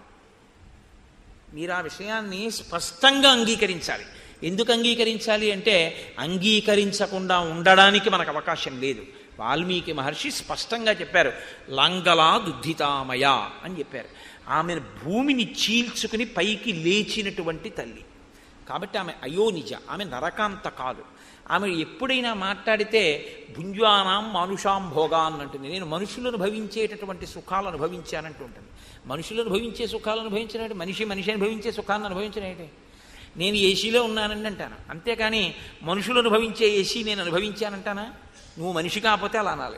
మీరు ఆ విషయాన్ని స్పష్టంగా అంగీకరించాలి ఎందుకు అంగీకరించాలి అంటే అంగీకరించకుండా ఉండడానికి మనకు అవకాశం లేదు వాల్మీకి మహర్షి స్పష్టంగా చెప్పారు లంగలా దుద్ధితామయ అని చెప్పారు ఆమెను భూమిని చీల్చుకుని పైకి లేచినటువంటి తల్లి కాబట్టి ఆమె అయోనిజ ఆమె నరకాంత కాదు ఆమె ఎప్పుడైనా మాట్లాడితే భుంజ్వానాం మానుషాం భోగాన్ అంటుంది నేను మనుషులు అనుభవించేటటువంటి సుఖాలు అనుభవించానంటూ ఉంటుంది మనుషులు అనుభవించే సుఖాలు అనుభవించినట్టు మనిషి మనిషి అనుభవించే సుఖాన్ని అనుభవించినట్టే నేను ఏసీలో ఉన్నానండి అంటాను అంతేకాని మనుషులు అనుభవించే ఏసీ నేను అనుభవించానంటానా నువ్వు మనిషి కాకపోతే అలా అనాలి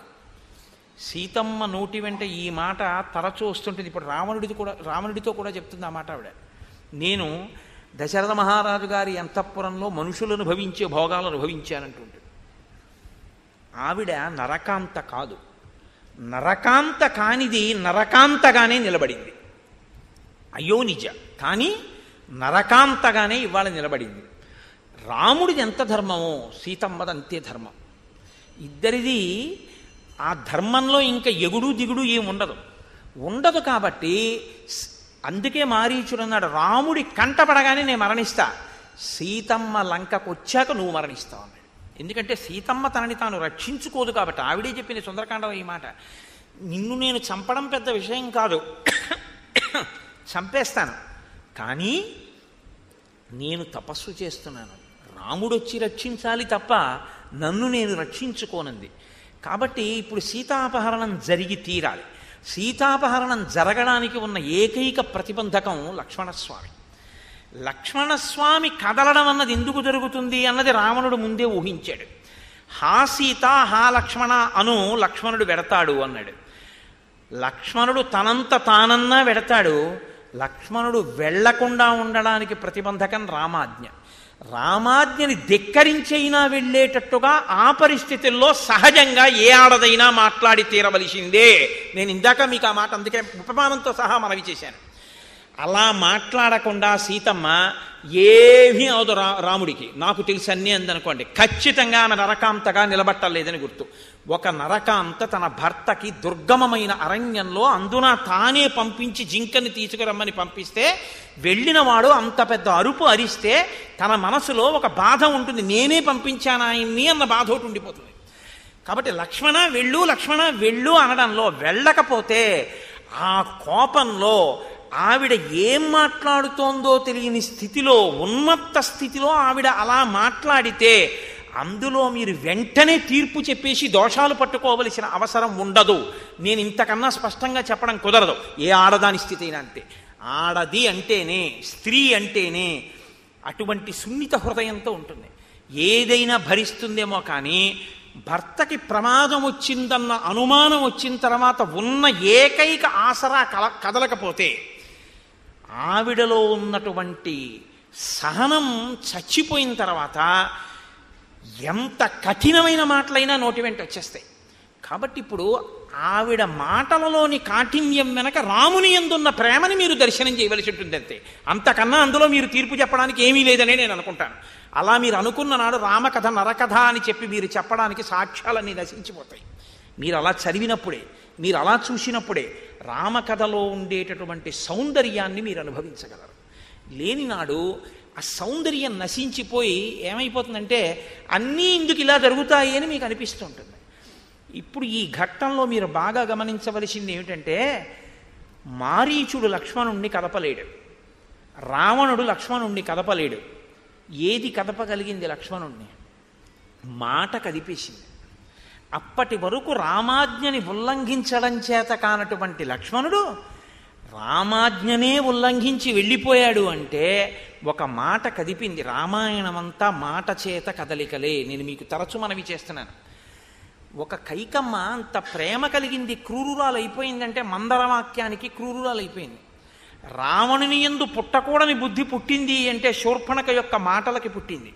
సీతమ్మ నోటి వెంట ఈ మాట తరచూ వస్తుంటుంది ఇప్పుడు రావణుడిది కూడా రావణుడితో కూడా చెప్తుంది ఆ మాట ఆవిడ నేను దశరథ మహారాజు గారి అంతఃపురంలో మనుషులు అనుభవించే భోగాలు అనుభవించానంటుంటుంది ఆవిడ నరకాంత కాదు నరకాంత కానిది నరకాంతగానే నిలబడింది అయ్యో నిజ కానీ నరకాంతగానే ఇవాళ నిలబడింది రాముడిది ఎంత ధర్మమో సీతమ్మది అంతే ధర్మం ఇద్దరిది ఆ ధర్మంలో ఇంకా ఎగుడు దిగుడు ఏమి ఉండదు ఉండదు కాబట్టి స్- అందుకే మారీచుడు అన్నాడు రాముడి కంటపడగానే నేను మరణిస్తా సీతమ్మ లంకకు వచ్చాక నువ్వు మరణిస్తావు అన్నాడు ఎందుకంటే సీతమ్మ తనని తాను రక్షించుకోదు కాబట్టి ఆవిడే చెప్పింది సుందరకాండలో ఈ మాట నిన్ను నేను చంపడం పెద్ద విషయం కాదు చంపేస్తాను కానీ నేను తపస్సు చేస్తున్నాను రాముడు వచ్చి రక్షించాలి తప్ప నన్ను నేను రక్షించుకోనంది కాబట్టి ఇప్పుడు సీతాపహరణం జరిగి తీరాలి సీతాపహరణం జరగడానికి ఉన్న ఏకైక ప్రతిబంధకం లక్ష్మణస్వామి లక్ష్మణస్వామి కదలడం అన్నది ఎందుకు జరుగుతుంది అన్నది రావణుడు ముందే ఊహించాడు హా సీత హా లక్ష్మణ అను లక్ష్మణుడు వెడతాడు అన్నాడు లక్ష్మణుడు తనంత తానన్నా వెడతాడు లక్ష్మణుడు వెళ్లకుండా ఉండడానికి ప్రతిబంధకం రామాజ్ఞ రామాజ్ఞని ధిక్కరించైనా వెళ్ళేటట్టుగా ఆ పరిస్థితుల్లో సహజంగా ఏ ఆడదైనా మాట్లాడి తీరవలసిందే నేను ఇందాక మీకు ఆ మాట అందుకే ఉపమానంతో సహా మనవి చేశాను అలా మాట్లాడకుండా సీతమ్మ ఏమీ అవదు రా రాముడికి నాకు తెలిసి అన్నీ అందనుకోండి ఖచ్చితంగా ఆమె నరకాంతగా నిలబట్టలేదని గుర్తు ఒక నరకాంత తన భర్తకి దుర్గమమైన అరణ్యంలో అందున తానే పంపించి జింకని తీసుకురమ్మని పంపిస్తే వెళ్ళినవాడు అంత పెద్ద అరుపు అరిస్తే తన మనసులో ఒక బాధ ఉంటుంది నేనే పంపించాను ఆయన్ని అన్న బాధ ఒకటి ఉండిపోతుంది కాబట్టి లక్ష్మణ వెళ్ళు లక్ష్మణ వెళ్ళు అనడంలో వెళ్ళకపోతే ఆ కోపంలో ఆవిడ ఏం మాట్లాడుతోందో తెలియని స్థితిలో ఉన్నత స్థితిలో ఆవిడ అలా మాట్లాడితే అందులో మీరు వెంటనే తీర్పు చెప్పేసి దోషాలు పట్టుకోవలసిన అవసరం ఉండదు నేను ఇంతకన్నా స్పష్టంగా చెప్పడం కుదరదు ఏ ఆడదాని స్థితి అయినా అంతే ఆడది అంటేనే స్త్రీ అంటేనే అటువంటి సున్నిత హృదయంతో ఉంటుంది ఏదైనా భరిస్తుందేమో కానీ భర్తకి ప్రమాదం వచ్చిందన్న అనుమానం వచ్చిన తర్వాత ఉన్న ఏకైక ఆసరా కల కదలకపోతే ఆవిడలో ఉన్నటువంటి సహనం చచ్చిపోయిన తర్వాత ఎంత కఠినమైన మాటలైనా నోటి వెంట వచ్చేస్తాయి కాబట్టి ఇప్పుడు ఆవిడ మాటలలోని కాఠిన్యం వెనక రాముని ఎందున్న ప్రేమని మీరు దర్శనం చేయవలసి ఉంటుంది అంతే అంతకన్నా అందులో మీరు తీర్పు చెప్పడానికి ఏమీ లేదనే నేను అనుకుంటాను అలా మీరు అనుకున్న నాడు రామకథ నరకథ అని చెప్పి మీరు చెప్పడానికి సాక్ష్యాలన్నీ నశించిపోతాయి మీరు అలా చదివినప్పుడే మీరు అలా చూసినప్పుడే రామకథలో ఉండేటటువంటి సౌందర్యాన్ని మీరు అనుభవించగలరు లేని నాడు ఆ సౌందర్యం నశించిపోయి ఏమైపోతుందంటే అన్నీ ఇందుకు ఇలా జరుగుతాయి అని మీకు అనిపిస్తుంటుంది ఇప్పుడు ఈ ఘట్టంలో మీరు బాగా గమనించవలసింది ఏమిటంటే మారీచుడు లక్ష్మణుణ్ణి కదపలేడు రావణుడు లక్ష్మణుణ్ణి కదపలేడు ఏది కదపగలిగింది లక్ష్మణుణ్ణి మాట కదిపేసింది అప్పటి వరకు రామాజ్ఞని ఉల్లంఘించడం చేత కానటువంటి లక్ష్మణుడు రామాజ్ఞనే ఉల్లంఘించి వెళ్ళిపోయాడు అంటే ఒక మాట కదిపింది రామాయణమంతా మాట చేత కదలికలే నేను మీకు తరచు మనవి చేస్తున్నాను ఒక కైకమ్మ అంత ప్రేమ కలిగింది క్రూరురాలు అయిపోయిందంటే మందరవాక్యానికి క్రూరురాలు అయిపోయింది రావణుని ఎందు పుట్టకూడని బుద్ధి పుట్టింది అంటే శూర్పణక యొక్క మాటలకి పుట్టింది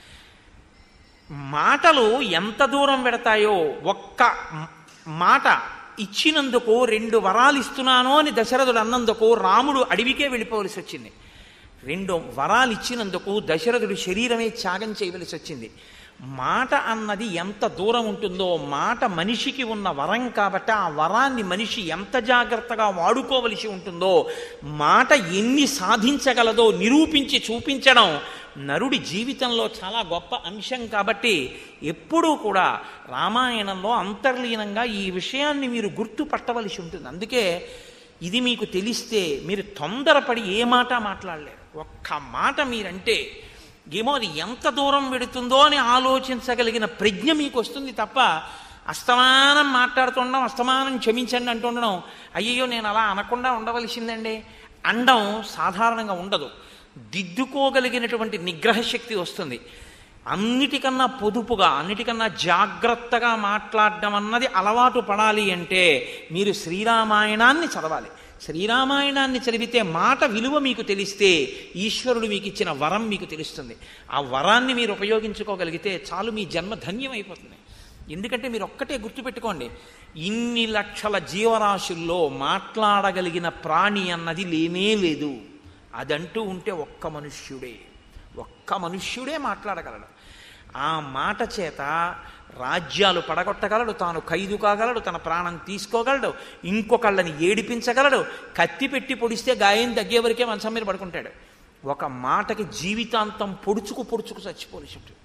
మాటలు ఎంత దూరం పెడతాయో ఒక్క మ- మాట ఇచ్చినందుకు రెండు వరాలు ఇస్తున్నాను అని దశరథుడు అన్నందుకు రాముడు అడవికే వెళ్ళిపోవలసి వచ్చింది రెండు వరాలు ఇచ్చినందుకు దశరథుడు శరీరమే త్యాగం చేయవలసి వచ్చింది మాట అన్నది ఎంత దూరం ఉంటుందో మాట మనిషికి ఉన్న వరం కాబట్టి ఆ వరాన్ని మనిషి ఎంత జాగ్రత్తగా వాడుకోవలసి ఉంటుందో మాట ఎన్ని సాధించగలదో నిరూపించి చూపించడం నరుడి జీవితంలో చాలా గొప్ప అంశం కాబట్టి ఎప్పుడూ కూడా రామాయణంలో అంతర్లీనంగా ఈ విషయాన్ని మీరు గుర్తుపట్టవలసి ఉంటుంది అందుకే ఇది మీకు తెలిస్తే మీరు తొందరపడి ఏ మాట మాట్లాడలేరు ఒక్క మాట మీరంటే ఏమో అది ఎంత దూరం వెడుతుందో అని ఆలోచించగలిగిన ప్రజ్ఞ మీకు వస్తుంది తప్ప అస్తమానం మాట్లాడుతుండడం అస్తమానం క్షమించండి అంటుండడం అయ్యయ్యో నేను అలా అనకుండా ఉండవలసిందండి అండం సాధారణంగా ఉండదు దిద్దుకోగలిగినటువంటి నిగ్రహ శక్తి వస్తుంది అన్నిటికన్నా పొదుపుగా అన్నిటికన్నా జాగ్రత్తగా మాట్లాడడం అన్నది అలవాటు పడాలి అంటే మీరు శ్రీరామాయణాన్ని చదవాలి శ్రీరామాయణాన్ని చదివితే మాట విలువ మీకు తెలిస్తే ఈశ్వరుడు మీకు ఇచ్చిన వరం మీకు తెలుస్తుంది ఆ వరాన్ని మీరు ఉపయోగించుకోగలిగితే చాలు మీ జన్మ ధన్యమైపోతుంది ఎందుకంటే మీరు ఒక్కటే గుర్తుపెట్టుకోండి ఇన్ని లక్షల జీవరాశుల్లో మాట్లాడగలిగిన ప్రాణి అన్నది లేనే లేదు అదంటూ ఉంటే ఒక్క మనుష్యుడే ఒక్క మనుష్యుడే మాట్లాడగలడు ఆ మాట చేత రాజ్యాలు పడగొట్టగలడు తాను ఖైదు కాగలడు తన ప్రాణం తీసుకోగలడు ఇంకొకళ్ళని ఏడిపించగలడు కత్తి పెట్టి పొడిస్తే గాయం తగ్గే వరకే మంచం మీద పడుకుంటాడు ఒక మాటకి జీవితాంతం పొడుచుకు పొడుచుకు చచ్చిపోవలసి ఉంటుంది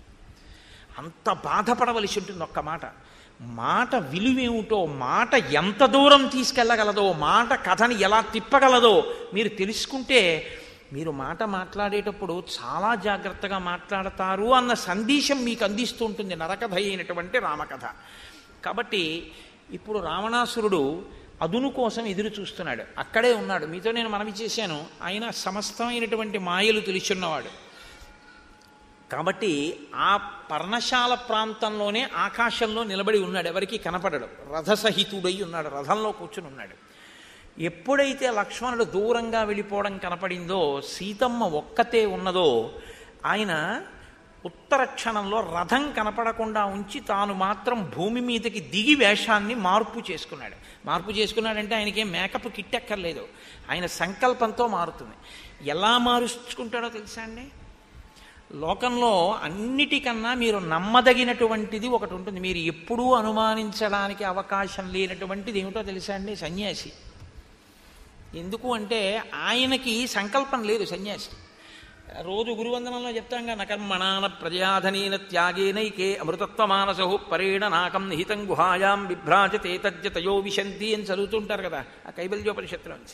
అంత బాధపడవలసి ఉంటుంది ఒక్క మాట మాట విలువేమిటో మాట ఎంత దూరం తీసుకెళ్ళగలదో మాట కథని ఎలా తిప్పగలదో మీరు తెలుసుకుంటే మీరు మాట మాట్లాడేటప్పుడు చాలా జాగ్రత్తగా మాట్లాడతారు అన్న సందేశం మీకు అందిస్తూ ఉంటుంది నరకథ అయినటువంటి రామకథ కాబట్టి ఇప్పుడు రావణాసురుడు అదును కోసం ఎదురు చూస్తున్నాడు అక్కడే ఉన్నాడు మీతో నేను మనవి చేశాను ఆయన సమస్తమైనటువంటి మాయలు తెలుసున్నవాడు కాబట్టి ఆ పర్ణశాల ప్రాంతంలోనే ఆకాశంలో నిలబడి ఉన్నాడు ఎవరికి కనపడడు రథసహితుడై ఉన్నాడు రథంలో కూర్చుని ఉన్నాడు ఎప్పుడైతే లక్ష్మణుడు దూరంగా వెళ్ళిపోవడం కనపడిందో సీతమ్మ ఒక్కతే ఉన్నదో ఆయన ఉత్తర క్షణంలో రథం కనపడకుండా ఉంచి తాను మాత్రం భూమి మీదకి దిగి వేషాన్ని మార్పు చేసుకున్నాడు మార్పు చేసుకున్నాడంటే ఆయనకి ఏం మేకప్ కిట్టక్కర్లేదు ఆయన సంకల్పంతో మారుతుంది ఎలా మారుచుకుంటాడో తెలుసా అండి లోకంలో అన్నిటికన్నా మీరు నమ్మదగినటువంటిది ఒకటి ఉంటుంది మీరు ఎప్పుడూ అనుమానించడానికి అవకాశం లేనటువంటిది ఏమిటో తెలుసా అండి సన్యాసి ఎందుకు అంటే ఆయనకి సంకల్పం లేదు సన్యాసి రోజు గురువందనంలో చెప్తాం నకర్మణాన ప్రజాధనేన త్యాగేనైకే అమృతత్వ మానసహు పరేణ నాకం నిహితం గుహాయాం బిభ్రాజతే తజ్జతయో విశంతి అని చదువుతుంటారు కదా ఆ కైబల్యోపనిషత్తులోంచి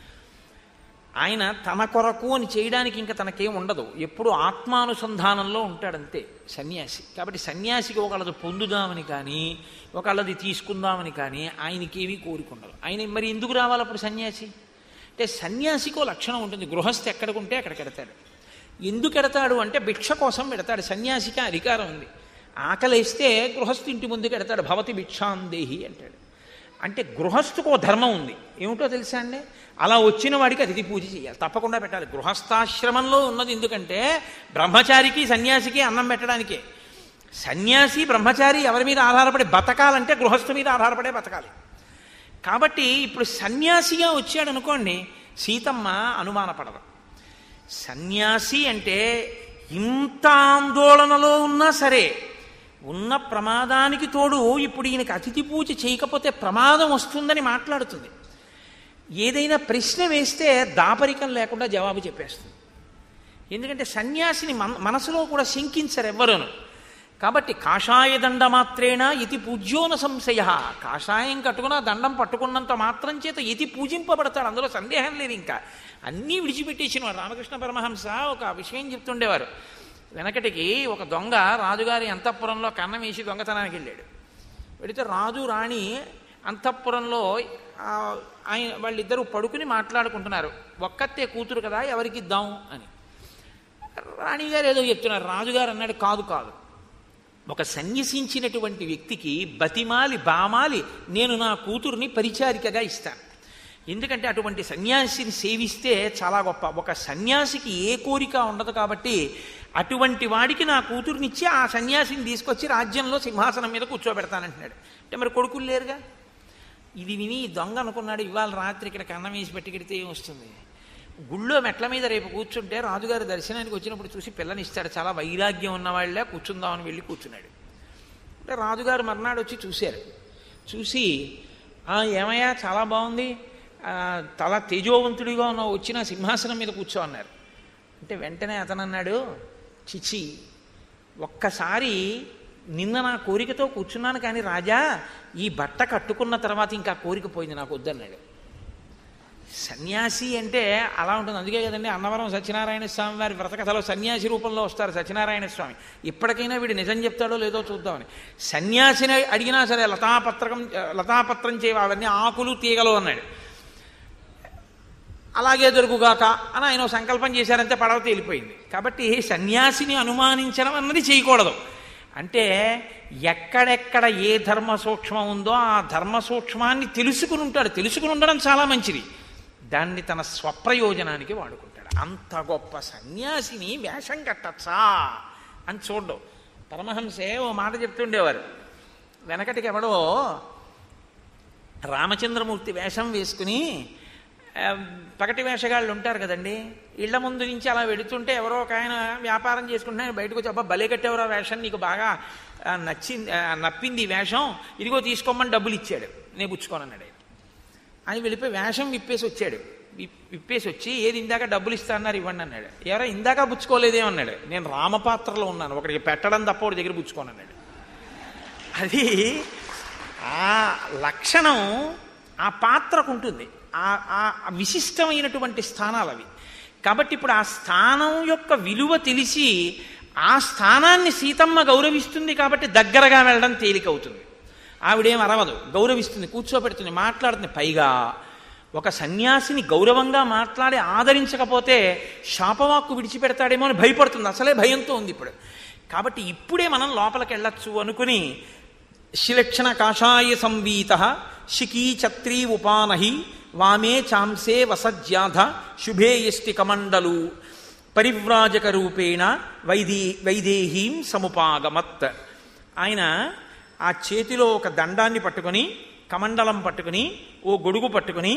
ఆయన తన కొరకు అని చేయడానికి ఇంకా తనకేం ఉండదు ఎప్పుడు ఆత్మానుసంధానంలో ఉంటాడంతే సన్యాసి కాబట్టి సన్యాసికి ఒకళ్ళది పొందుదామని కానీ ఒకళ్ళది తీసుకుందామని కానీ ఆయనకేమీ కోరికుండదు ఆయన మరి ఎందుకు రావాలి అప్పుడు సన్యాసి అంటే సన్యాసికో లక్షణం ఉంటుంది గృహస్థి ఎక్కడికుంటే అక్కడికి ఎడతాడు ఎందుకు ఎడతాడు అంటే భిక్ష కోసం పెడతాడు సన్యాసికి అధికారం ఉంది ఆకలేస్తే గృహస్థు ఇంటి ముందుకు ఎడతాడు భవతి భిక్షాందేహి అంటాడు అంటే గృహస్థుకు ఓ ధర్మం ఉంది ఏమిటో తెలుసా అండి అలా వచ్చిన వాడికి అతిథి పూజ చేయాలి తప్పకుండా పెట్టాలి గృహస్థాశ్రమంలో ఉన్నది ఎందుకంటే బ్రహ్మచారికి సన్యాసికి అన్నం పెట్టడానికే సన్యాసి బ్రహ్మచారి ఎవరి మీద ఆధారపడి బతకాలంటే గృహస్థు మీద ఆధారపడే బతకాలి కాబట్టి ఇప్పుడు సన్యాసిగా వచ్చాడు అనుకోండి సీతమ్మ అనుమానపడదు సన్యాసి అంటే ఇంత ఆందోళనలో ఉన్నా సరే ఉన్న ప్రమాదానికి తోడు ఇప్పుడు ఈయనకి అతిథి పూజ చేయకపోతే ప్రమాదం వస్తుందని మాట్లాడుతుంది ఏదైనా ప్రశ్న వేస్తే దాపరికం లేకుండా జవాబు చెప్పేస్తుంది ఎందుకంటే సన్యాసిని మన మనసులో కూడా శంకించరు ఎవ్వరూను కాబట్టి కాషాయ దండ మాత్రేణ ఇతి పూజ్యోన సంశయ కాషాయం కట్టుకున్న దండం పట్టుకున్నంత మాత్రం చేత ఇతి పూజింపబడతాడు అందులో సందేహం లేదు ఇంకా అన్నీ విడిచిపెట్టేసిన వాడు రామకృష్ణ పరమహంస ఒక విషయం చెప్తుండేవారు వెనకటికి ఒక దొంగ రాజుగారి అంతఃపురంలో కన్నం వేసి దొంగతనానికి వెళ్ళాడు వెళితే రాజు రాణి అంతఃపురంలో ఆ, ఆయన వాళ్ళిద్దరూ పడుకుని మాట్లాడుకుంటున్నారు ఒక్కతే కూతురు కదా ఎవరికి ఇద్దాం అని రాణిగారు ఏదో చెప్తున్నారు రాజుగారు అన్నాడు కాదు కాదు ఒక సన్యసించినటువంటి వ్యక్తికి బతిమాలి బామాలి నేను నా కూతుర్ని పరిచారికగా ఇస్తాను ఎందుకంటే అటువంటి సన్యాసిని సేవిస్తే చాలా గొప్ప ఒక సన్యాసికి ఏ కోరిక ఉండదు కాబట్టి అటువంటి వాడికి నా కూతుర్నిచ్చి ఆ సన్యాసిని తీసుకొచ్చి రాజ్యంలో సింహాసనం మీద కూర్చోబెడతానంటున్నాడు అంటే మరి కొడుకులు లేరుగా ఇది విని ఈ దొంగ అనుకున్నాడు ఇవాళ రాత్రి ఇక్కడ కన్నం వేసి పెట్టుకెడితే ఏం వస్తుంది గుళ్ళో మెట్ల మీద రేపు కూర్చుంటే రాజుగారి దర్శనానికి వచ్చినప్పుడు చూసి పిల్లనిస్తాడు చాలా వైరాగ్యం ఉన్నవాళ్ళే కూర్చుందామని వెళ్ళి కూర్చున్నాడు అంటే రాజుగారు మర్నాడు వచ్చి చూశారు చూసి "ఆ, ఏమయ్యా చాలా బాగుంది ఆ, తల తేజోవంతుడిగా ఉన్న వచ్చిన సింహాసనం మీద కూర్చో అన్నారు అంటే వెంటనే అతను అన్నాడు చిచి ఒక్కసారి నిన్న నా కోరికతో కూర్చున్నాను కానీ రాజా ఈ బట్ట కట్టుకున్న తర్వాత ఇంకా కోరిక పోయింది నాకు వద్దన్నాడు సన్యాసి అంటే అలా ఉంటుంది అందుకే కదండి అన్నవరం సత్యనారాయణ స్వామి వారి వ్రతకథలో సన్యాసి రూపంలో వస్తారు సత్యనారాయణ స్వామి ఇప్పటికైనా వీడు నిజం చెప్తాడో లేదో చూద్దామని సన్యాసిని అడిగినా సరే లతాపత్రకం లతాపత్రం చేయవ అవన్నీ ఆకులు తీగలు అన్నాడు అలాగే దొరుకుగాక అని ఆయన ఓ సంకల్పం చేశారంటే పడవ తేలిపోయింది కాబట్టి సన్యాసిని అనుమానించడం అన్నది చేయకూడదు అంటే ఎక్కడెక్కడ ఏ ధర్మ సూక్ష్మం ఉందో ఆ ధర్మ సూక్ష్మాన్ని తెలుసుకుని ఉంటాడు తెలుసుకుని ఉండడం చాలా మంచిది దాన్ని తన స్వప్రయోజనానికి వాడుకుంటాడు అంత గొప్ప సన్యాసిని వేషం కట్టచ్చా అని చూడడం పరమహంసే ఓ మాట చెప్తుండేవారు వెనకటికి ఎవడో రామచంద్రమూర్తి వేషం వేసుకుని ఆ, పగటి వేషగాళ్ళు ఉంటారు కదండి ఇళ్ల ముందు నుంచి అలా వెడుతుంటే ఎవరో ఒక ఆయన వ్యాపారం చేసుకుంటే ఆయన బయటకు వచ్చి అబ్బా బలే కట్టేవరో వేషం నీకు బాగా ఆ, నచ్చింది ఆ, నప్పింది ఈ వేషం ఇదిగో తీసుకోమని డబ్బులు ఇచ్చాడు నేను పుచ్చుకోనన్నాడు ఆయన ఆయన వెళ్ళిపోయి వేషం విప్పేసి వచ్చాడు విప్- విప్పేసి వచ్చి ఏది ఇందాక డబ్బులు ఇస్తా అన్నారు ఇవ్వండి అన్నాడు ఎవరో ఇందాక పుచ్చుకోలేదేమన్నాడు నేను రామపాత్రలో ఉన్నాను ఒకడికి పెట్టడం తప్ప ఒకటి దగ్గర పుచ్చుకోనన్నాడు అది ఆ లక్షణం ఆ పాత్రకు ఉంటుంది ఆ ఆ విశిష్టమైనటువంటి స్థానాలు అవి కాబట్టి ఇప్పుడు ఆ స్థానం యొక్క విలువ తెలిసి ఆ స్థానాన్ని సీతమ్మ గౌరవిస్తుంది కాబట్టి దగ్గరగా వెళ్ళడం తేలికవుతుంది ఆవిడేం అరవదు గౌరవిస్తుంది కూర్చోబెడుతుంది మాట్లాడుతుంది పైగా ఒక సన్యాసిని గౌరవంగా మాట్లాడి ఆదరించకపోతే శాపవాక్కు విడిచిపెడతాడేమో అని భయపడుతుంది అసలే భయంతో ఉంది ఇప్పుడు కాబట్టి ఇప్పుడే మనం లోపలికి వెళ్ళొచ్చు అనుకుని శిలక్షణ కాషాయ సంవీత శిఖీ ఛత్రీ ఉపానహి వామే చాంసే వసజ్యాధ శుభే యష్టి కమండలు పరివ్రాజక రూపేణ వైదే వైదేహీం సముపాగమత్ ఆయన ఆ చేతిలో ఒక దండాన్ని పట్టుకొని కమండలం పట్టుకుని ఓ గొడుగు పట్టుకుని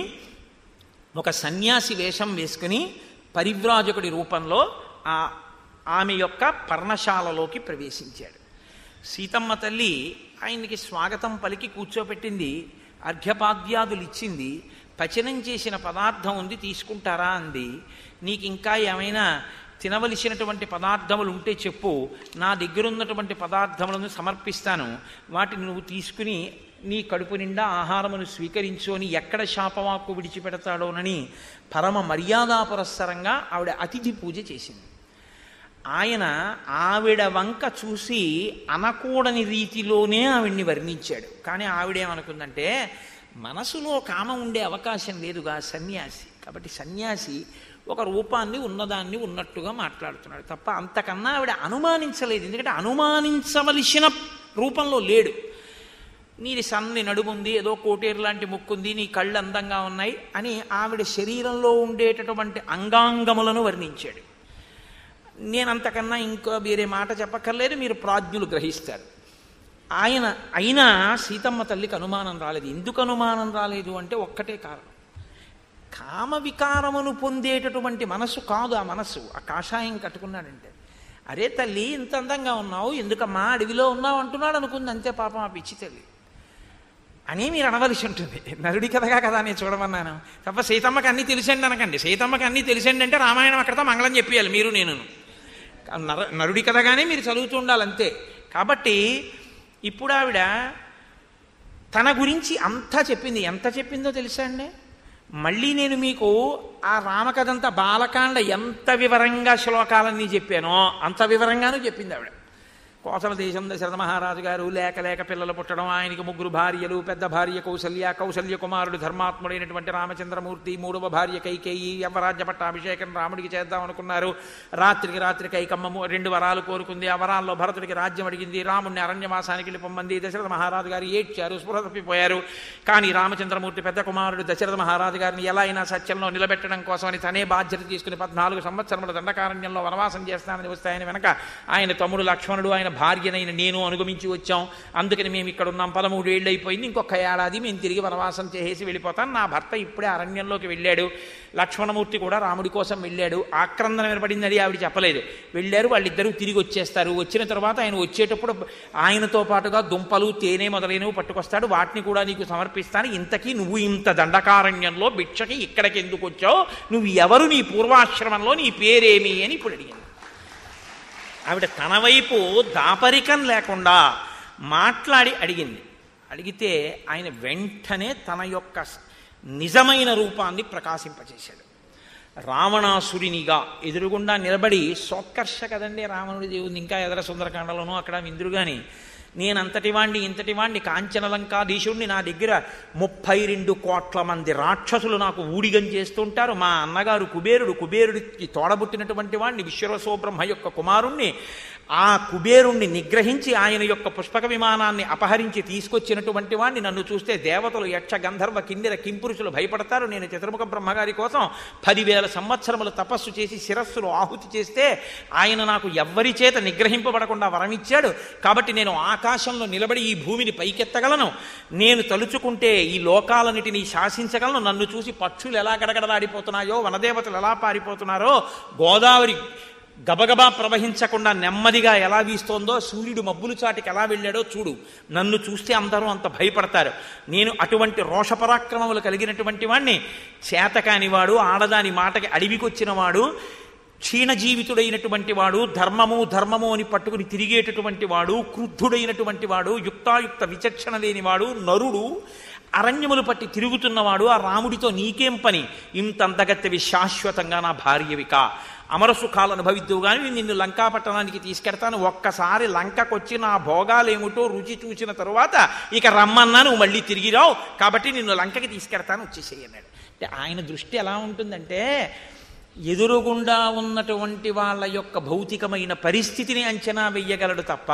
ఒక సన్యాసి వేషం వేసుకుని పరివ్రాజకుడి రూపంలో ఆ ఆమె యొక్క పర్ణశాలలోకి ప్రవేశించాడు సీతమ్మ తల్లి ఆయనకి స్వాగతం పలికి కూర్చోపెట్టింది అర్ఘ్యపాద్యాదులు ఇచ్చింది పచనం చేసిన పదార్థం ఉంది తీసుకుంటారా అంది నీకు ఇంకా ఏమైనా తినవలసినటువంటి పదార్థములు ఉంటే చెప్పు నా దగ్గరున్నటువంటి పదార్థములను సమర్పిస్తాను వాటిని నువ్వు తీసుకుని నీ కడుపు నిండా ఆహారమును స్వీకరించు అని ఎక్కడ శాపవాక్కు విడిచిపెడతాడోనని పరమ మర్యాదా పురస్సరంగా ఆవిడ అతిథి పూజ చేసింది ఆయన ఆవిడ వంక చూసి అనకూడని రీతిలోనే ఆవిడ్ని వర్ణించాడు కానీ ఆవిడేమనుకుందంటే మనసులో కామం ఉండే అవకాశం లేదుగా సన్యాసి కాబట్టి సన్యాసి ఒక రూపాన్ని ఉన్నదాన్ని ఉన్నట్టుగా మాట్లాడుతున్నాడు తప్ప అంతకన్నా ఆవిడ అనుమానించలేదు ఎందుకంటే అనుమానించవలసిన రూపంలో లేడు నీది సన్ని నడుముంది ఏదో కోటేరు లాంటి ముక్కుంది నీ కళ్ళు అందంగా ఉన్నాయి అని ఆవిడ శరీరంలో ఉండేటటువంటి అంగాంగములను వర్ణించాడు నేను అంతకన్నా ఇంకో వేరే మాట చెప్పక్కర్లేదు మీరు ప్రాజ్ఞులు గ్రహిస్తారు ఆయన అయినా సీతమ్మ తల్లికి అనుమానం రాలేదు ఎందుకు అనుమానం రాలేదు అంటే ఒక్కటే కారణం కామ వికారమును పొందేటటువంటి మనసు కాదు ఆ మనసు ఆ కాషాయం కట్టుకున్నాడంటే అరే తల్లి ఇంత అందంగా ఉన్నావు ఎందుకమ్మా అడవిలో ఉన్నావు అంటున్నాడు అనుకుంది అంతే పాపం ఆ పిచ్చి తల్లి అని మీరు అనవలసి ఉంటుంది నరుడి కథగా కదా నేను చూడమన్నాను తప్ప సీతమ్మకి అన్నీ తెలిసండి అనకండి సీతమ్మకి అన్నీ తెలిసండి అంటే రామాయణం అక్కడతో మంగళం చెప్పేయాలి మీరు నేను నర నరుడి కథగానే మీరు చదువుతూ ఉండాలి అంతే కాబట్టి ఇప్పుడు ఆవిడ తన గురించి అంతా చెప్పింది ఎంత చెప్పిందో తెలుసా అండి మళ్ళీ నేను మీకు ఆ రామకథంతా బాలకాండ ఎంత వివరంగా శ్లోకాలన్నీ చెప్పానో అంత వివరంగానూ చెప్పింది ఆవిడ కోసల దేశం దశరథ మహారాజు గారు లేక లేక పిల్లలు పుట్టడం ఆయనకి ముగ్గురు భార్యలు పెద్ద భార్య కౌసల్య కౌసల్య కుమారుడు ధర్మాత్ముడైనటువంటి రామచంద్రమూర్తి మూడవ భార్య కైకేయి యవరాజ్య పట్టాభిషేకం రాముడికి చేద్దాం అనుకున్నారు రాత్రికి రాత్రి కైకమ్మ రెండు వరాలు కోరుకుంది ఆ వరాల్లో భరతుడికి రాజ్యం అడిగింది రాముడిని అరణ్యవాసానికి వెళ్ళిపోమంది దశరథ మహారాజు గారు ఏడ్చారు స్పృహ తప్పిపోయారు కానీ రామచంద్రమూర్తి పెద్ద కుమారుడు దశరథ మహారాజు గారిని ఎలా అయినా సత్యంలో నిలబెట్టడం కోసమని తనే బాధ్యత తీసుకుని పద్నాలుగు సంవత్సరముల దండకారణ్యంలో వనవాసం చేస్తానని వస్తే ఆయన వెనక ఆయన తమ్ముడు లక్ష్మణుడు ఆయన భార్యనైన నేను అనుగమించి వచ్చాం అందుకని మేము ఇక్కడ ఉన్నాం పదమూడు ఏళ్ళు అయిపోయింది ఇంకొక ఏడాది మేము తిరిగి వనవాసం చేసేసి వెళ్ళిపోతాం నా భర్త ఇప్పుడే అరణ్యంలోకి వెళ్ళాడు లక్ష్మణమూర్తి కూడా రాముడి కోసం వెళ్ళాడు ఆక్రందన వినపడింది అది ఆవిడ చెప్పలేదు వెళ్ళారు వాళ్ళిద్దరూ తిరిగి వచ్చేస్తారు వచ్చిన తర్వాత ఆయన వచ్చేటప్పుడు ఆయనతో పాటుగా దుంపలు తేనె మొదలైనవి పట్టుకొస్తాడు వాటిని కూడా నీకు సమర్పిస్తాను ఇంతకీ నువ్వు ఇంత దండకారణ్యంలో భిక్షకి ఇక్కడికి ఎందుకు వచ్చావు నువ్వు ఎవరు నీ పూర్వాశ్రమంలో నీ పేరేమి అని ఇప్పుడు అడిగింది ఆవిడ తన వైపు దాపరికం లేకుండా మాట్లాడి అడిగింది అడిగితే ఆయన వెంటనే తన యొక్క నిజమైన రూపాన్ని ప్రకాశింపచేశాడు రావణాసురినిగా ఎదురుగుండా నిలబడి సోత్కర్ష కదండి రావణుడి దేవుని ఇంకా ఎదర సుందరకాండలోనూ అక్కడ ఇంద్రు కానీ నేనంతటి వాణ్ణి ఇంతటి వాణ్ణి కాంచనలంకాధీశుణ్ణి నా దగ్గర ముప్పై రెండు కోట్ల మంది రాక్షసులు నాకు ఊడిగం చేస్తుంటారు మా అన్నగారు కుబేరుడు కుబేరుడికి తోడబుట్టినటువంటి వాణ్ణి విశ్వరసోబ్రహ్మ యొక్క కుమారుణ్ణి ఆ కుబేరుణ్ణి నిగ్రహించి ఆయన యొక్క పుష్పక విమానాన్ని అపహరించి తీసుకొచ్చినటువంటి వాణ్ణి నన్ను చూస్తే దేవతలు యక్ష గంధర్వ కిన్నెర కింపురుషులు భయపడతారు నేను చతుర్ముఖ బ్రహ్మగారి కోసం పదివేల సంవత్సరములు తపస్సు చేసి శిరస్సులు ఆహుతి చేస్తే ఆయన నాకు ఎవ్వరి చేత నిగ్రహింపబడకుండా వరమిచ్చాడు కాబట్టి నేను ఆకాశంలో నిలబడి ఈ భూమిని పైకెత్తగలను నేను తలుచుకుంటే ఈ లోకాలన్నిటినీ శాసించగలను నన్ను చూసి పక్షులు ఎలా గడగడలాడిపోతున్నాయో వనదేవతలు ఎలా పారిపోతున్నారో గోదావరి గబగబా ప్రవహించకుండా నెమ్మదిగా ఎలా వీస్తోందో సూర్యుడు మబ్బులు చాటికి ఎలా వెళ్ళాడో చూడు నన్ను చూస్తే అందరూ అంత భయపడతారు నేను అటువంటి రోషపరాక్రమములు కలిగినటువంటి వాణ్ణి చేతకానివాడు ఆడదాని మాటకి అడవికొచ్చిన వాడు క్షీణజీవితుడైనటువంటి వాడు ధర్మము ధర్మము అని పట్టుకుని తిరిగేటటువంటి వాడు క్రుద్ధుడైనటువంటి వాడు యుక్తాయుక్త విచక్షణ లేనివాడు నరుడు అరణ్యములు పట్టి తిరుగుతున్నవాడు ఆ రాముడితో నీకేం పని ఇంతంతగత్తెవి శాశ్వతంగా నా భార్యవిక అమర సుఖాలు అనుభవిద్దువు కానీ నిన్ను లంకాపట్టణానికి తీసుకెడతాను ఒక్కసారి లంకకొచ్చి నా భోగాలేమిటో రుచి చూసిన తరువాత ఇక రమ్మన్నా నువ్వు మళ్ళీ తిరిగి రావు కాబట్టి నిన్ను లంకకి తీసుకెడతాను వచ్చేసేయి అన్నాడు అంటే ఆయన దృష్టి ఎలా ఉంటుందంటే ఎదురుగుండా ఉన్నటువంటి వాళ్ళ యొక్క భౌతికమైన పరిస్థితిని అంచనా వెయ్యగలడు తప్ప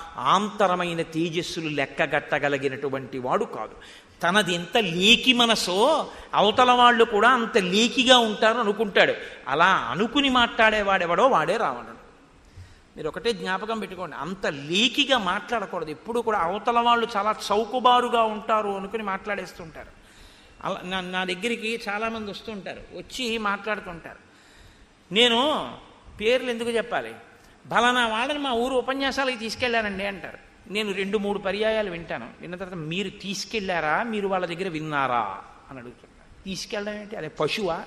ఆంతరమైన తేజస్సులు లెక్కగట్టగలిగినటువంటి వాడు కాదు తనది ఎంత లేకి మనసో అవతల వాళ్ళు కూడా అంత లేకిగా ఉంటారు అనుకుంటాడు అలా అనుకుని మాట్లాడేవాడెవడో వాడే రావణుడు మీరు ఒకటే జ్ఞాపకం పెట్టుకోండి అంత లేకిగా మాట్లాడకూడదు ఎప్పుడు కూడా అవతల వాళ్ళు చాలా చౌకబారుగా ఉంటారు అనుకుని మాట్లాడేస్తుంటారు అలా నా నా దగ్గరికి చాలామంది వస్తుంటారు వచ్చి మాట్లాడుతుంటారు నేను పేర్లు ఎందుకు చెప్పాలి బలానా వాళ్ళని మా ఊరు ఉపన్యాసాలకి తీసుకెళ్ళానండి అంటారు నేను రెండు మూడు పర్యాయాలు వింటాను విన్న తర్వాత మీరు తీసుకెళ్లారా మీరు వాళ్ళ దగ్గర విన్నారా అని అడుగుతున్నారు తీసుకెళ్ళడం ఏంటి అదే పశువా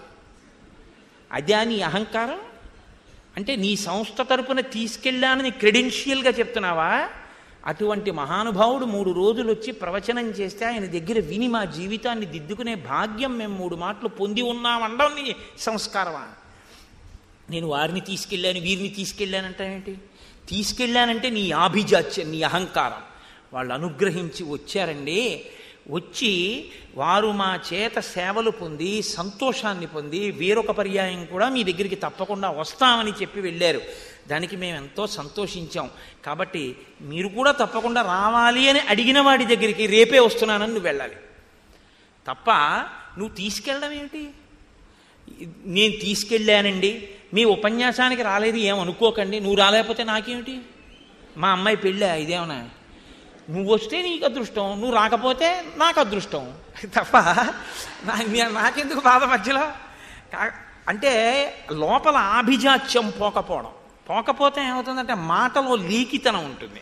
అదే నీ అహంకారం అంటే నీ సంస్థ తరపున తీసుకెళ్ళానని క్రెడెన్షియల్గా చెప్తున్నావా అటువంటి మహానుభావుడు మూడు రోజులు వచ్చి ప్రవచనం చేస్తే ఆయన దగ్గర విని మా జీవితాన్ని దిద్దుకునే భాగ్యం మేము మూడు మాటలు పొంది ఉన్నామండం నీ సంస్కారమా నేను వారిని తీసుకెళ్ళాను వీరిని తీసుకెళ్ళానంటావేంటి తీసుకెళ్ళానంటే నీ ఆభిజాత్యం నీ అహంకారం వాళ్ళు అనుగ్రహించి వచ్చారండి వచ్చి వారు మా చేత సేవలు పొంది సంతోషాన్ని పొంది వేరొక పర్యాయం కూడా మీ దగ్గరికి తప్పకుండా వస్తామని చెప్పి వెళ్ళారు దానికి మేము ఎంతో సంతోషించాం కాబట్టి మీరు కూడా తప్పకుండా రావాలి అని అడిగిన వాడి దగ్గరికి రేపే వస్తున్నానని నువ్వు వెళ్ళాలి తప్ప నువ్వు తీసుకెళ్ళడం ఏమిటి నేను తీసుకెళ్ళానండి మీ ఉపన్యాసానికి రాలేదు ఏమనుకోకండి నువ్వు రాలేకపోతే నాకేమిటి మా అమ్మాయి పెళ్ళా ఇదేమన్నా నువ్వు వస్తే నీకు అదృష్టం నువ్వు రాకపోతే నాకు అదృష్టం తప్ప నా నాకెందుకు బాధ మధ్యలో కా- అంటే లోపల ఆభిజాత్యం పోకపోవడం పోకపోతే ఏమవుతుందంటే మాటలో లీకితనం ఉంటుంది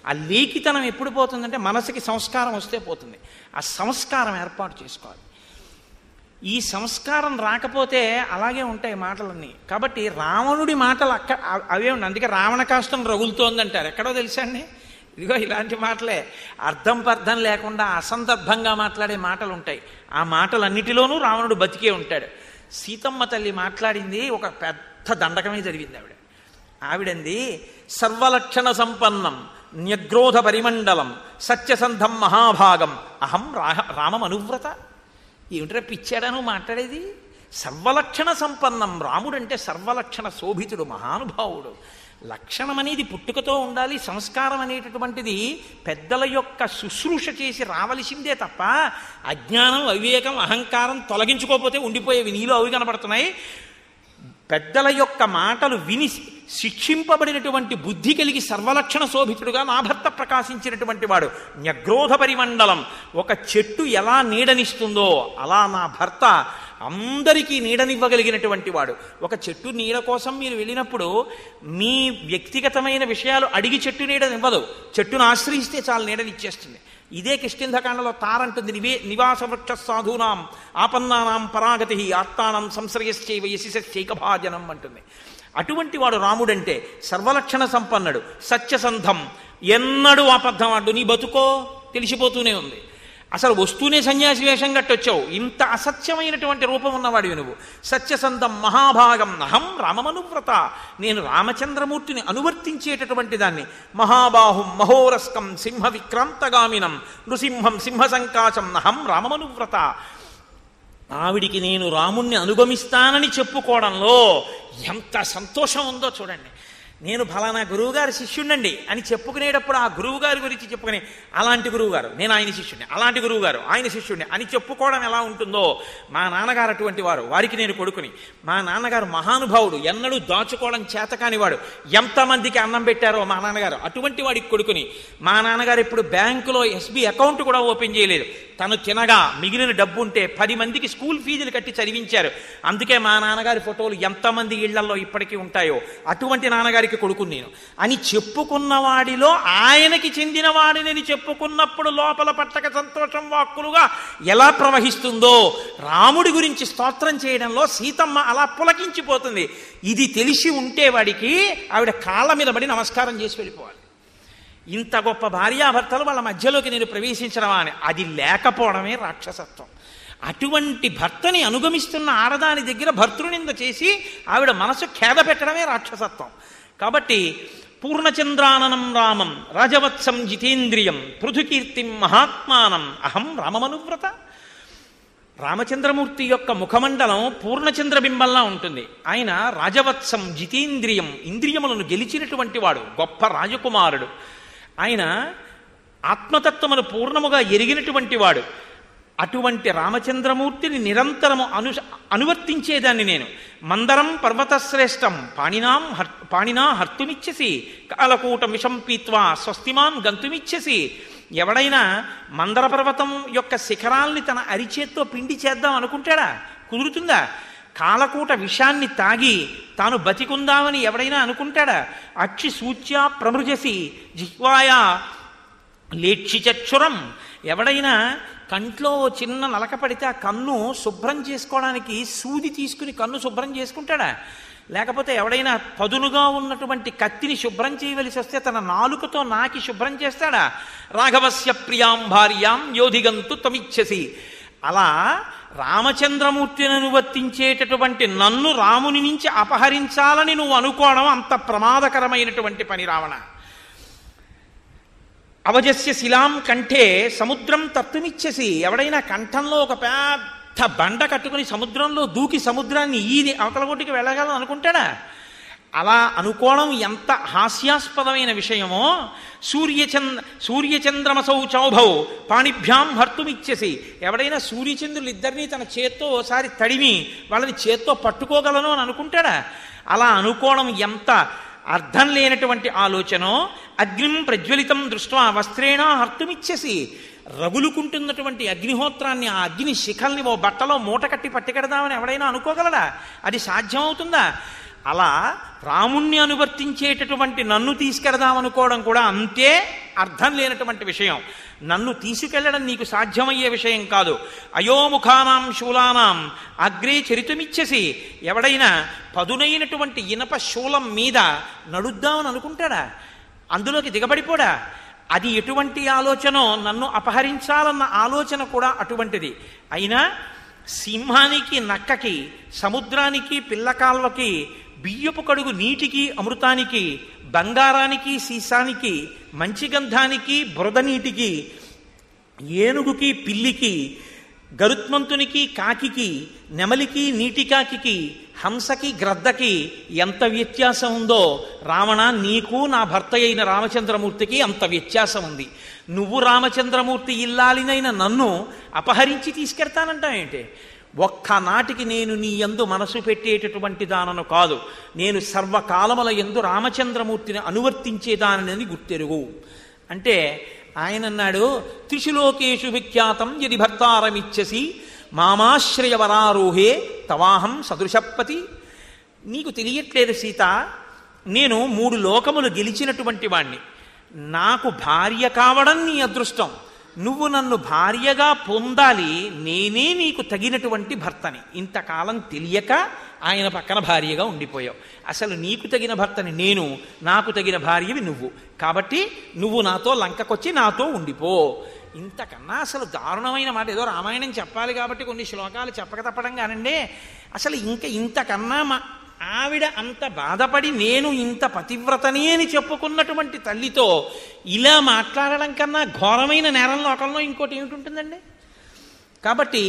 ఆ లేఖితనం ఎప్పుడు పోతుందంటే మనసుకి సంస్కారం వస్తే పోతుంది ఆ సంస్కారం ఏర్పాటు చేసుకోవాలి ఈ సంస్కారం రాకపోతే అలాగే ఉంటాయి మాటలన్నీ కాబట్టి రావణుడి మాటలు అక్క అ- అవే ఉన్నాయి అందుకే రావణ కాష్టం రగులుతోందంటారు ఎక్కడో తెలుసా అండి ఇదిగో ఇలాంటి మాటలే అర్థం పర్థం లేకుండా అసందర్భంగా మాట్లాడే మాటలు ఉంటాయి ఆ మాటలన్నిటిలోనూ రావణుడు బతికే ఉంటాడు సీతమ్మ తల్లి మాట్లాడింది ఒక పెద్ద దండకమే జరిగింది ఆవిడ ఆవిడంది సర్వలక్షణ సంపన్నం న్యగ్రోధ పరిమండలం సత్యసంధం మహాభాగం అహం రాహ రామమనువ్రత ఏమిట్రా పిచ్చాడా నువ్వు మాట్లాడేది సర్వలక్షణ సంపన్నం రాముడంటే సర్వలక్షణ శోభితుడు మహానుభావుడు లక్షణం అనేది పుట్టుకతో ఉండాలి సంస్కారం అనేటటువంటిది పెద్దల యొక్క శుశ్రూష చేసి రావలసిందే తప్ప అజ్ఞానం అవివేకం అహంకారం తొలగించుకోకపోతే ఉండిపోయేవి నీలో అవి కనబడుతున్నాయి పెద్దల యొక్క మాటలు విని శిక్షింపబడినటువంటి బుద్ధి కలిగి సర్వలక్షణ శోభితుడుగా నా భర్త ప్రకాశించినటువంటి వాడు న్యగ్రోధ పరిమండలం ఒక చెట్టు ఎలా నీడనిస్తుందో అలా నా భర్త అందరికీ నీడనివ్వగలిగినటువంటి వాడు ఒక చెట్టు నీడ కోసం మీరు వెళ్ళినప్పుడు మీ వ్యక్తిగతమైన విషయాలు అడిగి చెట్టు నీడనివ్వదు చెట్టును ఆశ్రయిస్తే చాలు నీడనిచ్చేస్తుంది ఇదే కిష్కింధకాండలో తారంటుంది నివే నివాస వృక్ష సాధూనాం ఆపన్నానాం పరాగతి ఆత్తానం సంశ్రయశ్చైవ యశిశైకభాజనం అంటుంది అటువంటి వాడు రాముడంటే సర్వలక్షణ సంపన్నుడు సత్యసంధం ఎన్నడూ అబద్ధం అడ్డు నీ బతుకో తెలిసిపోతూనే ఉంది అసలు వస్తూనే సన్యాసి వేషం కట్టొచ్చావు ఇంత అసత్యమైనటువంటి రూపం ఉన్నవాడివి నువ్వు సత్యసంధం మహాభాగం అహం రామమనువ్రత నేను రామచంద్రమూర్తిని అనువర్తించేటటువంటి దాన్ని మహాబాహుం మహోరస్కం సింహ విక్రాంతగామినం నృసింహం సింహ సంకాశం అహం రామమనువ్రత ఆవిడికి నేను రాముణ్ణి అనుగమిస్తానని చెప్పుకోవడంలో ఎంత సంతోషం ఉందో చూడండి నేను ఫలానా గురువుగారి శిష్యుణ్ణండి అని చెప్పుకునేటప్పుడు ఆ గురువుగారి గురించి చెప్పుకుని అలాంటి గురువుగారు నేను ఆయన శిష్యుడిని అలాంటి గురువుగారు ఆయన శిష్యుడిని అని చెప్పుకోవడం ఎలా ఉంటుందో మా నాన్నగారు అటువంటి వారు వారికి నేను కొడుకుని మా నాన్నగారు మహానుభావుడు ఎన్నడూ దాచుకోవడం చేతకాని వాడు ఎంతమందికి అన్నం పెట్టారో మా నాన్నగారు అటువంటి వాడికి కొడుకుని మా నాన్నగారు ఇప్పుడు బ్యాంకులో ఎస్బీ అకౌంట్ కూడా ఓపెన్ చేయలేదు తను తినగా మిగిలిన డబ్బు ఉంటే పది మందికి స్కూల్ ఫీజులు కట్టి చదివించారు అందుకే మా నాన్నగారి ఫోటోలు ఎంతమంది ఇళ్లలో ఇప్పటికీ ఉంటాయో అటువంటి నాన్నగారికి కొడుకుని నేను అని చెప్పుకున్న వాడిలో ఆయనకి చెందిన వాడిని చెప్పుకున్నప్పుడు లోపల పట్టక సంతోషం వాక్కులుగా ఎలా ప్రవహిస్తుందో రాముడి గురించి స్తోత్రం చేయడంలో సీతమ్మ అలా పులకించిపోతుంది ఇది తెలిసి ఉంటే వాడికి ఆవిడ కాళ్ళ మీద పడి నమస్కారం చేసి వెళ్ళిపోవాలి ఇంత గొప్ప భార్యాభర్తలు వాళ్ళ మధ్యలోకి నేను ప్రవేశించడమా అని అది లేకపోవడమే రాక్షసత్వం అటువంటి భర్తని అనుగమిస్తున్న ఆడదాని దగ్గర భర్తృనింద చేసి ఆవిడ మనసు ఖేద పెట్టడమే రాక్షసత్వం కాబట్టి పూర్ణచంద్రాననం రామం రాజవత్సం జితేంద్రియం పృథుకీర్తిం మహాత్మానం అహం రామమనువ్రత రామచంద్రమూర్తి యొక్క ముఖమండలం పూర్ణచంద్రబింబంలా ఉంటుంది ఆయన రాజవత్సం జితేంద్రియం ఇంద్రియములను గెలిచినటువంటి వాడు గొప్ప రాజకుమారుడు ఆయన ఆత్మతత్వమును పూర్ణముగా ఎరిగినటువంటి వాడు అటువంటి రామచంద్రమూర్తిని నిరంతరము అను అనువర్తించేదాన్ని నేను మందరం పర్వతశ్రేష్టం పాణినాం హర్ పాణినా హర్తుమిచ్చసి కాలకూట విషం పీత్వా స్వస్తిమాన్ గంతుమిచ్చసి ఎవడైనా మందర పర్వతం యొక్క శిఖరాల్ని తన అరిచేత్తో పిండి చేద్దాం అనుకుంటాడా కుదురుతుందా కాలకూట విషాన్ని తాగి తాను బతికుందామని ఎవడైనా అనుకుంటాడా అక్షి సూచ్య ప్రమృజసి జిహ్వాయా లేక్షిచక్షురం ఎవడైనా కంట్లో ఓ చిన్న నలక పడితే ఆ కన్ను శుభ్రం చేసుకోవడానికి సూది తీసుకుని కన్ను శుభ్రం చేసుకుంటాడా లేకపోతే ఎవడైనా పదునుగా ఉన్నటువంటి కత్తిని శుభ్రం చేయవలసి వస్తే తన నాలుకతో నాకి శుభ్రం చేస్తాడా రాఘవస్య ప్రియాం భార్యాం యోధిగంతు తమిచ్చసి అలా రామచంద్రమూర్తిని అనువర్తించేటటువంటి నన్ను రాముని నుంచి అపహరించాలని నువ్వు అనుకోవడం అంత ప్రమాదకరమైనటువంటి పని రావణ అవజస్య శిలాం కంఠే సముద్రం తత్తుమిచ్చసి ఎవడైనా కంఠంలో ఒక పెద్ద బండ కట్టుకుని సముద్రంలో దూకి సముద్రాన్ని ఈది అవతలగొట్టుకి వెళ్ళగలను అనుకుంటాడా అలా అనుకోవడం ఎంత హాస్యాస్పదమైన విషయమో సూర్యచంద్ర సూర్యచంద్రమసౌ చౌభౌ పాణిభ్యాం హర్తుమిచ్చసి ఎవడైనా సూర్యచంద్రులు ఇద్దరినీ తన చేత్తో ఓసారి తడిమి వాళ్ళని చేత్తో పట్టుకోగలను అని అనుకుంటాడా అలా అనుకోవడం ఎంత అర్థం లేనటువంటి ఆలోచనో అగ్నిం ప్రజ్వలితం దృష్ట్యా వస్త్రేణ హర్తుమిచ్చసి రగులుకుంటున్నటువంటి అగ్నిహోత్రాన్ని ఆ అగ్ని శిఖల్ని ఓ బట్టలో మూట కట్టి పట్టుకెడదామని ఎవడైనా అనుకోగలడా అది సాధ్యమవుతుందా అలా రాముణ్ణి అనువర్తించేటటువంటి నన్ను తీసుకెడదామనుకోవడం కూడా అంతే అర్థం లేనటువంటి విషయం నన్ను తీసుకెళ్లడం నీకు సాధ్యమయ్యే విషయం కాదు అయోముఖానాం శూలానాం అగ్రే చరితమిచ్చేసి ఎవడైనా పదునైనటువంటి ఇనప శూలం మీద నడుద్దామని అనుకుంటాడా అందులోకి దిగబడిపోడా అది ఎటువంటి ఆలోచనో నన్ను అపహరించాలన్న ఆలోచన కూడా అటువంటిది అయినా సింహానికి నక్కకి సముద్రానికి పిల్లకాల్వకి బియ్యపు కడుగు నీటికి అమృతానికి బంగారానికి సీసానికి మంచి గంధానికి బురద నీటికి ఏనుగుకి పిల్లికి గరుత్మంతునికి కాకికి నెమలికి నీటికాకి హంసకి గ్రద్దకి ఎంత వ్యత్యాసం ఉందో రావణ నీకు నా భర్త అయిన రామచంద్రమూర్తికి అంత వ్యత్యాసం ఉంది నువ్వు రామచంద్రమూర్తి ఇల్లాలినైన నన్ను అపహరించి తీసుకెడతానంటావేంటి ఒక్కనాటికి నేను నీ యందు మనసు పెట్టేటటువంటి దానను కాదు నేను సర్వకాలముల యందు రామచంద్రమూర్తిని అనువర్తించేదానని గుర్తెరుగు అంటే ఆయన అన్నాడు త్రిశులోకేషు విఖ్యాతం యది భర్తారమిచ్చసి మామాశ్రయవరారోహే తవాహం సదృశపతి నీకు తెలియట్లేదు సీత నేను మూడు లోకములు గెలిచినటువంటి వాణ్ణి నాకు భార్య కావడం నీ అదృష్టం నువ్వు నన్ను భార్యగా పొందాలి నేనే నీకు తగినటువంటి భర్తని ఇంతకాలం తెలియక ఆయన పక్కన భార్యగా ఉండిపోయావు అసలు నీకు తగిన భర్తని నేను నాకు తగిన భార్యవి నువ్వు కాబట్టి నువ్వు నాతో లంకకొచ్చి నాతో ఉండిపో ఇంతకన్నా అసలు దారుణమైన మాట ఏదో రామాయణం చెప్పాలి కాబట్టి కొన్ని శ్లోకాలు చెప్పక తప్పడం కానండి అసలు ఇంకా ఇంతకన్నా మా ఆవిడ అంత బాధపడి నేను ఇంత పతివ్రతని అని చెప్పుకున్నటువంటి తల్లితో ఇలా మాట్లాడడం కన్నా ఘోరమైన నేరం లోకంలో ఇంకోటి ఏమిటి కాబట్టి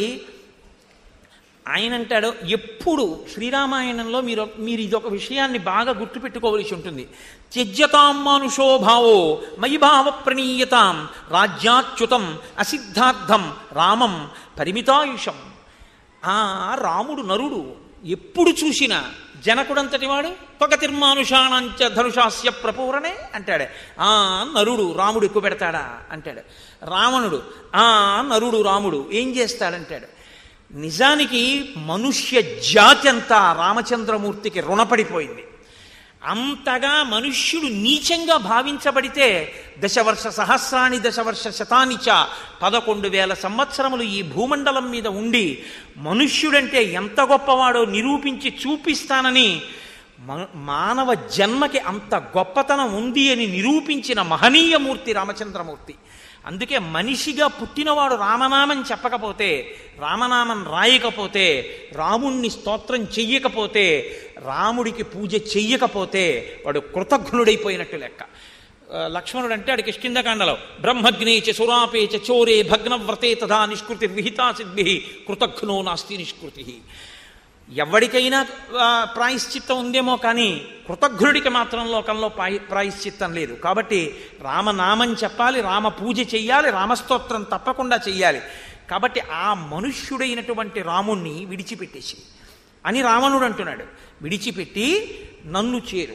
ఆయన అంటాడు ఎప్పుడు శ్రీరామాయణంలో మీరు మీరు ఇదొక విషయాన్ని బాగా గుర్తుపెట్టుకోవలసి ఉంటుంది త్యజ్యతాం మానుషోభావో మయి భావ ప్రణీయతాం రాజ్యాచ్యుతం అసిద్ధార్థం రామం పరిమితాయుషం ఆ రాముడు నరుడు ఎప్పుడు చూసినా జనకుడంతటి వాడు త్వగతిర్మానుషాణంచ ధనుషాస్య ప్రపూరణే అంటాడు ఆ నరుడు రాముడు ఎక్కువ పెడతాడా అంటాడు రావణుడు ఆ నరుడు రాముడు ఏం చేస్తాడంటాడు నిజానికి మనుష్య జాతి అంతా రామచంద్రమూర్తికి రుణపడిపోయింది అంతగా మనుష్యుడు నీచంగా భావించబడితే దశవర్ష సహస్రాణి దశవర్ష శతానిచ పదకొండు వేల సంవత్సరములు ఈ భూమండలం మీద ఉండి మనుష్యుడంటే ఎంత గొప్పవాడో నిరూపించి చూపిస్తానని మానవ జన్మకి అంత గొప్పతనం ఉంది అని నిరూపించిన మహనీయమూర్తి రామచంద్రమూర్తి అందుకే మనిషిగా పుట్టినవాడు రామనామం చెప్పకపోతే రామనామం రాయకపోతే రాముణ్ణి స్తోత్రం చెయ్యకపోతే రాముడికి పూజ చెయ్యకపోతే వాడు కృతజ్ఞుడైపోయినట్టు లెక్క లక్ష్మణుడు అంటే ఆడికి కిష్కిందకాండలో బ్రహ్మగ్నే చ సురాపే చ చోరే భగ్నవ్రతే తథా నిష్కృతి విహితా సిద్ధి కృతఘ్నో నాస్తి నిష్కృతి ఎవరికైనా ప్రాయశ్చిత్తం ఉందేమో కానీ కృతజ్ఞుడికి మాత్రం లోకంలో ప్రాయశ్చిత్తం లేదు కాబట్టి రామనామం చెప్పాలి రామ పూజ చెయ్యాలి రామస్తోత్రం తప్పకుండా చెయ్యాలి కాబట్టి ఆ మనుష్యుడైనటువంటి రాముణ్ణి విడిచిపెట్టేసి అని రావణుడు అంటున్నాడు విడిచిపెట్టి నన్ను చేరు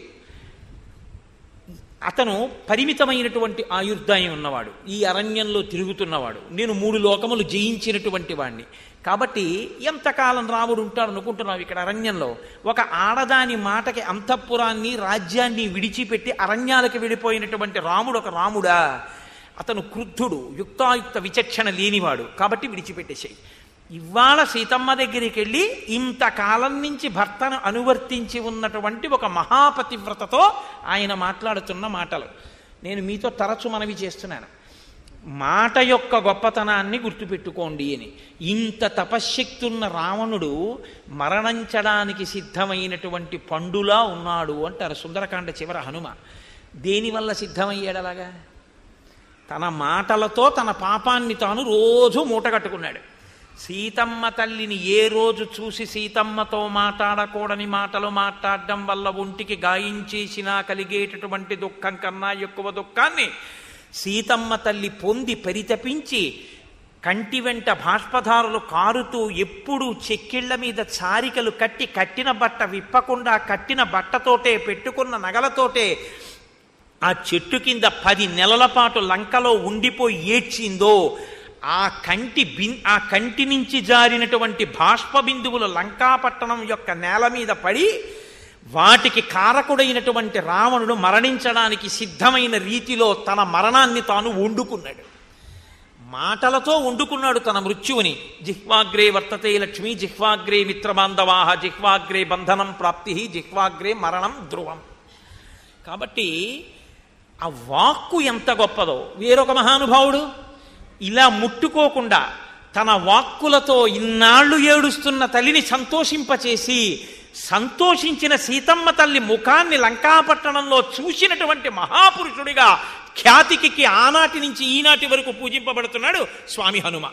అతను పరిమితమైనటువంటి ఆయుర్దాయం ఉన్నవాడు ఈ అరణ్యంలో తిరుగుతున్నవాడు నేను మూడు లోకములు జయించినటువంటి వాణ్ణి కాబట్టి ఎంతకాలం రాముడు ఉంటాడు అనుకుంటున్నావు ఇక్కడ అరణ్యంలో ఒక ఆడదాని మాటకి అంతఃపురాన్ని రాజ్యాన్ని విడిచిపెట్టి అరణ్యాలకు వెళ్ళిపోయినటువంటి రాముడు ఒక రాముడా అతను క్రుద్ధుడు యుక్తాయుక్త విచక్షణ లేనివాడు కాబట్టి విడిచిపెట్టేసాయి ఇవాళ సీతమ్మ దగ్గరికి వెళ్ళి ఇంతకాలం నుంచి భర్తను అనువర్తించి ఉన్నటువంటి ఒక మహాపతివ్రతతో ఆయన మాట్లాడుతున్న మాటలు నేను మీతో తరచు మనవి చేస్తున్నాను మాట యొక్క గొప్పతనాన్ని గుర్తుపెట్టుకోండి అని ఇంత తపశ్శక్తి ఉన్న రావణుడు మరణించడానికి సిద్ధమైనటువంటి పండులా ఉన్నాడు అంటారు సుందరకాండ చివర హనుమ దేనివల్ల సిద్ధమయ్యాడలాగా తన మాటలతో తన పాపాన్ని తాను రోజు మూటగట్టుకున్నాడు సీతమ్మ తల్లిని ఏ రోజు చూసి సీతమ్మతో మాట్లాడకూడని మాటలు మాట్లాడడం వల్ల ఒంటికి గాయించేసినా కలిగేటటువంటి దుఃఖం కన్నా ఎక్కువ దుఃఖాన్ని సీతమ్మ తల్లి పొంది పరితపించి కంటి వెంట బాష్పధారులు కారుతూ ఎప్పుడు చెక్కిళ్ల మీద చారికలు కట్టి కట్టిన బట్ట విప్పకుండా కట్టిన బట్టతోటే పెట్టుకున్న నగలతోటే ఆ చెట్టు కింద పది నెలల పాటు లంకలో ఉండిపోయి ఏడ్చిందో ఆ కంటి బిన్ ఆ కంటి నుంచి జారినటువంటి బాష్ప బిందువులు లంకాపట్టణం యొక్క నేల మీద పడి వాటికి కారకుడైనటువంటి రావణుడు మరణించడానికి సిద్ధమైన రీతిలో తన మరణాన్ని తాను వండుకున్నాడు మాటలతో వండుకున్నాడు తన మృత్యువుని జిహ్వాగ్రే వర్తతే లక్ష్మి జిహ్వాగ్రే మిత్రబాంధవాహ జిహ్వాగ్రే బంధనం ప్రాప్తి జిహ్వాగ్రే మరణం ధ్రువం కాబట్టి ఆ వాక్కు ఎంత గొప్పదో వేరొక మహానుభావుడు ఇలా ముట్టుకోకుండా తన వాక్కులతో ఇన్నాళ్ళు ఏడుస్తున్న తల్లిని సంతోషింపచేసి సంతోషించిన సీతమ్మ తల్లి ముఖాన్ని లంకాపట్టణంలో చూసినటువంటి మహాపురుషుడిగా ఖ్యాతికి ఆనాటి నుంచి ఈనాటి వరకు పూజింపబడుతున్నాడు స్వామి హనుమ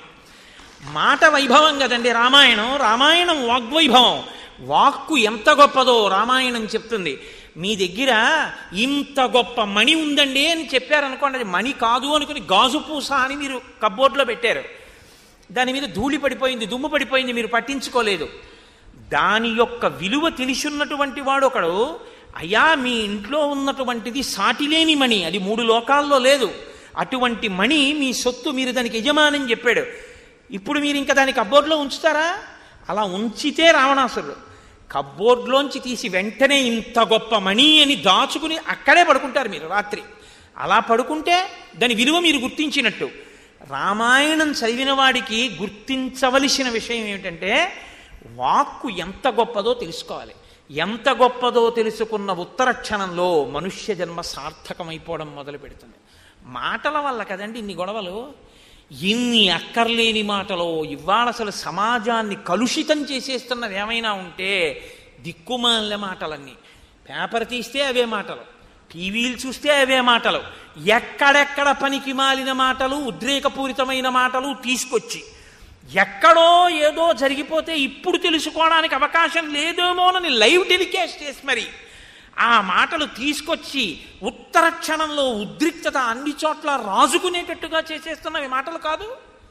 మాట వైభవం కదండి రామాయణం రామాయణం వాగ్వైభవం వాక్కు ఎంత గొప్పదో రామాయణం చెప్తుంది మీ దగ్గర ఇంత గొప్ప మణి ఉందండి అని చెప్పారనుకోండి అది మణి కాదు అనుకుని గాజు పూస అని మీరు కబ్బోర్డ్లో పెట్టారు దాని మీద ధూళి పడిపోయింది దుమ్ము పడిపోయింది మీరు పట్టించుకోలేదు దాని యొక్క విలువ తెలిసున్నటువంటి వాడు ఒకడు అయ్యా మీ ఇంట్లో ఉన్నటువంటిది సాటిలేని మణి అది మూడు లోకాల్లో లేదు అటువంటి మణి మీ సొత్తు మీరు దానికి యజమాని చెప్పాడు ఇప్పుడు మీరు ఇంకా దాని కబ్బోర్డ్లో ఉంచుతారా అలా ఉంచితే రావణాసురుడు కబ్బోర్డ్లోంచి తీసి వెంటనే ఇంత గొప్ప మణి అని దాచుకుని అక్కడే పడుకుంటారు మీరు రాత్రి అలా పడుకుంటే దాని విలువ మీరు గుర్తించినట్టు రామాయణం చదివిన వాడికి గుర్తించవలసిన విషయం ఏమిటంటే వాక్కు ఎంత గొప్పదో తెలుసుకోవాలి ఎంత గొప్పదో తెలుసుకున్న ఉత్తర క్షణంలో మనుష్య జన్మ సార్థకమైపోవడం మొదలు పెడుతుంది మాటల వల్ల కదండి ఇన్ని గొడవలు ఇన్ని అక్కర్లేని మాటలో ఇవాళ అసలు సమాజాన్ని కలుషితం చేసేస్తున్నది ఏమైనా ఉంటే దిక్కుమాల మాటలన్నీ పేపర్ తీస్తే అవే మాటలు టీవీలు చూస్తే అవే మాటలు ఎక్కడెక్కడ పనికి మాలిన మాటలు ఉద్రేకపూరితమైన మాటలు తీసుకొచ్చి ఎక్కడో ఏదో జరిగిపోతే ఇప్పుడు తెలుసుకోవడానికి అవకాశం లేదేమోనని లైవ్ టెలికాస్ట్ చేసి మరి ఆ మాటలు తీసుకొచ్చి ఉత్తర క్షణంలో ఉద్రిక్తత అన్ని చోట్ల రాజుకునేటట్టుగా చేసేస్తున్నవి మాటలు కాదు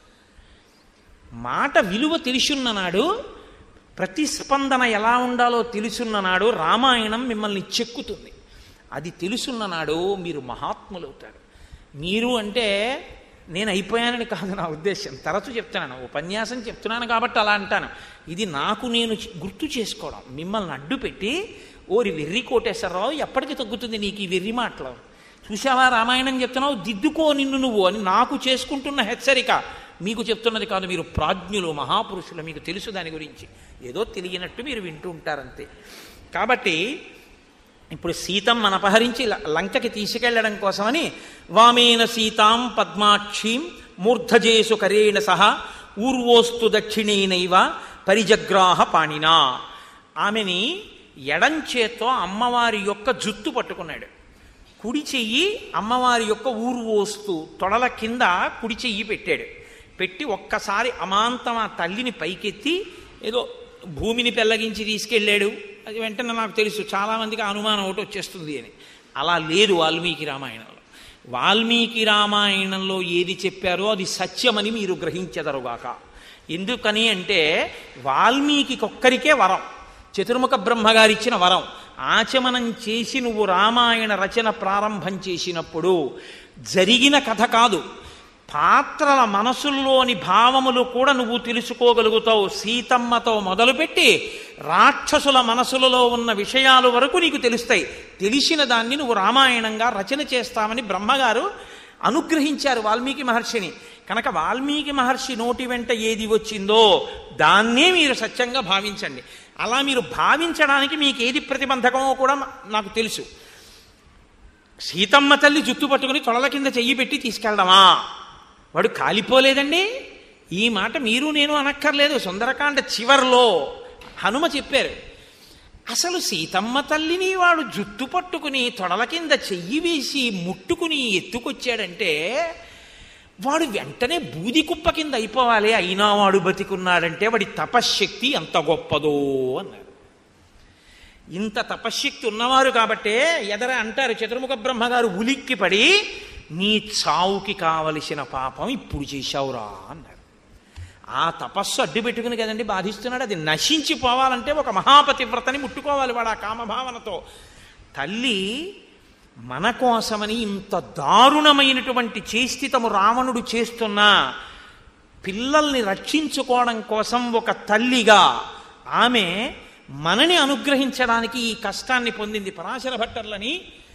మాట విలువ తెలిసున్న నాడు ప్రతిస్పందన ఎలా ఉండాలో తెలుసున్న నాడు రామాయణం మిమ్మల్ని చెక్కుతుంది అది తెలుసున్న నాడు మీరు మహాత్ములవుతారు మీరు అంటే నేను అయిపోయానని కాదు నా ఉద్దేశం తరచు చెప్తున్నాను ఉపన్యాసం చెప్తున్నాను కాబట్టి అలా అంటాను ఇది నాకు నేను గుర్తు చేసుకోవడం మిమ్మల్ని అడ్డు పెట్టి ఓరి వెర్రి కోటేశ్వరరావు ఎప్పటికి తగ్గుతుంది నీకు ఈ వెర్రి మాటలు చూసావా రామాయణం చెప్తున్నావు దిద్దుకో నిన్ను నువ్వు అని నాకు చేసుకుంటున్న హెచ్చరిక మీకు చెప్తున్నది కాదు మీరు ప్రాజ్ఞులు మహాపురుషులు మీకు తెలుసు దాని గురించి ఏదో తెలియనట్టు మీరు వింటూ ఉంటారంతే కాబట్టి ఇప్పుడు సీతమ్మను అపహరించి లంకకి తీసుకెళ్లడం కోసమని వామేన సీతాం పద్మాక్షీం మూర్ధజేసు కరేణ సహ ఊర్వోస్తు దక్షిణేనైవ పరిజగ్రాహ పాణినా ఆమెని ఎడంచేత్తో అమ్మవారి యొక్క జుత్తు పట్టుకున్నాడు కుడి చెయ్యి అమ్మవారి యొక్క ఊర్వోస్తు తొడల కింద కుడి చెయ్యి పెట్టాడు పెట్టి ఒక్కసారి అమాంతం ఆ తల్లిని పైకెత్తి ఏదో భూమిని పెల్లగించి తీసుకెళ్ళాడు అది వెంటనే నాకు తెలుసు చాలామందికి అనుమానం ఒకటి వచ్చేస్తుంది అని అలా లేదు వాల్మీకి రామాయణంలో వాల్మీకి రామాయణంలో ఏది చెప్పారో అది సత్యమని మీరు గ్రహించెదరుగాక ఎందుకని అంటే వాల్మీకి ఒక్కరికే వరం చతుర్ముఖ బ్రహ్మగారిచ్చిన వరం ఆచమనం చేసి నువ్వు రామాయణ రచన ప్రారంభం చేసినప్పుడు జరిగిన కథ కాదు పాత్రల మనసుల్లోని భావములు కూడా నువ్వు తెలుసుకోగలుగుతావు సీతమ్మతో మొదలుపెట్టి రాక్షసుల మనసులలో ఉన్న విషయాలు వరకు నీకు తెలుస్తాయి తెలిసిన దాన్ని నువ్వు రామాయణంగా రచన చేస్తామని బ్రహ్మగారు అనుగ్రహించారు వాల్మీకి మహర్షిని కనుక వాల్మీకి మహర్షి నోటి వెంట ఏది వచ్చిందో దాన్నే మీరు సత్యంగా భావించండి అలా మీరు భావించడానికి మీకు ఏది ప్రతిబంధకమో కూడా నాకు తెలుసు సీతమ్మ తల్లి జుట్టు పట్టుకుని తొడల కింద చెయ్యి పెట్టి తీసుకెళ్దామా వాడు కాలిపోలేదండి ఈ మాట మీరు నేను అనక్కర్లేదు సుందరకాండ చివర్లో హనుమ చెప్పారు అసలు సీతమ్మ తల్లిని వాడు జుట్టు పట్టుకుని తొడల కింద చెయ్యి వేసి ముట్టుకుని ఎత్తుకొచ్చాడంటే వాడు వెంటనే బూది కుప్ప కింద అయిపోవాలి అయినా వాడు బతికున్నాడంటే వాడి తపశ్శక్తి అంత గొప్పదో అన్నారు ఇంత తపశ్శక్తి ఉన్నవారు కాబట్టే ఎదర అంటారు చతుర్ముఖ బ్రహ్మగారు ఉలిక్కి పడి నీ చావుకి కావలసిన పాపం ఇప్పుడు చేశావురా అన్నారు ఆ తపస్సు అడ్డు పెట్టుకుని కదండి బాధిస్తున్నాడు అది నశించిపోవాలంటే ఒక మహాపతివ్రతని ముట్టుకోవాలి వాడు ఆ కామభావనతో తల్లి మన కోసమని ఇంత దారుణమైనటువంటి చేష్టితము రావణుడు చేస్తున్నా పిల్లల్ని రక్షించుకోవడం కోసం ఒక తల్లిగా ఆమె మనని అనుగ్రహించడానికి ఈ కష్టాన్ని పొందింది పరాశర భట్టర్లని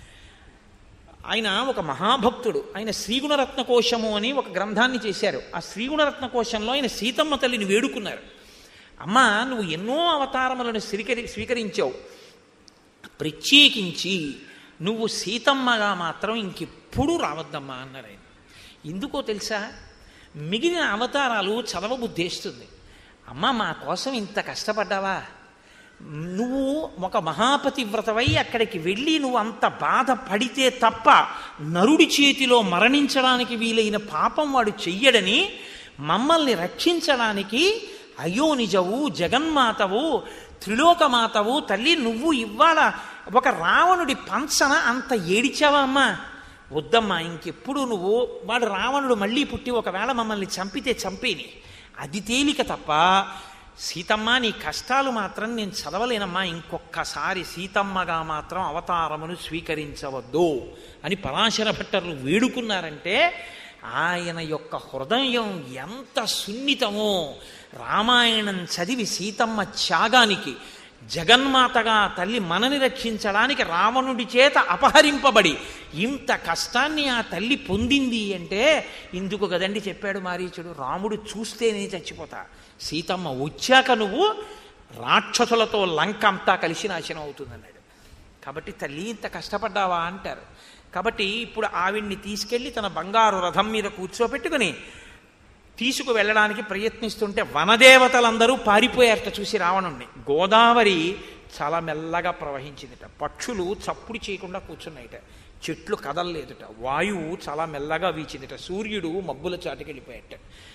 ఆయన ఒక మహాభక్తుడు ఆయన శ్రీగుణరత్న కోశము అని ఒక గ్రంథాన్ని చేశారు ఆ శ్రీగుణరత్న కోశంలో ఆయన సీతమ్మ తల్లిని వేడుకున్నారు అమ్మా నువ్వు ఎన్నో అవతారములను స్వీకరి స్వీకరించావు ప్రత్యేకించి నువ్వు సీతమ్మగా మాత్రం ఇంకెప్పుడు రావద్దమ్మా అన్నారు ఆయన ఎందుకో తెలుసా మిగిలిన అవతారాలు చదవబుద్ధేస్తుంది అమ్మ మా కోసం ఇంత కష్టపడ్డావా నువ్వు ఒక మహాపతివ్రతవై అక్కడికి వెళ్ళి నువ్వు అంత బాధపడితే తప్ప నరుడి చేతిలో మరణించడానికి వీలైన పాపం వాడు చెయ్యడని మమ్మల్ని రక్షించడానికి అయ్యో నిజవు జగన్మాతవు త్రిలోకమాతవు తల్లి నువ్వు ఇవాళ ఒక రావణుడి పంచన అంత ఏడిచావా అమ్మా వద్దమ్మా ఇంకెప్పుడు నువ్వు వాడు రావణుడు మళ్ళీ పుట్టి ఒకవేళ మమ్మల్ని చంపితే చంపేని అది తేలిక తప్ప సీతమ్మ నీ కష్టాలు మాత్రం నేను చదవలేనమ్మా ఇంకొక్కసారి సీతమ్మగా మాత్రం అవతారమును స్వీకరించవద్దు అని పరాశర భట్టర్లు వేడుకున్నారంటే ఆయన యొక్క హృదయం ఎంత సున్నితమో రామాయణం చదివి సీతమ్మ త్యాగానికి జగన్మాతగా తల్లి మనని రక్షించడానికి రావణుడి చేత అపహరింపబడి ఇంత కష్టాన్ని ఆ తల్లి పొందింది అంటే ఇందుకు కదండి చెప్పాడు మారీచుడు రాముడు చూస్తేనే చచ్చిపోతా సీతమ్మ వచ్చాక నువ్వు రాక్షసులతో లంక అంతా కలిసి నాశనం అవుతుందన్నాడు కాబట్టి తల్లి ఇంత కష్టపడ్డావా అంటారు కాబట్టి ఇప్పుడు ఆవిడ్ని తీసుకెళ్లి తన బంగారు రథం మీద కూర్చోపెట్టుకుని తీసుకు వెళ్ళడానికి ప్రయత్నిస్తుంటే వనదేవతలందరూ పారిపోయారట చూసి రావణుణ్ణి గోదావరి చాలా మెల్లగా ప్రవహించిందిట పక్షులు చప్పుడు చేయకుండా కూర్చున్నాయిట చెట్లు కదలలేదుట వాయువు చాలా మెల్లగా వీచిందిట సూర్యుడు మబ్బుల చాటుకి వెళ్ళిపోయాట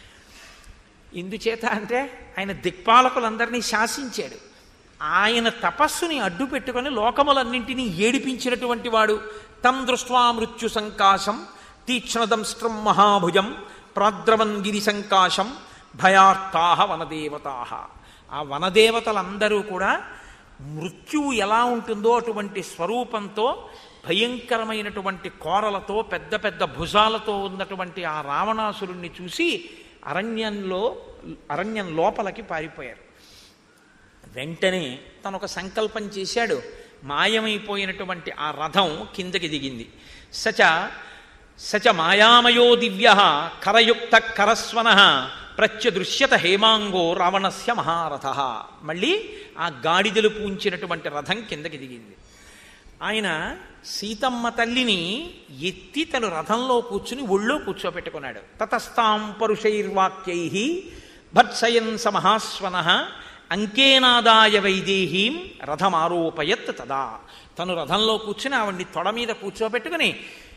ఇందుచేత అంటే ఆయన దిక్పాలకులందరినీ శాసించాడు ఆయన తపస్సుని అడ్డు పెట్టుకొని లోకములన్నింటినీ ఏడిపించినటువంటి వాడు తం దృష్ట్వా మృత్యు సంకాశం తీక్ష్ణదంస్ట్రం మహాభుజం ప్రాద్రవన్ గిరి సంకాశం భయార్థాహ వనదేవతాహ ఆ వనదేవతలందరూ కూడా మృత్యువు ఎలా ఉంటుందో అటువంటి స్వరూపంతో భయంకరమైనటువంటి కోరలతో పెద్ద పెద్ద భుజాలతో ఉన్నటువంటి ఆ రావణాసురుణ్ణి చూసి అరణ్యంలో అరణ్యం లోపలికి పారిపోయారు వెంటనే తను ఒక సంకల్పం చేశాడు మాయమైపోయినటువంటి ఆ రథం కిందకి దిగింది సచ సచ మాయామయో దివ్య కరయుక్త కరస్వన ప్రత్యదృశ్యత హేమాంగో రావణస్య మహారథ మళ్ళీ ఆ గాడిదలు పూంచినటువంటి రథం కిందకి దిగింది ఆయన సీతమ్మ తల్లిని ఎత్తి తను రథంలో కూర్చుని ఒళ్ళో కూర్చోపెట్టుకున్నాడు తతస్థాం పరుషైర్వాక్యై భత్సయన్ సమహాస్వన అంకేనాదాయ వైదేహీం రథమారోపయత్ తదా తను రథంలో కూర్చుని ఆవిడ్ని తొడ మీద కూర్చోబెట్టుకుని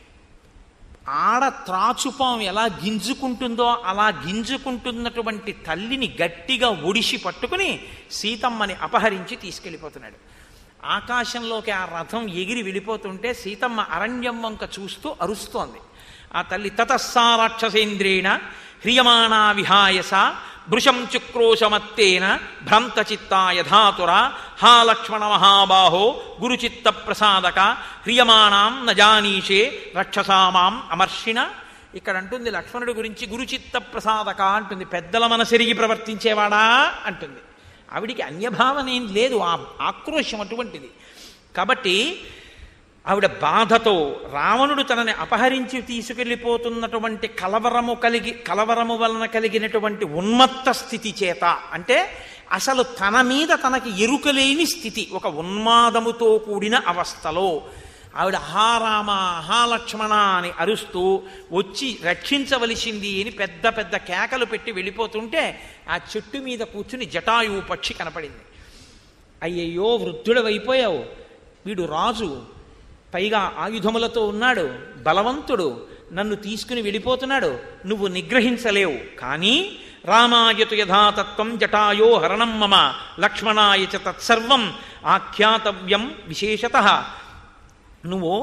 ఆడ త్రాచుపాం ఎలా గింజుకుంటుందో అలా గింజుకుంటున్నటువంటి తల్లిని గట్టిగా ఒడిసి పట్టుకుని సీతమ్మని అపహరించి తీసుకెళ్ళిపోతున్నాడు ఆకాశంలోకి ఆ రథం ఎగిరి వెళ్ళిపోతుంటే సీతమ్మ అరణ్యం వంక చూస్తూ అరుస్తోంది ఆ తల్లి తతస్సా రాక్షసేంద్రేణ హ్రియమాణా విహాయస భృశం చుక్రోశమత్తేన భ్రాంతచిత్తా యథాతుర హా లక్ష్మణ మహాబాహో గురుచిత్త ప్రసాదక హ్రియమాణాం నజానీషే రక్షసామాం అమర్షిణ ఇక్కడ అంటుంది లక్ష్మణుడి గురించి గురుచిత్త ప్రసాదక అంటుంది పెద్దల మనసెరిగి ప్రవర్తించేవాడా అంటుంది ఆవిడికి అన్యభావన ఏం లేదు ఆ ఆక్రోశం అటువంటిది కాబట్టి ఆవిడ బాధతో రావణుడు తనని అపహరించి తీసుకెళ్ళిపోతున్నటువంటి కలవరము కలిగి కలవరము వలన కలిగినటువంటి ఉన్మత్త స్థితి చేత అంటే అసలు తన మీద తనకి ఎరుకలేని స్థితి ఒక ఉన్మాదముతో కూడిన అవస్థలో ఆవిడ హా రామ హా లక్ష్మణ అని అరుస్తూ వచ్చి రక్షించవలసింది అని పెద్ద పెద్ద కేకలు పెట్టి వెళ్ళిపోతుంటే ఆ చెట్టు మీద కూర్చుని జటాయువు పక్షి కనపడింది అయ్యయ్యో వృద్ధుడవైపోయావు వీడు రాజు పైగా ఆయుధములతో ఉన్నాడు బలవంతుడు నన్ను తీసుకుని వెళ్ళిపోతున్నాడు నువ్వు నిగ్రహించలేవు కానీ రామాయతు యథాతత్వం జటాయో హరణం మమ లక్ష్మణాయ చ తత్సర్వం ఆఖ్యాతవ్యం విశేషత నువ్వు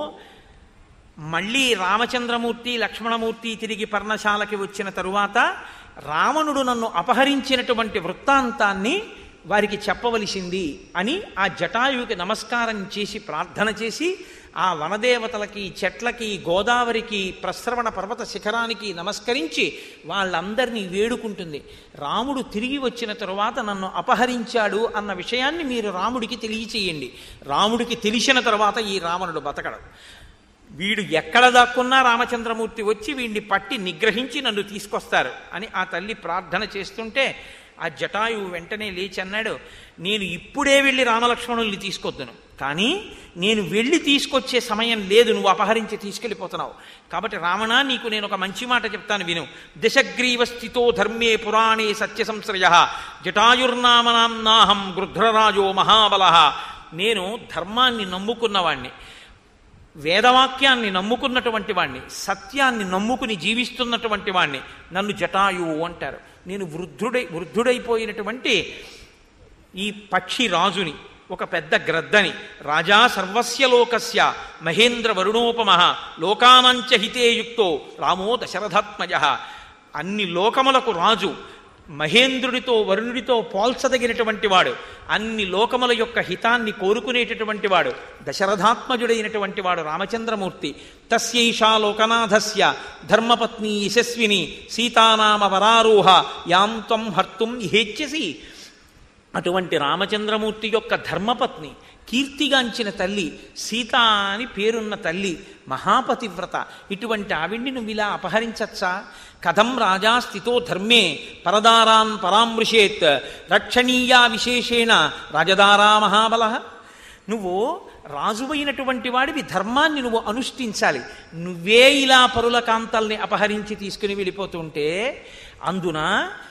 మళ్ళీ రామచంద్రమూర్తి లక్ష్మణమూర్తి తిరిగి పర్ణశాలకి వచ్చిన తరువాత రావణుడు నన్ను అపహరించినటువంటి వృత్తాంతాన్ని వారికి చెప్పవలసింది అని ఆ జటాయువుకి నమస్కారం చేసి ప్రార్థన చేసి ఆ వనదేవతలకి చెట్లకి గోదావరికి ప్రస్రవణ పర్వత శిఖరానికి నమస్కరించి వాళ్ళందరినీ వేడుకుంటుంది రాముడు తిరిగి వచ్చిన తరువాత నన్ను అపహరించాడు అన్న విషయాన్ని మీరు రాముడికి తెలియచేయండి రాముడికి తెలిసిన తర్వాత ఈ రావణుడు బతకడు వీడు ఎక్కడ దాక్కున్నా రామచంద్రమూర్తి వచ్చి వీడిని పట్టి నిగ్రహించి నన్ను తీసుకొస్తారు అని ఆ తల్లి ప్రార్థన చేస్తుంటే ఆ జటాయువు వెంటనే లేచి అన్నాడు నేను ఇప్పుడే వెళ్ళి రామలక్ష్మణుల్ని తీసుకొద్దును కానీ నేను వెళ్ళి తీసుకొచ్చే సమయం లేదు నువ్వు అపహరించి తీసుకెళ్ళిపోతున్నావు కాబట్టి రావణ నీకు నేను ఒక మంచి మాట చెప్తాను విను దశగ్రీవ స్థితో ధర్మే పురాణే సత్య సంశ్రయ జటాయుర్నామనాహం గృధ్రరాజో మహాబల నేను ధర్మాన్ని నమ్ముకున్నవాణ్ణి వేదవాక్యాన్ని నమ్ముకున్నటువంటి వాణ్ణి సత్యాన్ని నమ్ముకుని జీవిస్తున్నటువంటి వాణ్ణి నన్ను జటాయువు అంటారు నేను వృద్ధుడై వృద్ధుడైపోయినటువంటి ఈ పక్షి రాజుని ఒక పెద్ద గ్రద్దని రాజా సర్వస్య లోకస్య మహేంద్ర వరుణోపమ లోకానంచ హితేయుక్తో రామో దశరథాత్మజ అన్ని లోకములకు రాజు మహేంద్రుడితో వరుణుడితో పోల్చదగినటువంటి వాడు అన్ని లోకముల యొక్క హితాన్ని కోరుకునేటటువంటి వాడు దశరథాత్మజుడైనటువంటి వాడు రామచంద్రమూర్తి తస్యైషా లోకనాథస్య ధర్మపత్ని యశస్విని సీతానామ వరారూహ యాం త్వం హర్తుం ఇహేచ్యసి అటువంటి రామచంద్రమూర్తి యొక్క ధర్మపత్ని కీర్తిగాంచిన తల్లి సీత అని పేరున్న తల్లి మహాపతివ్రత ఇటువంటి ఆవిడ్ని నువ్వు ఇలా అపహరించచ్చా కథం రాజా స్థితో ధర్మే పరదారాన్ పరామృశేత్ రక్షణీయా విశేషేణ రాజదారా మహాబల నువ్వు రాజువైనటువంటి వాడివి ధర్మాన్ని నువ్వు అనుష్ఠించాలి నువ్వే ఇలా పరుల కాంతల్ని అపహరించి తీసుకుని వెళ్ళిపోతుంటే అందున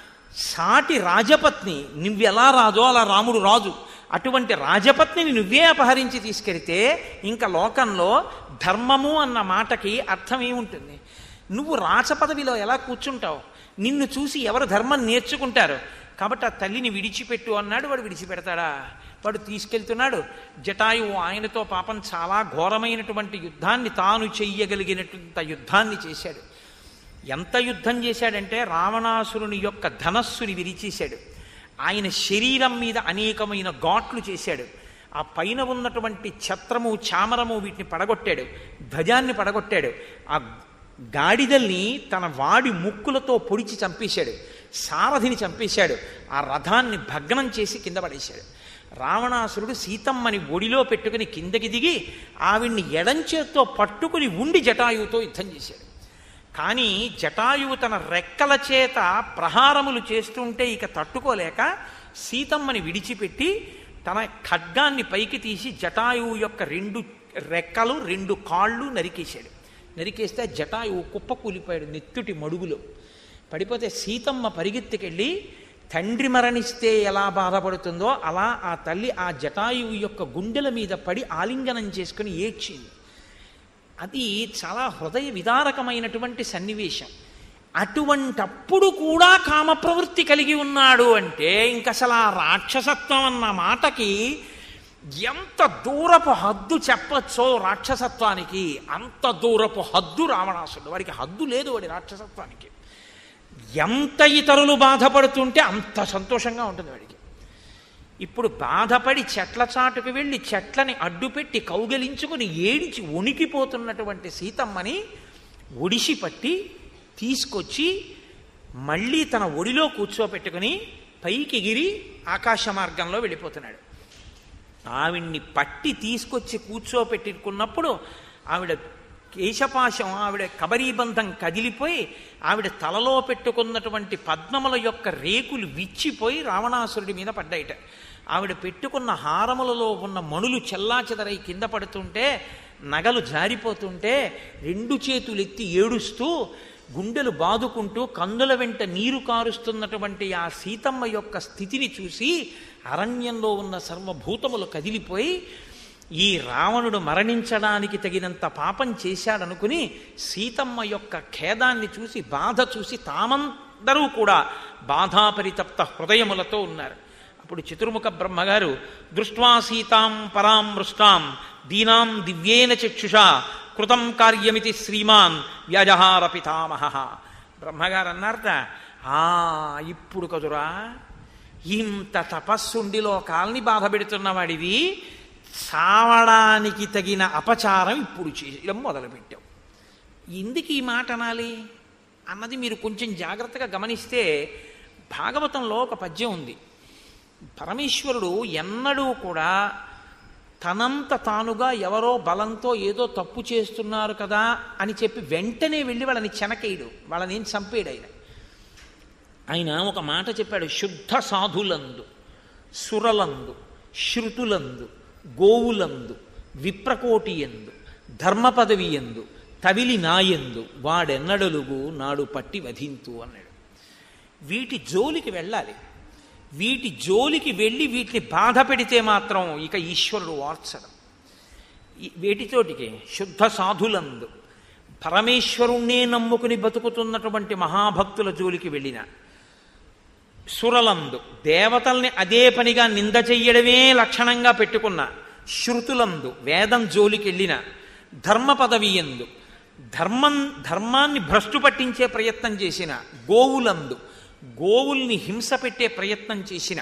సాటి రాజపత్ని నువ్వెలా రాజో అలా రాముడు రాజు అటువంటి రాజపత్నిని నువ్వే అపహరించి తీసుకెడితే ఇంకా లోకంలో ధర్మము అన్న మాటకి అర్థం ఏముంటుంది నువ్వు రాచపదవిలో ఎలా కూర్చుంటావు నిన్ను చూసి ఎవరు ధర్మం నేర్చుకుంటారు కాబట్టి ఆ తల్లిని విడిచిపెట్టు అన్నాడు వాడు విడిచిపెడతాడా వాడు తీసుకెళ్తున్నాడు జటాయువు ఆయనతో పాపం చాలా ఘోరమైనటువంటి యుద్ధాన్ని తాను చెయ్యగలిగినటువంటి యుద్ధాన్ని చేశాడు ఎంత యుద్ధం చేశాడంటే రావణాసురుని యొక్క ధనస్సుని విరిచేశాడు ఆయన శరీరం మీద అనేకమైన ఘాట్లు చేశాడు ఆ పైన ఉన్నటువంటి ఛత్రము చామరము వీటిని పడగొట్టాడు ధ్వజాన్ని పడగొట్టాడు ఆ గాడిదల్ని తన వాడి ముక్కులతో పొడిచి చంపేశాడు సారథిని చంపేశాడు ఆ రథాన్ని భగ్నం చేసి కింద పడేశాడు రావణాసురుడు సీతమ్మని ఒడిలో పెట్టుకుని కిందకి దిగి ఆవిడ్ని ఎడంచేత్తో పట్టుకుని ఉండి జటాయువుతో యుద్ధం చేశాడు కానీ జటాయువు తన రెక్కల చేత ప్రహారములు చేస్తుంటే ఇక తట్టుకోలేక సీతమ్మని విడిచిపెట్టి తన ఖడ్గాన్ని పైకి తీసి జటాయువు యొక్క రెండు రెక్కలు రెండు కాళ్ళు నరికేశాడు నరికేస్తే జటాయువు కుప్ప కూలిపోయాడు నెత్తుటి మడుగులో పడిపోతే సీతమ్మ పరిగెత్తుకెళ్ళి తండ్రి మరణిస్తే ఎలా బాధపడుతుందో అలా ఆ తల్లి ఆ జటాయువు యొక్క గుండెల మీద పడి ఆలింగనం చేసుకుని ఏడ్చింది అది చాలా హృదయ విదారకమైనటువంటి సన్నివేశం అటువంటప్పుడు కూడా కామ ప్రవృత్తి కలిగి ఉన్నాడు అంటే ఇంక అసలు ఆ రాక్షసత్వం అన్న మాటకి ఎంత దూరపు హద్దు చెప్పచ్చో రాక్షసత్వానికి అంత దూరపు హద్దు రావణాసుడు వాడికి హద్దు లేదు వాడి రాక్షసత్వానికి ఎంత ఇతరులు బాధపడుతుంటే అంత సంతోషంగా ఉంటుంది వాడికి ఇప్పుడు బాధపడి చెట్ల చాటుకు వెళ్ళి చెట్లని అడ్డుపెట్టి కౌగలించుకుని ఏడిచి వణికిపోతున్నటువంటి సీతమ్మని ఒడిసి పట్టి తీసుకొచ్చి మళ్ళీ తన ఒడిలో కూర్చోపెట్టుకుని పైకి ఎగిరి ఆకాశ మార్గంలో వెళ్ళిపోతున్నాడు ఆవిడ్ని పట్టి తీసుకొచ్చి కూర్చోపెట్టుకున్నప్పుడు ఆవిడ కేశపాశం ఆవిడ కబరీబంధం కదిలిపోయి ఆవిడ తలలో పెట్టుకున్నటువంటి పద్మముల యొక్క రేకులు విచ్చిపోయి రావణాసురుడి మీద పడ్డాయిట ఆవిడ పెట్టుకున్న హారములలో ఉన్న మణులు చెల్లాచెదరై కింద పడుతుంటే నగలు జారిపోతుంటే రెండు చేతులెత్తి ఏడుస్తూ గుండెలు బాదుకుంటూ కందుల వెంట నీరు కారుస్తున్నటువంటి ఆ సీతమ్మ యొక్క స్థితిని చూసి అరణ్యంలో ఉన్న సర్వభూతములు కదిలిపోయి ఈ రావణుడు మరణించడానికి తగినంత పాపం చేశాడనుకుని సీతమ్మ యొక్క ఖేదాన్ని చూసి బాధ చూసి తామందరూ కూడా బాధాపరితప్త హృదయములతో ఉన్నారు అప్పుడు చతుర్ముఖ బ్రహ్మగారు దృష్ట్వా సీతాం పరాం మృష్టాం దీనాం దివ్యేన చక్షుషా కృతం కార్యమితి శ్రీమాన్ వ్యజహార పితామహ బ్రహ్మగారు అన్నారట ఆ ఇప్పుడు కదురా ఇంత తపస్సుండి లోకాల్ని బాధ పెడుతున్నవాడివి సావడానికి తగిన అపచారం ఇప్పుడు చేయడం మొదలుపెట్టావు ఎందుకు ఈ మాట అనాలి అన్నది మీరు కొంచెం జాగ్రత్తగా గమనిస్తే భాగవతంలో ఒక పద్యం ఉంది పరమేశ్వరుడు ఎన్నడూ కూడా తనంత తానుగా ఎవరో బలంతో ఏదో తప్పు చేస్తున్నారు కదా అని చెప్పి వెంటనే వెళ్ళి వాళ్ళని చెనకేయడు వాళ్ళని ఏం చంపేడు ఆయన ఆయన ఒక మాట చెప్పాడు శుద్ధ సాధులందు సురలందు శృతులందు గోవులందు విప్రకోటి ఎందు ధర్మ పదవి ఎందు తవిలి నాయందు వాడెన్నడలుగు నాడు పట్టి వధింతు అన్నాడు వీటి జోలికి వెళ్ళాలి వీటి జోలికి వెళ్ళి వీటిని బాధ పెడితే మాత్రం ఇక ఈశ్వరుడు వార్చడం ఈ- వేటితోటికి శుద్ధ సాధులందు పరమేశ్వరుణ్ణే నమ్ముకుని బతుకుతున్నటువంటి మహాభక్తుల జోలికి వెళ్ళిన సురలందు దేవతల్ని అదే పనిగా నింద చెయ్యడమే లక్షణంగా పెట్టుకున్న శృతులందు వేదం జోలికి వెళ్ళిన ధర్మ పదవి ఎందు ధర్మం ధర్మాన్ని భ్రష్టు పట్టించే ప్రయత్నం చేసిన గోవులందు గోవుల్ని హింస పెట్టే ప్రయత్నం చేసిన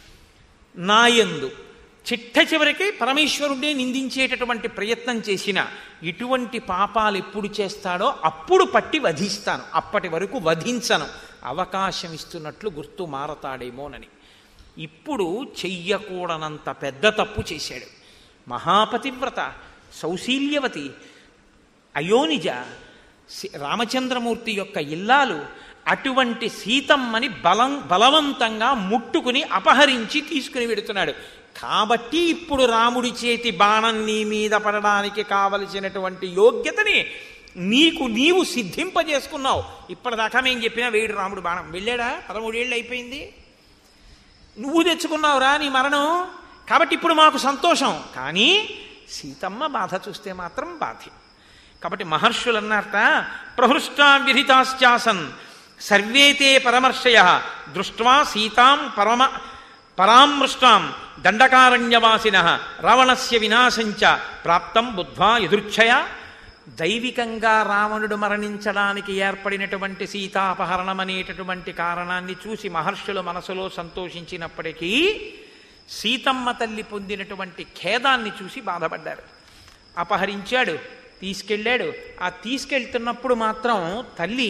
నాయందు చిట్ట చివరికి పరమేశ్వరుడే నిందించేటటువంటి ప్రయత్నం చేసిన ఇటువంటి పాపాలు ఎప్పుడు చేస్తాడో అప్పుడు పట్టి వధిస్తాను అప్పటి వరకు వధించను అవకాశం ఇస్తున్నట్లు గుర్తు మారతాడేమోనని ఇప్పుడు చెయ్యకూడనంత పెద్ద తప్పు చేశాడు మహాపతివ్రత సౌశీల్యవతి అయోనిజ సి- రామచంద్రమూర్తి యొక్క ఇల్లాలు అటువంటి సీతమ్మని బలం బలవంతంగా ముట్టుకుని అపహరించి తీసుకుని వెడుతున్నాడు కాబట్టి ఇప్పుడు రాముడి చేతి బాణం నీ మీద పడడానికి కావలసినటువంటి యోగ్యతని నీకు నీవు సిద్ధింపజేసుకున్నావు ఇప్పటిదాకా మేము చెప్పినా వేయుడు రాముడు బాణం వెళ్ళాడా పదమూడేళ్ళు అయిపోయింది నువ్వు తెచ్చుకున్నావురా నీ మరణం కాబట్టి ఇప్పుడు మాకు సంతోషం కానీ సీతమ్మ బాధ చూస్తే మాత్రం బాధే కాబట్టి మహర్షులు అన్నారట ప్రహృష్టా విహితాశ్చాసన్ సర్వేతే పరమర్షయ దృష్ట్వా సీతాం పరమ పరామృష్టాం దండకారణ్యవాసిన రావణస్య వినాశంచ ప్రాప్తం బుద్ధ్వా ఎదుర్ఛయ దైవికంగా రావణుడు మరణించడానికి ఏర్పడినటువంటి సీతాపహరణం అనేటటువంటి కారణాన్ని చూసి మహర్షుల మనసులో సంతోషించినప్పటికీ సీతమ్మ తల్లి పొందినటువంటి ఖేదాన్ని చూసి బాధపడ్డారు అపహరించాడు తీసుకెళ్ళాడు ఆ తీసుకెళ్తున్నప్పుడు మాత్రం తల్లి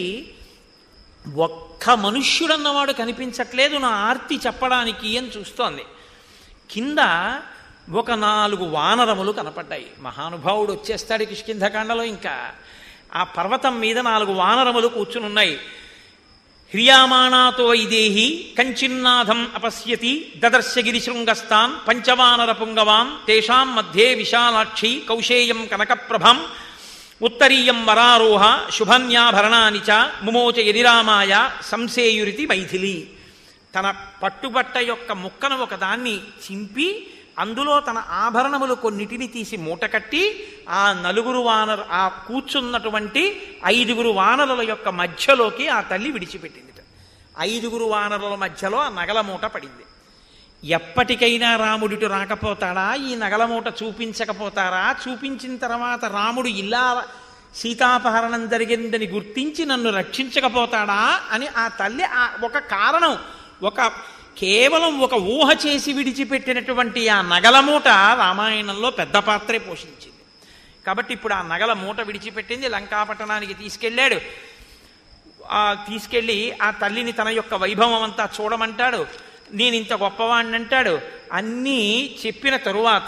ఒక్క మనుష్యుడన్నవాడు కనిపించట్లేదు నా ఆర్తి చెప్పడానికి అని చూస్తోంది కింద ఒక నాలుగు వానరములు కనపడ్డాయి మహానుభావుడు వచ్చేస్తాడు కిష్కింధకాండలో ఇంకా ఆ పర్వతం మీద నాలుగు వానరములు కూర్చుని ఉన్నాయి హ్రియామాణాతో వైదేహి కంచిన్నాథం అపశ్యతి దదర్శగిరి శృంగస్థాన్ పంచవానర పుంగవాన్ తేషాం మధ్యే విశాలాక్షి కౌశేయం కనకప్రభం ఉత్తరీయం వరారోహ శుభన్యాభరణాని చ ముమోచ యదిరామాయ సంసేయురితి మైథిలి తన పట్టుబట్ట యొక్క ముక్కను ఒకదాన్ని చింపి అందులో తన ఆభరణములు కొన్నిటిని తీసి మూటకట్టి ఆ నలుగురు వానర ఆ కూర్చున్నటువంటి ఐదుగురు వానరుల యొక్క మధ్యలోకి ఆ తల్లి విడిచిపెట్టింది ఐదుగురు వానరుల మధ్యలో ఆ నగల మూట పడింది ఎప్పటికైనా రాముడిటు రాకపోతాడా ఈ నగల మూట చూపించకపోతారా చూపించిన తర్వాత రాముడు ఇలా సీతాపహరణం జరిగిందని గుర్తించి నన్ను రక్షించకపోతాడా అని ఆ తల్లి ఆ ఒక కారణం ఒక కేవలం ఒక ఊహ చేసి విడిచిపెట్టినటువంటి ఆ నగల మూట రామాయణంలో పెద్ద పాత్రే పోషించింది కాబట్టి ఇప్పుడు ఆ నగల మూట విడిచిపెట్టింది లంకాపట్టణానికి తీసుకెళ్ళాడు ఆ తీసుకెళ్ళి ఆ తల్లిని తన యొక్క వైభవం అంతా చూడమంటాడు నేను ఇంత గొప్పవాణ్ణి అంటాడు అన్నీ చెప్పిన తరువాత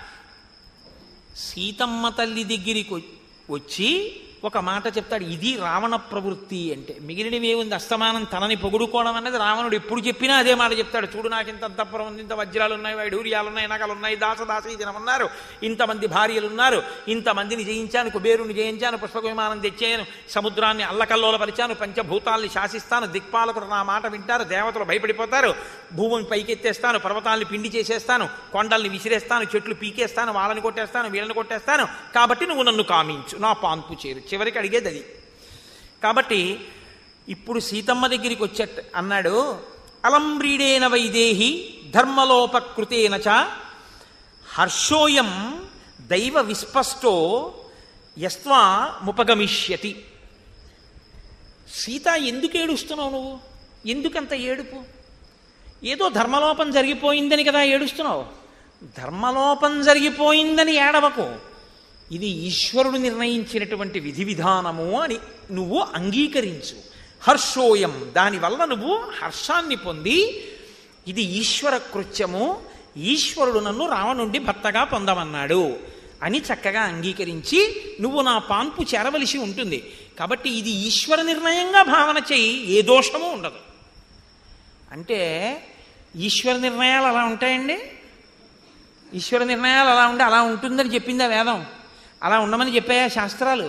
సీతమ్మ తల్లి దగ్గరికి వ- వచ్చి ఒక మాట చెప్తాడు ఇది రావణ ప్రవృత్తి అంటే మిగిలినవి ఏముంది అస్తమానం తనని పొగుడుకోవడం అనేది రావణుడు ఎప్పుడు చెప్పినా అదే మాట చెప్తాడు చూడు నాకు ఇంత అంతఃపురం ఉంది ఇంత వజ్రాలు ఉన్నాయి వైఢూర్యాలు ఉన్నాయి నగలు ఉన్నాయి దాసదాసి జనం ఉన్నారు ఇంతమంది భార్యలు ఉన్నారు ఇంతమందిని జయించాను కుబేరుని జయించాను పుష్పక విమానం తెచ్చాను సముద్రాన్ని అల్లకల్లోల పరిచాను పంచభూతాల్ని శాసిస్తాను దిక్పాలకుడు నా మాట వింటారు దేవతలు భయపడిపోతారు భూమిని పైకెత్తేస్తాను పర్వతాల్ని పిండి చేసేస్తాను కొండల్ని విసిరేస్తాను చెట్లు పీకేస్తాను వాళ్ళని కొట్టేస్తాను వీళ్ళని కొట్టేస్తాను కాబట్టి నువ్వు నన్ను కామించు నా పాన్పు చేరు చివరికి అడిగేది అది కాబట్టి ఇప్పుడు సీతమ్మ దగ్గరికి వచ్చేట అన్నాడు అలంబ్రీడేన వైదేహి ధర్మలోపకృతేన చ హర్షోయం దైవ విస్పష్టో యస్వా ముపగమిష్యతి సీత ఎందుకు ఏడుస్తున్నావు నువ్వు ఎందుకంత ఏడుపు ఏదో ధర్మలోపం జరిగిపోయిందని కదా ఏడుస్తున్నావు ధర్మలోపం జరిగిపోయిందని ఏడవకు ఇది ఈశ్వరుడు నిర్ణయించినటువంటి విధి విధానము అని నువ్వు అంగీకరించు హర్షోయం దానివల్ల నువ్వు హర్షాన్ని పొంది ఇది ఈశ్వర కృత్యము ఈశ్వరుడు నన్ను రావణుండి భర్తగా పొందమన్నాడు అని చక్కగా అంగీకరించి నువ్వు నా పాన్పు చేరవలసి ఉంటుంది కాబట్టి ఇది ఈశ్వర నిర్ణయంగా భావన చేయి ఏ దోషము ఉండదు అంటే ఈశ్వర నిర్ణయాలు అలా ఉంటాయండి ఈశ్వర నిర్ణయాలు అలా ఉండి అలా ఉంటుందని చెప్పిందా వేదం అలా ఉండమని చెప్పాయా శాస్త్రాలు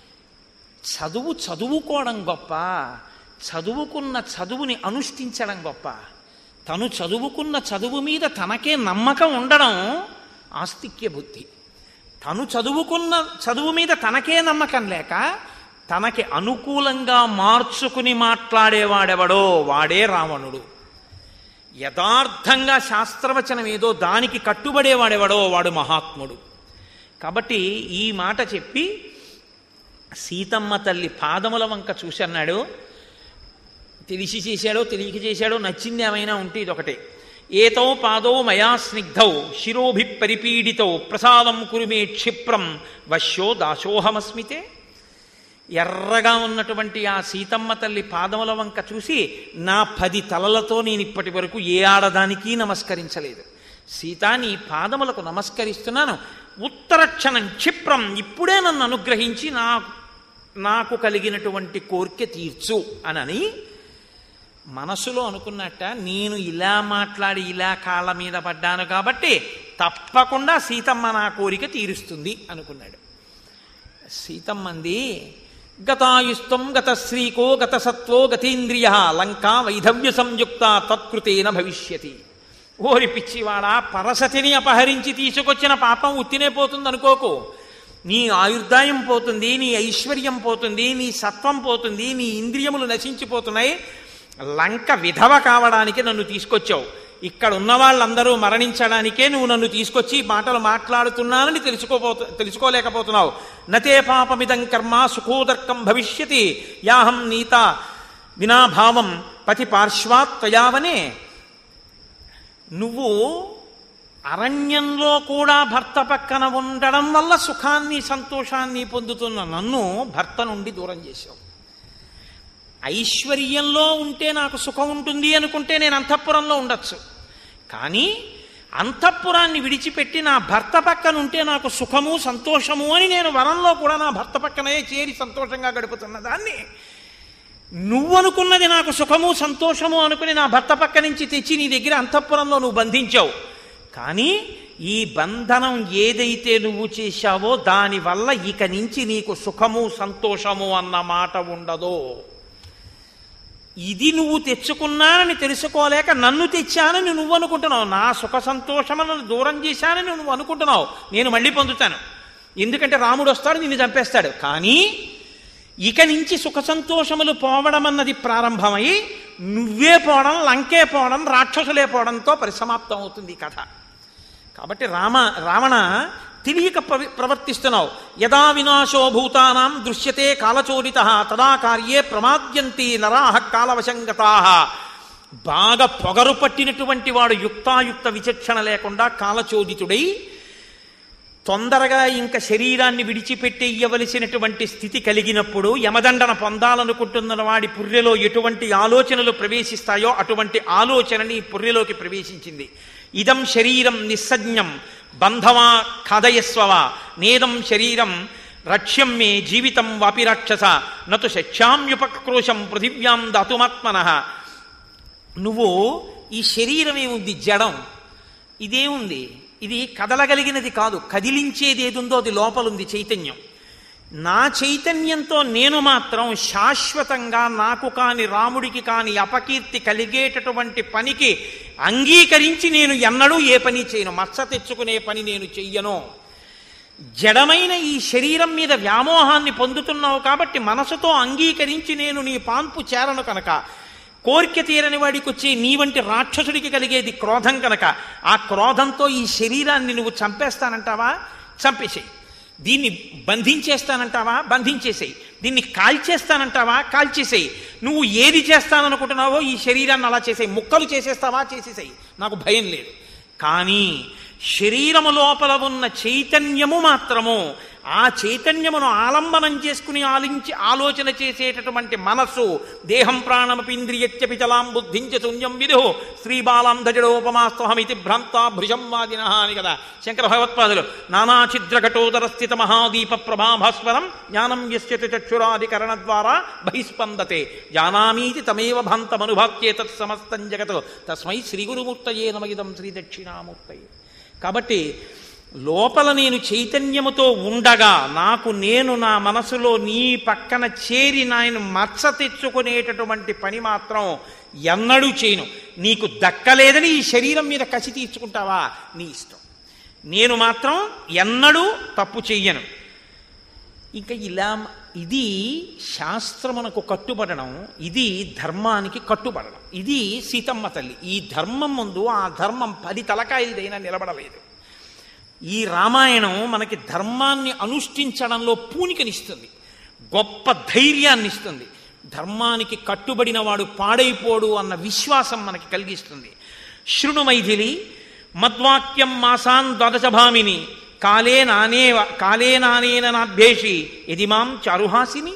చదువు చదువుకోవడం గొప్ప చదువుకున్న చదువుని అనుష్ఠించడం గొప్ప తను చదువుకున్న చదువు మీద తనకే నమ్మకం ఉండడం ఆస్తిక్య బుద్ధి తను చదువుకున్న చదువు మీద తనకే నమ్మకం లేక తనకి అనుకూలంగా మార్చుకుని మాట్లాడేవాడెవడో వాడే రావణుడు యథార్థంగా శాస్త్రవచనం ఏదో దానికి కట్టుబడేవాడెవడో వాడు మహాత్ముడు కాబట్టి ఈ మాట చెప్పి సీతమ్మ తల్లి పాదముల వంక చూసి అన్నాడు తెలిసి చేశాడో తెలియక చేశాడో నచ్చింది ఏమైనా ఉంటే ఇదొకటే ఏతో పాదో మయా స్నిగ్ధౌ శిరోభి పరిపీడితౌ ప్రసాదం కురుమే క్షిప్రం వశ్యో దాసోహమస్మితే ఎర్రగా ఉన్నటువంటి ఆ సీతమ్మ తల్లి పాదముల వంక చూసి నా పది తలలతో నేను ఇప్పటి వరకు ఏ ఆడదానికి నమస్కరించలేదు సీత నీ పాదములకు నమస్కరిస్తున్నాను ఉత్తరక్షణం క్షిప్రం ఇప్పుడే నన్ను అనుగ్రహించి నా నాకు కలిగినటువంటి కోరిక తీర్చు అనని మనసులో అనుకున్నట్ట నేను ఇలా మాట్లాడి ఇలా కాళ్ళ మీద పడ్డాను కాబట్టి తప్పకుండా సీతమ్మ నా కోరిక తీరుస్తుంది అనుకున్నాడు సీతమ్మంది గతాయుస్తం గతశ్రీకో గతసత్వో గతేంద్రియ లంకా వైధవ్య సంయుక్త తత్కృతేన భవిష్యతి ఓరి పిచ్చివాడా పరసతిని అపహరించి తీసుకొచ్చిన పాపం ఉత్తినే పోతుంది అనుకోకు నీ ఆయుర్దాయం పోతుంది నీ ఐశ్వర్యం పోతుంది నీ సత్వం పోతుంది నీ ఇంద్రియములు నశించిపోతున్నాయి లంక విధవ కావడానికి నన్ను తీసుకొచ్చావు ఇక్కడ ఉన్న వాళ్ళందరూ మరణించడానికే నువ్వు నన్ను తీసుకొచ్చి ఈ మాటలు మాట్లాడుతున్నానని తెలుసుకోబోతు తెలుసుకోలేకపోతున్నావు నతే పాపమిదం కర్మ సుఖోదర్కం భవిష్యతి యాహం నీత వినాభావం పతి పార్శ్వాత్ త్వయావనే నువ్వు అరణ్యంలో కూడా భర్త పక్కన ఉండడం వల్ల సుఖాన్ని సంతోషాన్ని పొందుతున్న నన్ను భర్త నుండి దూరం చేశావు ఐశ్వర్యంలో ఉంటే నాకు సుఖం ఉంటుంది అనుకుంటే నేను అంతఃపురంలో ఉండొచ్చు కానీ అంతఃపురాన్ని విడిచిపెట్టి నా భర్త పక్కన ఉంటే నాకు సుఖము సంతోషము అని నేను వరంలో కూడా నా భర్త పక్కనే చేరి సంతోషంగా గడుపుతున్న దాన్ని నువ్వు అనుకున్నది నాకు సుఖము సంతోషము అనుకుని నా భర్త పక్క నుంచి తెచ్చి నీ దగ్గర అంతఃపురంలో నువ్వు బంధించావు కానీ ఈ బంధనం ఏదైతే నువ్వు చేశావో దానివల్ల ఇక నుంచి నీకు సుఖము సంతోషము అన్న మాట ఉండదో ఇది నువ్వు తెచ్చుకున్నానని తెలుసుకోలేక నన్ను తెచ్చానని నువ్వు అనుకుంటున్నావు నా సుఖ సంతోషములను దూరం చేశానని నువ్వు అనుకుంటున్నావు నేను మళ్ళీ పొందుతాను ఎందుకంటే రాముడు వస్తాడు నిన్ను చంపేస్తాడు కానీ ఇక నుంచి సుఖ సంతోషములు పోవడం అన్నది ప్రారంభమై నువ్వే పోవడం లంకే పోవడం రాక్షసులే పోవడంతో పరిసమాప్తం అవుతుంది ఈ కథ కాబట్టి రామ రావణ తెలియక ప్రవి ప్రవర్తిస్తున్నావు యదా వినాశో భూతానాం దృశ్యతే కాలచోరిత తదా కార్యే ప్రమాద్యంతి నరాహ కాలవశంగతా బాగా పొగరు పట్టినటువంటి వాడు యుక్తాయుక్త విచక్షణ లేకుండా కాలచోదితుడై తొందరగా ఇంకా శరీరాన్ని విడిచిపెట్టేయవలసినటువంటి స్థితి కలిగినప్పుడు యమదండన పొందాలనుకుంటున్న వాడి పుర్రెలో ఎటువంటి ఆలోచనలు ప్రవేశిస్తాయో అటువంటి ఆలోచనని పుర్రెలోకి ప్రవేశించింది ఇదం శరీరం నిస్సజ్ఞం బంధవా ఖాదయస్వవా నేదం శరీరం రక్ష్యం మే జీవితం వాపి రాక్షస నతు శక్ష్యామ్యుపక్రోశం పృథివ్యాం దాతుమాత్మన నువ్వు ఈ శరీరం ఏముంది జడం ఇదేముంది ఇది కదలగలిగినది కాదు కదిలించేది ఏదుందో అది లోపలుంది చైతన్యం నా చైతన్యంతో నేను మాత్రం శాశ్వతంగా నాకు కాని రాముడికి కాని అపకీర్తి కలిగేటటువంటి పనికి అంగీకరించి నేను ఎన్నడూ ఏ పని చేయను మచ్చ తెచ్చుకునే పని నేను చెయ్యను జడమైన ఈ శరీరం మీద వ్యామోహాన్ని పొందుతున్నావు కాబట్టి మనసుతో అంగీకరించి నేను నీ పాన్పు చేరను కనుక కోరిక తీరని వాడికి వచ్చే నీ వంటి రాక్షసుడికి కలిగేది క్రోధం కనుక ఆ క్రోధంతో ఈ శరీరాన్ని నువ్వు చంపేస్తానంటావా చంపేసేయి దీన్ని బంధించేస్తానంటావా బంధించేసేయి దీన్ని కాల్చేస్తానంటావా కాల్చేసేయి నువ్వు ఏది చేస్తాననుకుంటున్నావో ఈ శరీరాన్ని అలా చేసేయి ముక్కలు చేసేస్తావా చేసేసేయి నాకు భయం లేదు కానీ శరీరము లోపల ఉన్న చైతన్యము మాత్రము ఆ చైతన్యమును ఆలంబనం చేసుకుని ఆలించి ఆలోచన చేసేటటువంటి మనస్సు దేహం ప్రాణమపీంద్రియత్యపి చలాం బుద్ధించ శూన్యం విదు శ్రీబాలాం దజడోపమాస్తహమితి భ్రాంతా భృజం వాదిన అని కదా శంకర భగవత్పాదులు నానాఛిద్రఘటోదర స్థిత మహాదీప ప్రభాభాస్వరం జ్ఞానం యశ్యతి చక్షురాధికరణ ద్వారా బహిస్పందతే జానామీతి తమేవ భాంతమనుభాక్యేతత్ సమస్తం జగత్ తస్మై శ్రీ గురుమూర్తయే నమగిదం శ్రీ దక్షిణామూర్తయే కాబట్టి లోపల నేను చైతన్యముతో ఉండగా నాకు నేను నా మనసులో నీ పక్కన చేరి నాయన మచ్చ తెచ్చుకునేటటువంటి పని మాత్రం ఎన్నడూ చేయను నీకు దక్కలేదని ఈ శరీరం మీద కసి తీర్చుకుంటావా నీ ఇష్టం నేను మాత్రం ఎన్నడూ తప్పు చెయ్యను ఇంకా ఇలా ఇది శాస్త్రమునకు కట్టుబడడం ఇది ధర్మానికి కట్టుబడడం ఇది సీతమ్మ తల్లి ఈ ధర్మం ముందు ఆ ధర్మం పది తలకాయలదైనా నిలబడలేదు ఈ రామాయణం మనకి ధర్మాన్ని అనుష్ఠించడంలో పూనికనిస్తుంది గొప్ప ధైర్యాన్ని ఇస్తుంది ధర్మానికి కట్టుబడిన వాడు పాడైపోడు అన్న విశ్వాసం మనకి కలిగిస్తుంది శృణు మైథిలి మద్వాక్యం మాసాన్ ద్వాదశభామిని కాలే నానే కాలే నానేన నాభ్యేషి ఇది మాం చారుహాసిని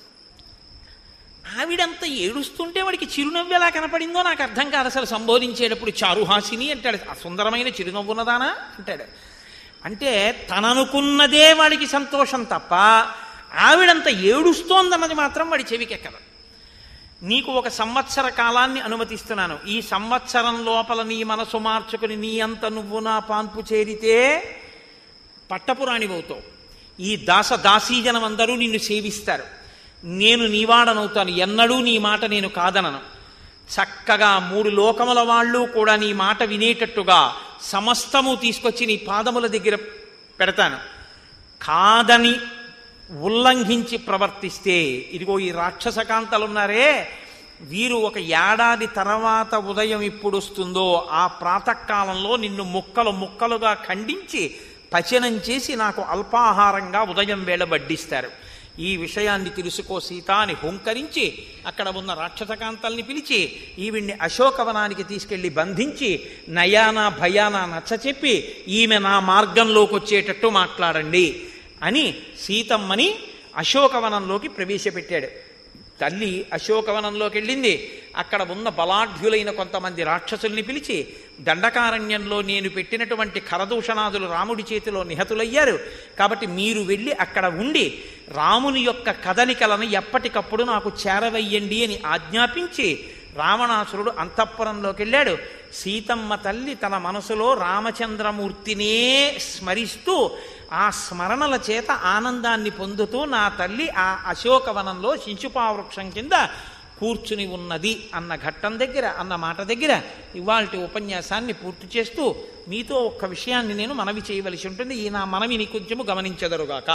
ఆవిడంత ఏడుస్తుంటే వాడికి చిరునవ్వు ఎలా కనపడిందో నాకు అర్థం కాదు అసలు సంబోధించేటప్పుడు చారుహాసిని అంటాడు ఆ సుందరమైన చిరునవ్వున్నదానా అంటాడు అంటే తననుకున్నదే వాడికి సంతోషం తప్ప ఆవిడంత ఏడుస్తోందన్నది మాత్రం వాడి చెవికెక్కదు నీకు ఒక సంవత్సర కాలాన్ని అనుమతిస్తున్నాను ఈ సంవత్సరం లోపల నీ మనసు మార్చుకుని నీ అంత నువ్వు నా పాన్పు చేరితే పట్టపురాణివవుతావు ఈ దాస దాసీజనం అందరూ నిన్ను సేవిస్తారు నేను నీవాడనవుతాను ఎన్నడూ నీ మాట నేను కాదనను చక్కగా మూడు లోకముల వాళ్ళు కూడా నీ మాట వినేటట్టుగా సమస్తము తీసుకొచ్చి నీ పాదముల దగ్గర పెడతాను కాదని ఉల్లంఘించి ప్రవర్తిస్తే ఇదిగో ఈ రాక్షసకాంతలున్నారే వీరు ఒక ఏడాది తర్వాత ఉదయం ఇప్పుడు వస్తుందో ఆ ప్రాతకాలంలో నిన్ను ముక్కలు ముక్కలుగా ఖండించి పచనం చేసి నాకు అల్పాహారంగా ఉదయం వేళ వడ్డిస్తారు ఈ విషయాన్ని తెలుసుకో సీత అని హుంకరించి అక్కడ ఉన్న రాక్షసకాంతల్ని పిలిచి ఈవిడ్ని అశోకవనానికి తీసుకెళ్లి బంధించి నయానా భయానా నచ్చచెప్పి ఈమె నా మార్గంలోకి వచ్చేటట్టు మాట్లాడండి అని సీతమ్మని అశోకవనంలోకి ప్రవేశపెట్టాడు తల్లి అశోకవనంలోకి వెళ్ళింది అక్కడ ఉన్న బలాఢ్యులైన కొంతమంది రాక్షసుల్ని పిలిచి దండకారణ్యంలో నేను పెట్టినటువంటి ఖరదూషణాదులు రాముడి చేతిలో నిహతులయ్యారు కాబట్టి మీరు వెళ్ళి అక్కడ ఉండి రాముని యొక్క కదలికలను ఎప్పటికప్పుడు నాకు చేరవయ్యండి అని ఆజ్ఞాపించి రావణాసురుడు అంతఃపురంలోకి వెళ్ళాడు సీతమ్మ తల్లి తన మనసులో రామచంద్రమూర్తినే స్మరిస్తూ ఆ స్మరణల చేత ఆనందాన్ని పొందుతూ నా తల్లి ఆ అశోకవనంలో శించుపావృక్షం కింద కూర్చుని ఉన్నది అన్న ఘట్టం దగ్గర అన్న మాట దగ్గర ఇవాళ ఉపన్యాసాన్ని పూర్తి చేస్తూ మీతో ఒక్క విషయాన్ని నేను మనవి చేయవలసి ఉంటుంది ఈ నా మనవిని కొంచెము గమనించదరుగాక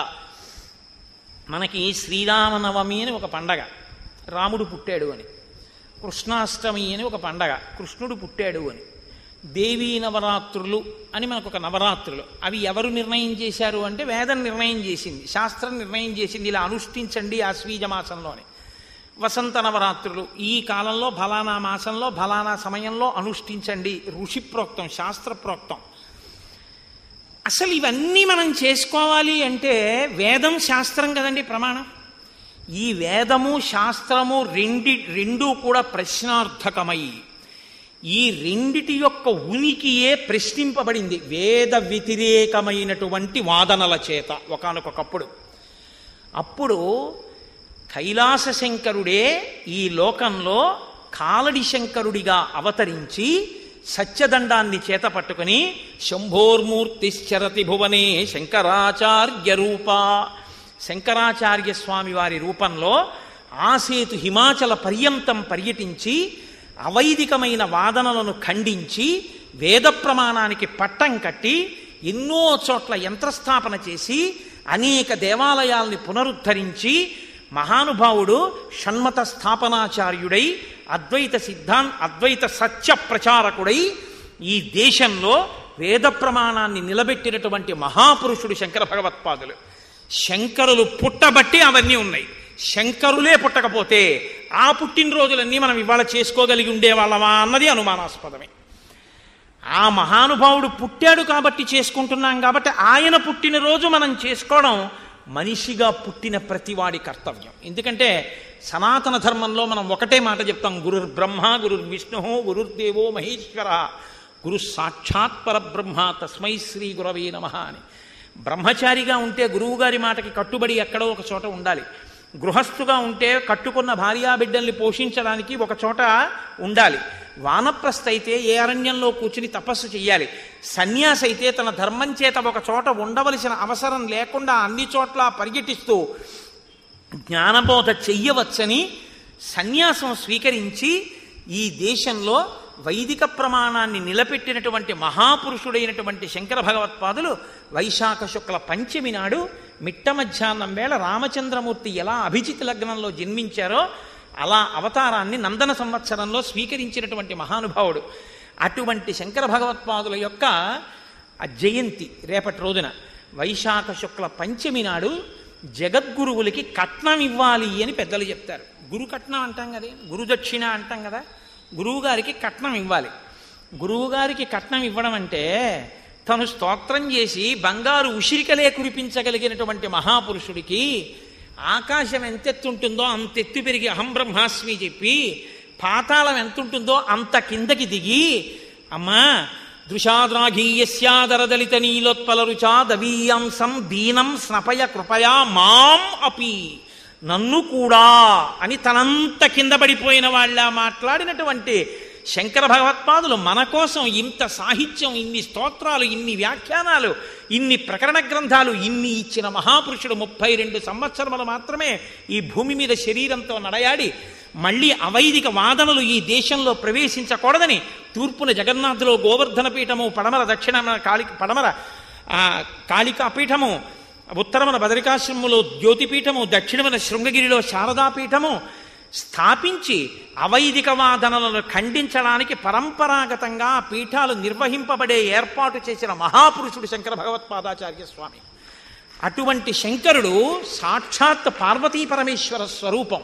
మనకి శ్రీరామనవమి అని ఒక పండగ రాముడు పుట్టాడు అని కృష్ణాష్టమి అని ఒక పండగ కృష్ణుడు పుట్టాడు అని దేవీ నవరాత్రులు అని మనకు ఒక నవరాత్రులు అవి ఎవరు నిర్ణయం చేశారు అంటే వేదం నిర్ణయం చేసింది శాస్త్రం నిర్ణయం చేసింది ఇలా అనుష్ఠించండి ఆశ్వీజ మాసంలోని వసంత నవరాత్రులు ఈ కాలంలో ఫలానా మాసంలో ఫలానా సమయంలో అనుష్ఠించండి ఋషి ప్రోక్తం శాస్త్ర ప్రోక్తం అసలు ఇవన్నీ మనం చేసుకోవాలి అంటే వేదం శాస్త్రం కదండి ప్రమాణం ఈ వేదము శాస్త్రము రెండి రెండూ కూడా ప్రశ్నార్థకమై ఈ రెండిటి యొక్క ఉనికియే ప్రశ్నింపబడింది వేద వ్యతిరేకమైనటువంటి వాదనల చేత ఒకనకొకప్పుడు అప్పుడు కైలాస శంకరుడే ఈ లోకంలో కాలడి శంకరుడిగా అవతరించి సత్యదండాన్ని చేత పట్టుకుని శంభోర్మూర్తిశ్చరతి భువనే శంకరాచార్య రూప శంకరాచార్య స్వామి వారి రూపంలో ఆసేతు హిమాచల పర్యంతం పర్యటించి అవైదికమైన వాదనలను ఖండించి వేద ప్రమాణానికి పట్టం కట్టి ఎన్నో చోట్ల యంత్రస్థాపన చేసి అనేక దేవాలయాల్ని పునరుద్ధరించి మహానుభావుడు షణ్మత స్థాపనాచార్యుడై అద్వైత సిద్ధాన్ అద్వైత సత్య ప్రచారకుడై ఈ దేశంలో వేద ప్రమాణాన్ని నిలబెట్టినటువంటి మహాపురుషుడు శంకర భగవత్పాదులు శంకరులు పుట్టబట్టి అవన్నీ ఉన్నాయి శంకరులే పుట్టకపోతే ఆ పుట్టినరోజులన్నీ మనం ఇవాళ చేసుకోగలిగి ఉండేవాళ్ళమా అన్నది అనుమానాస్పదమే ఆ మహానుభావుడు పుట్టాడు కాబట్టి చేసుకుంటున్నాం కాబట్టి ఆయన పుట్టినరోజు మనం చేసుకోవడం మనిషిగా పుట్టిన ప్రతివాడి కర్తవ్యం ఎందుకంటే సనాతన ధర్మంలో మనం ఒకటే మాట చెప్తాం గురుర్ బ్రహ్మ గురుర్ విష్ణు గురుర్దేవో మహేశ్వర గురు సాక్షాత్ పరబ్రహ్మ తస్మై శ్రీ గురవే నమ అని బ్రహ్మచారిగా ఉంటే గురువుగారి మాటకి కట్టుబడి ఎక్కడో ఒక చోట ఉండాలి గృహస్థుగా ఉంటే కట్టుకున్న భార్యాబిడ్డల్ని పోషించడానికి ఒక చోట ఉండాలి వానప్రస్థ అయితే ఏ అరణ్యంలో కూర్చుని తపస్సు చెయ్యాలి సన్యాసి అయితే తన ధర్మం చేత ఒక చోట ఉండవలసిన అవసరం లేకుండా అన్ని చోట్ల పర్యటిస్తూ జ్ఞానబోధ చెయ్యవచ్చని సన్యాసం స్వీకరించి ఈ దేశంలో వైదిక ప్రమాణాన్ని నిలబెట్టినటువంటి మహాపురుషుడైనటువంటి శంకర భగవత్పాదులు వైశాఖ శుక్ల పంచమి నాడు మిట్ట మధ్యాహ్నం వేళ రామచంద్రమూర్తి ఎలా అభిజిత్ లగ్నంలో జన్మించారో అలా అవతారాన్ని నందన సంవత్సరంలో స్వీకరించినటువంటి మహానుభావుడు అటువంటి శంకర భగవత్పాదుల యొక్క ఆ జయంతి రేపటి రోజున వైశాఖ శుక్ల పంచమి నాడు జగద్గురువులకి కట్నం ఇవ్వాలి అని పెద్దలు చెప్తారు గురు కట్నం అంటాం కదా గురు దక్షిణ అంటాం కదా గురువుగారికి కట్నం ఇవ్వాలి గురువుగారికి కట్నం ఇవ్వడం అంటే తను స్తోత్రం చేసి బంగారు ఉసిరికలే కురిపించగలిగినటువంటి మహాపురుషుడికి ఆకాశం ఎంతెత్తుంటుందో అంతెత్తు పెరిగి అహం బ్రహ్మాస్మి చెప్పి పాతాళం ఎంతుంటుందో అంత కిందకి దిగి అమ్మా దృశాద్రాఘీయస్యాదరదలిత నీలోత్పల రుచా దవీయాంసం దీనం స్నపయ కృపయా మాం అపి నన్ను కూడా అని తనంత కింద పడిపోయిన వాళ్ళ మాట్లాడినటువంటి శంకర భగవత్పాదులు మన కోసం ఇంత సాహిత్యం ఇన్ని స్తోత్రాలు ఇన్ని వ్యాఖ్యానాలు ఇన్ని ప్రకరణ గ్రంథాలు ఇన్ని ఇచ్చిన మహాపురుషుడు ముప్పై రెండు సంవత్సరములు మాత్రమే ఈ భూమి మీద శరీరంతో నడయాడి మళ్ళీ అవైదిక వాదనలు ఈ దేశంలో ప్రవేశించకూడదని తూర్పున జగన్నాథులో గోవర్ధన పీఠము పడమర దక్షిణ కాళి పడమర ఆ, కాళికా పీఠము ఉత్తరమున బదరికాశ్రమంలో జ్యోతిపీఠము దక్షిణమున శృంగగిరిలో శారదాపీఠము స్థాపించి అవైదిక వాదనలను ఖండించడానికి పరంపరాగతంగా ఆ పీఠాలు నిర్వహింపబడే ఏర్పాటు చేసిన మహాపురుషుడు శంకర భగవత్పాదాచార్య స్వామి అటువంటి శంకరుడు సాక్షాత్ పార్వతీ పరమేశ్వర స్వరూపం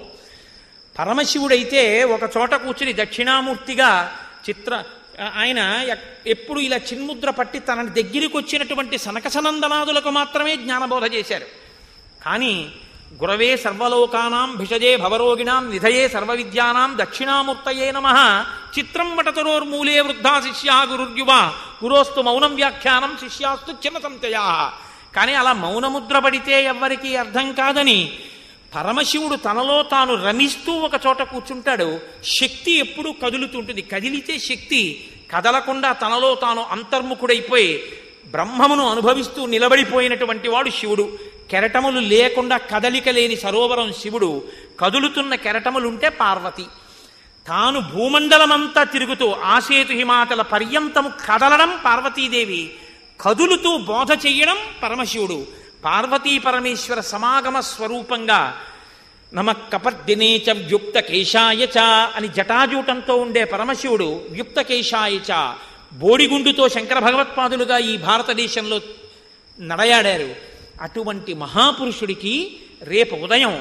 పరమశివుడైతే ఒక చోట కూర్చుని దక్షిణామూర్తిగా చిత్ర ఆయన ఎక్- ఎప్పుడు ఇలా చిన్ముద్ర పట్టి తన దగ్గరికి వచ్చినటువంటి సనకసనందనాదులకు మాత్రమే జ్ఞానబోధ చేశారు కానీ గురవే సర్వలోకానాం భిషజే భవరోగిణాం నిధయే సర్వవిద్యానాం దక్షిణామూర్తయే నమ చిత్రం వటతరోర్మూలే వృద్ధా శిష్యా గురుర్యువ గురోస్తు మౌనం వ్యాఖ్యానం శిష్యాస్తు చిన్న సంతయా కానీ అలా మౌనముద్ర పడితే ఎవ్వరికీ అర్థం కాదని పరమశివుడు తనలో తాను రమిస్తూ ఒక చోట కూర్చుంటాడు శక్తి ఎప్పుడూ కదులుతుంటుంది కదిలితే శక్తి కదలకుండా తనలో తాను అంతర్ముఖుడైపోయి బ్రహ్మమును అనుభవిస్తూ నిలబడిపోయినటువంటి వాడు శివుడు కెరటములు లేకుండా కదలిక లేని సరోవరం శివుడు కదులుతున్న కెరటములుంటే పార్వతి తాను భూమండలమంతా తిరుగుతూ ఆసేతు హిమాచల పర్యంతము కదలడం పార్వతీదేవి కదులుతూ బోధ చెయ్యడం పరమశివుడు పార్వతీ పరమేశ్వర సమాగమ స్వరూపంగా నమ కపర్దినే చ వ్యుక్త కేశాయ చ అని జటాజూటంతో ఉండే పరమశివుడు వ్యుక్త కేశాయ చ బోడిగుండుతో శంకర భగవత్పాదులుగా ఈ భారతదేశంలో నడయాడారు అటువంటి మహాపురుషుడికి రేపు ఉదయం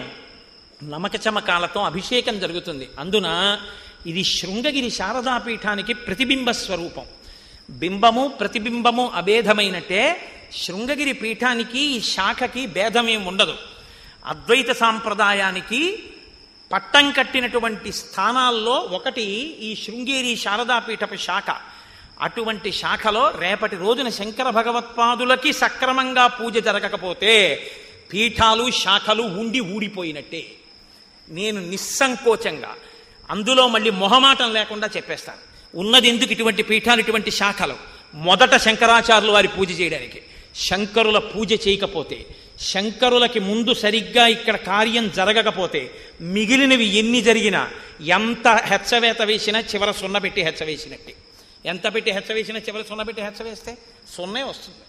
నమక చమకాలతో అభిషేకం జరుగుతుంది అందున ఇది శృంగగిరి శారదాపీఠానికి ప్రతిబింబ స్వరూపం బింబము ప్రతిబింబము అభేదమైనట్టే శృంగగిరి పీఠానికి ఈ శాఖకి భేదమేం ఉండదు అద్వైత సాంప్రదాయానికి పట్టం కట్టినటువంటి స్థానాల్లో ఒకటి ఈ శృంగేరి శారదాపీఠపు శాఖ అటువంటి శాఖలో రేపటి రోజున శంకర భగవత్పాదులకి సక్రమంగా పూజ జరగకపోతే పీఠాలు శాఖలు ఉండి ఊడిపోయినట్టే నేను నిస్సంకోచంగా అందులో మళ్ళీ మొహమాటం లేకుండా చెప్పేస్తాను ఉన్నది ఎందుకు ఇటువంటి పీఠాలు ఇటువంటి శాఖలు మొదట శంకరాచార్యులు వారి పూజ చేయడానికి శంకరుల పూజ చేయకపోతే శంకరులకి ముందు సరిగ్గా ఇక్కడ కార్యం జరగకపోతే మిగిలినవి ఎన్ని జరిగినా ఎంత హెచ్చవేత వేసినా చివర సున్న పెట్టి హెచ్చ వేసినట్టే ఎంత పెట్టి హెచ్చ వేసినా చివర సున్న పెట్టి హెచ్చ వేస్తే సున్నే వస్తుంది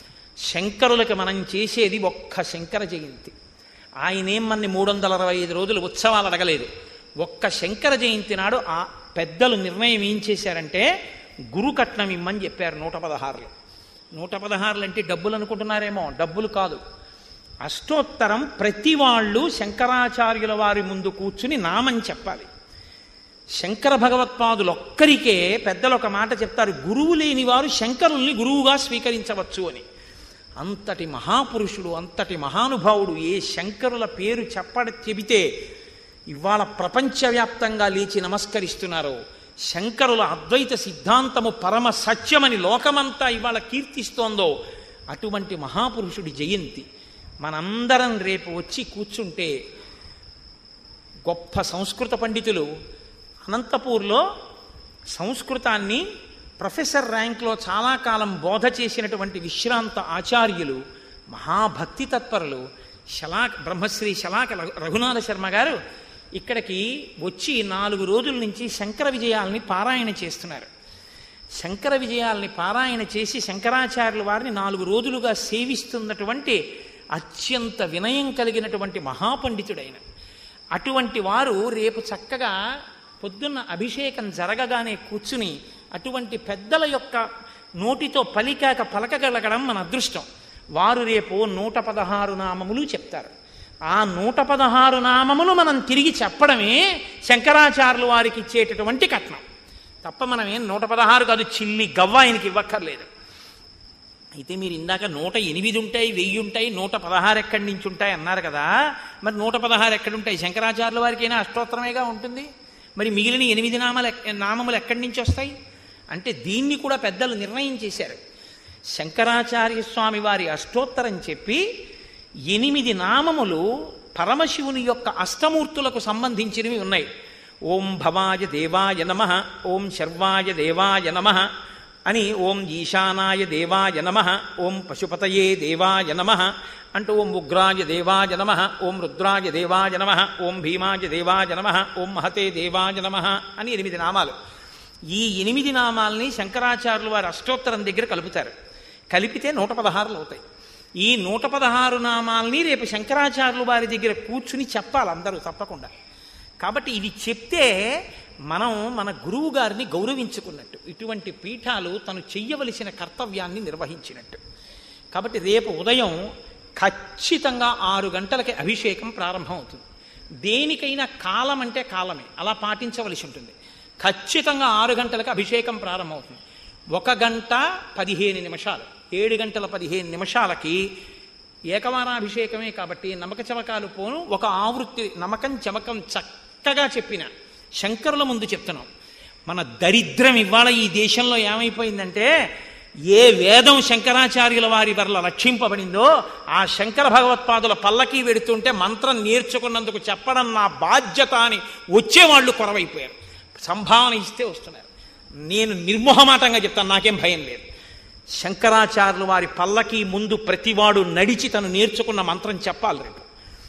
శంకరులకి మనం చేసేది ఒక్క శంకర జయంతి ఆయనేం మన్ని మూడు వందల అరవై ఐదు రోజులు ఉత్సవాలు అడగలేదు ఒక్క శంకర జయంతి నాడు ఆ పెద్దలు నిర్ణయం ఏం చేశారంటే గురు కట్నం ఇమ్మని చెప్పారు నూట పదహారులు నూట పదహారులు అంటే డబ్బులు అనుకుంటున్నారేమో డబ్బులు కాదు అష్టోత్తరం ప్రతి వాళ్ళు శంకరాచార్యుల వారి ముందు కూర్చుని నామం చెప్పాలి శంకర భగవత్పాదులు ఒక్కరికే పెద్దలు ఒక మాట చెప్తారు గురువు లేని వారు శంకరుల్ని గురువుగా స్వీకరించవచ్చు అని అంతటి మహాపురుషుడు అంతటి మహానుభావుడు ఏ శంకరుల పేరు చెప్పడ చెబితే ఇవాళ ప్రపంచవ్యాప్తంగా లేచి నమస్కరిస్తున్నారో శంకరుల అద్వైత సిద్ధాంతము పరమ సత్యమని లోకమంతా ఇవాళ కీర్తిస్తోందో అటువంటి మహాపురుషుడి జయంతి మనందరం రేపు వచ్చి కూర్చుంటే గొప్ప సంస్కృత పండితులు అనంతపూర్లో సంస్కృతాన్ని ప్రొఫెసర్ ర్యాంక్లో చాలా కాలం బోధ చేసినటువంటి విశ్రాంత ఆచార్యులు మహాభక్తి తత్పరులు శలాక బ్రహ్మశ్రీ శలాక రఘు- రఘునాథ శర్మ గారు ఇక్కడికి వచ్చి నాలుగు రోజుల నుంచి శంకర విజయాల్ని పారాయణ చేస్తున్నారు శంకర విజయాల్ని పారాయణ చేసి శంకరాచార్యుల వారిని నాలుగు రోజులుగా సేవిస్తున్నటువంటి అత్యంత వినయం కలిగినటువంటి మహాపండితుడైన అటువంటి వారు రేపు చక్కగా పొద్దున్న అభిషేకం జరగగానే కూర్చుని అటువంటి పెద్దల యొక్క నోటితో పలికాక పలకగలగడం మన అదృష్టం వారు రేపు నూట పదహారు నామములు చెప్తారు ఆ నూట పదహారు నామములు మనం తిరిగి చెప్పడమే శంకరాచార్యుల వారికి ఇచ్చేటటువంటి కట్నం తప్ప మనం ఏం నూట పదహారు కాదు చిల్లి గవ్వ ఆయనకి ఇవ్వక్కర్లేదు అయితే మీరు ఇందాక నూట ఎనిమిది ఉంటాయి వెయ్యి ఉంటాయి నూట పదహారు ఎక్కడి నుంచి ఉంటాయి అన్నారు కదా మరి నూట పదహారు ఎక్కడుంటాయి శంకరాచార్యుల వారికి అయినా అష్టోత్తరమేగా ఉంటుంది మరి మిగిలిన ఎనిమిది నామాలు ఎక్- నామములు ఎక్కడి నుంచి వస్తాయి అంటే దీన్ని కూడా పెద్దలు నిర్ణయం చేశారు శంకరాచార్య స్వామి వారి అష్టోత్తరం చెప్పి ఎనిమిది నామములు పరమశివుని యొక్క అష్టమూర్తులకు సంబంధించినవి ఉన్నాయి ఓం భవాయ దేవాయ నమ ఓం శర్వాయ దేవాయ నమ అని ఓం ఈశానాయ దేవాయ నమ ఓం పశుపతయే దేవాయ నమ అంటూ ఓం ఉగ్రాయ దేవాయ నమ ఓం రుద్రాయ దేవాయ నమ ఓం భీమాయ దేవాయ నమ ఓం మహతే దేవాయ నమ అని ఎనిమిది నామాలు ఈ ఎనిమిది నామాల్ని శంకరాచార్యులు వారి అష్టోత్తరం దగ్గర కలుపుతారు కలిపితే నూట పదహారులు అవుతాయి ఈ నూట పదహారు నామాల్ని రేపు శంకరాచార్యులు వారి దగ్గర కూర్చుని చెప్పాలి అందరూ తప్పకుండా కాబట్టి ఇది చెప్తే మనం మన గురువు గారిని గౌరవించుకున్నట్టు ఇటువంటి పీఠాలు తను చెయ్యవలసిన కర్తవ్యాన్ని నిర్వహించినట్టు కాబట్టి రేపు ఉదయం ఖచ్చితంగా ఆరు గంటలకి అభిషేకం ప్రారంభం అవుతుంది దేనికైనా కాలం అంటే కాలమే అలా పాటించవలసి ఉంటుంది ఖచ్చితంగా ఆరు గంటలకు అభిషేకం ప్రారంభమవుతుంది ఒక గంట పదిహేను నిమిషాలు ఏడు గంటల పదిహేను నిమిషాలకి ఏకవారాభిషేకమే కాబట్టి నమక చమకాలు పోను ఒక ఆవృత్తి నమకం చమకం చక్కగా చెప్పిన శంకరుల ముందు చెప్తున్నాం మన దరిద్రం ఇవాళ ఈ దేశంలో ఏమైపోయిందంటే ఏ వేదం శంకరాచార్యుల వారి వల్ల రక్షింపబడిందో ఆ శంకర భగవత్పాదుల పల్లకి వెడుతుంటే మంత్రం నేర్చుకున్నందుకు చెప్పడం నా బాధ్యత అని వచ్చేవాళ్ళు కొరవైపోయారు సంభావన ఇస్తే వస్తున్నారు నేను నిర్మోహమాటంగా చెప్తాను నాకేం భయం లేదు శంకరాచార్యుల వారి పల్లకి ముందు ప్రతివాడు నడిచి తను నేర్చుకున్న మంత్రం చెప్పాలి రేపు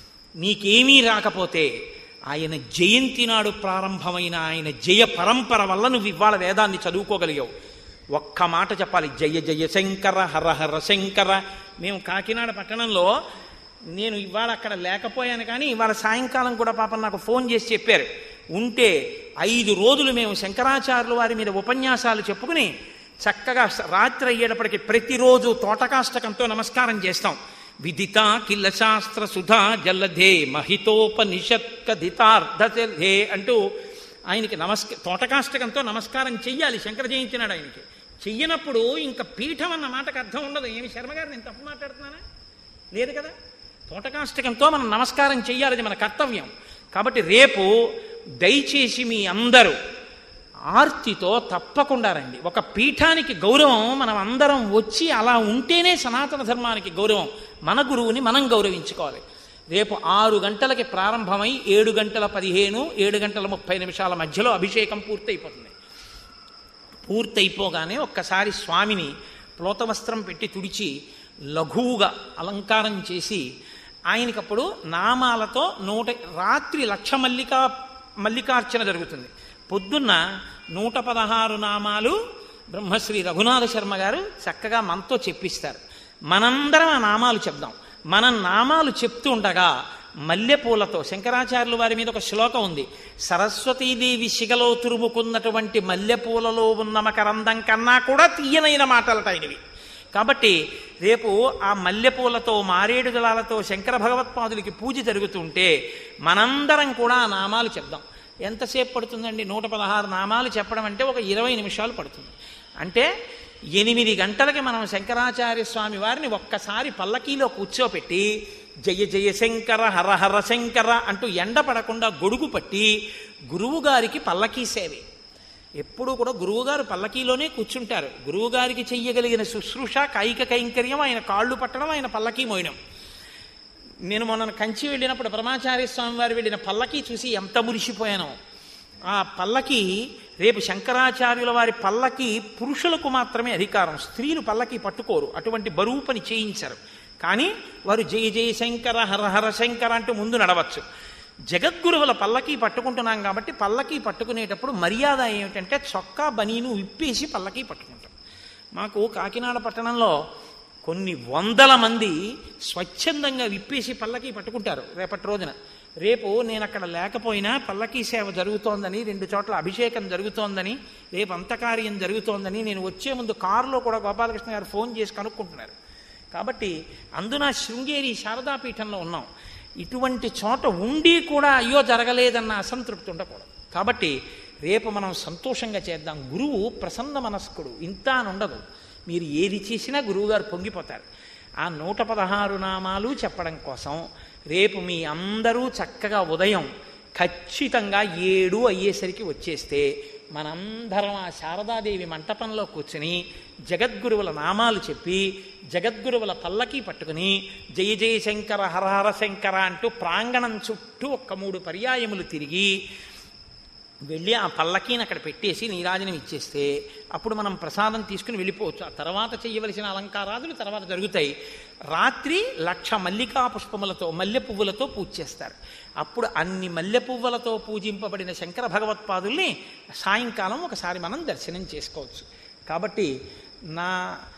నీకేమీ రాకపోతే ఆయన జయంతి నాడు ప్రారంభమైన ఆయన జయ పరంపర వల్ల నువ్వు ఇవాళ వేదాన్ని చదువుకోగలిగావు ఒక్క మాట చెప్పాలి జయ జయ శంకర హర హర శంకర మేము కాకినాడ పట్టణంలో నేను ఇవాళ అక్కడ లేకపోయాను కానీ ఇవాళ సాయంకాలం కూడా పాపం నాకు ఫోన్ చేసి చెప్పారు ఉంటే ఐదు రోజులు మేము శంకరాచార్యుల వారి మీద ఉపన్యాసాలు చెప్పుకుని చక్కగా రాత్రి అయ్యేటప్పటికి ప్రతిరోజు తోటకాష్టకంతో నమస్కారం చేస్తాం విదిత కిల్ల శాస్త్ర సుధా జలధే మహితోపనిషత్ కథితార్థే అంటూ ఆయనకి నమస్క తోటకాష్టకంతో నమస్కారం చెయ్యాలి శంకర జయంతి నాడు ఆయనకి చెయ్యనప్పుడు ఇంకా పీఠం అన్న మాటకు అర్థం ఉండదు ఏమి శర్మ గారు నేను తప్పు మాట్లాడుతున్నానా లేదు కదా తోటకాష్టకంతో మనం నమస్కారం చెయ్యాలి అది మన కర్తవ్యం కాబట్టి రేపు దయచేసి మీ అందరూ ఆర్తితో తప్పకుండా రండి ఒక పీఠానికి గౌరవం మనం అందరం వచ్చి అలా ఉంటేనే సనాతన ధర్మానికి గౌరవం మన గురువుని మనం గౌరవించుకోవాలి రేపు ఆరు గంటలకి ప్రారంభమై ఏడు గంటల పదిహేను ఏడు గంటల ముప్పై నిమిషాల మధ్యలో అభిషేకం పూర్తయిపోతుంది పూర్తయిపోగానే ఒక్కసారి స్వామిని ప్లోతవస్త్రం పెట్టి తుడిచి లఘువుగా అలంకారం చేసి ఆయనకప్పుడు నామాలతో నూట రాత్రి లక్ష మల్లికా మల్లికార్చన జరుగుతుంది పొద్దున్న నూట పదహారు నామాలు బ్రహ్మశ్రీ రఘునాథ శర్మ గారు చక్కగా మనతో చెప్పిస్తారు మనందరం ఆ నామాలు చెప్దాం మనం నామాలు చెప్తూ ఉండగా మల్లెపూలతో శంకరాచార్యుల వారి మీద ఒక శ్లోకం ఉంది సరస్వతీదేవి శిగలో తురుముకున్నటువంటి మల్లెపూలలో ఉన్న మకరందం కన్నా కూడా తీయనైన మాటలట ఆయనవి కాబట్టి రేపు ఆ మల్లెపూలతో మారేడు దళాలతో శంకర భగవత్పాదులకి పూజ జరుగుతుంటే మనందరం కూడా ఆ నామాలు చెప్దాం ఎంతసేపు పడుతుందండి నూట పదహారు నామాలు చెప్పడం అంటే ఒక ఇరవై నిమిషాలు పడుతుంది అంటే ఎనిమిది గంటలకి మనం శంకరాచార్య స్వామి వారిని ఒక్కసారి పల్లకీలో కూర్చోపెట్టి జయ జయ శంకర హర హర శంకర అంటూ ఎండ పడకుండా గొడుగు పట్టి గురువుగారికి పల్లకీ సేవే ఎప్పుడూ కూడా గురువుగారు పల్లకీలోనే కూర్చుంటారు గురువుగారికి చెయ్యగలిగిన శుశ్రూష కాయిక కైంకర్యం ఆయన కాళ్ళు పట్టడం ఆయన పల్లకీ మోయడం నేను మొన్న కంచి వెళ్ళినప్పుడు పరమాచార్య స్వామి వారు వెళ్ళిన పల్లకి చూసి ఎంత మురిసిపోయానో ఆ పల్లకి రేపు శంకరాచార్యుల వారి పల్లకి పురుషులకు మాత్రమే అధికారం స్త్రీలు పల్లకి పట్టుకోరు అటువంటి బరువు పని చేయించరు కానీ వారు జయ జయ శంకర హర హర శంకర అంటూ ముందు నడవచ్చు జగద్గురువుల పల్లకి పట్టుకుంటున్నాం కాబట్టి పల్లకి పట్టుకునేటప్పుడు మర్యాద ఏమిటంటే చొక్కా బనీను విప్పేసి పల్లకి పట్టుకుంటాం మాకు కాకినాడ పట్టణంలో కొన్ని వందల మంది స్వచ్ఛందంగా విప్పేసి పల్లకి పట్టుకుంటారు రేపటి రోజున రేపు నేను అక్కడ లేకపోయినా పల్లకీ సేవ జరుగుతోందని రెండు చోట్ల అభిషేకం జరుగుతోందని రేపు అంతకార్యం జరుగుతోందని నేను వచ్చే ముందు కారులో కూడా గోపాలకృష్ణ గారు ఫోన్ చేసి కనుక్కుంటున్నారు కాబట్టి అందున శృంగేరి శారదాపీఠంలో ఉన్నాం ఇటువంటి చోట ఉండి కూడా అయ్యో జరగలేదన్న అసంతృప్తి ఉండకూడదు కాబట్టి రేపు మనం సంతోషంగా చేద్దాం గురువు ప్రసన్న మనస్కుడు ఇంత అని ఉండదు మీరు ఏది చేసినా గురువుగారు పొంగిపోతారు ఆ నూట పదహారు నామాలు చెప్పడం కోసం రేపు మీ అందరూ చక్కగా ఉదయం ఖచ్చితంగా ఏడు అయ్యేసరికి వచ్చేస్తే మనందరం ఆ శారదాదేవి మంటపంలో కూర్చుని జగద్గురువుల నామాలు చెప్పి జగద్గురువుల పల్లకి పట్టుకుని జయ జయ శంకర హర హర శంకర అంటూ ప్రాంగణం చుట్టూ ఒక్క మూడు పర్యాయములు తిరిగి వెళ్ళి ఆ పల్లకీని అక్కడ పెట్టేసి నీరాజనం ఇచ్చేస్తే అప్పుడు మనం ప్రసాదం తీసుకుని వెళ్ళిపోవచ్చు ఆ తర్వాత చేయవలసిన అలంకారాదులు తర్వాత జరుగుతాయి రాత్రి లక్ష మల్లికా పుష్పములతో మల్లె పువ్వులతో పూజ చేస్తారు అప్పుడు అన్ని మల్లె పువ్వులతో పూజింపబడిన శంకర భగవత్పాదుల్ని సాయంకాలం ఒకసారి మనం దర్శనం చేసుకోవచ్చు కాబట్టి నా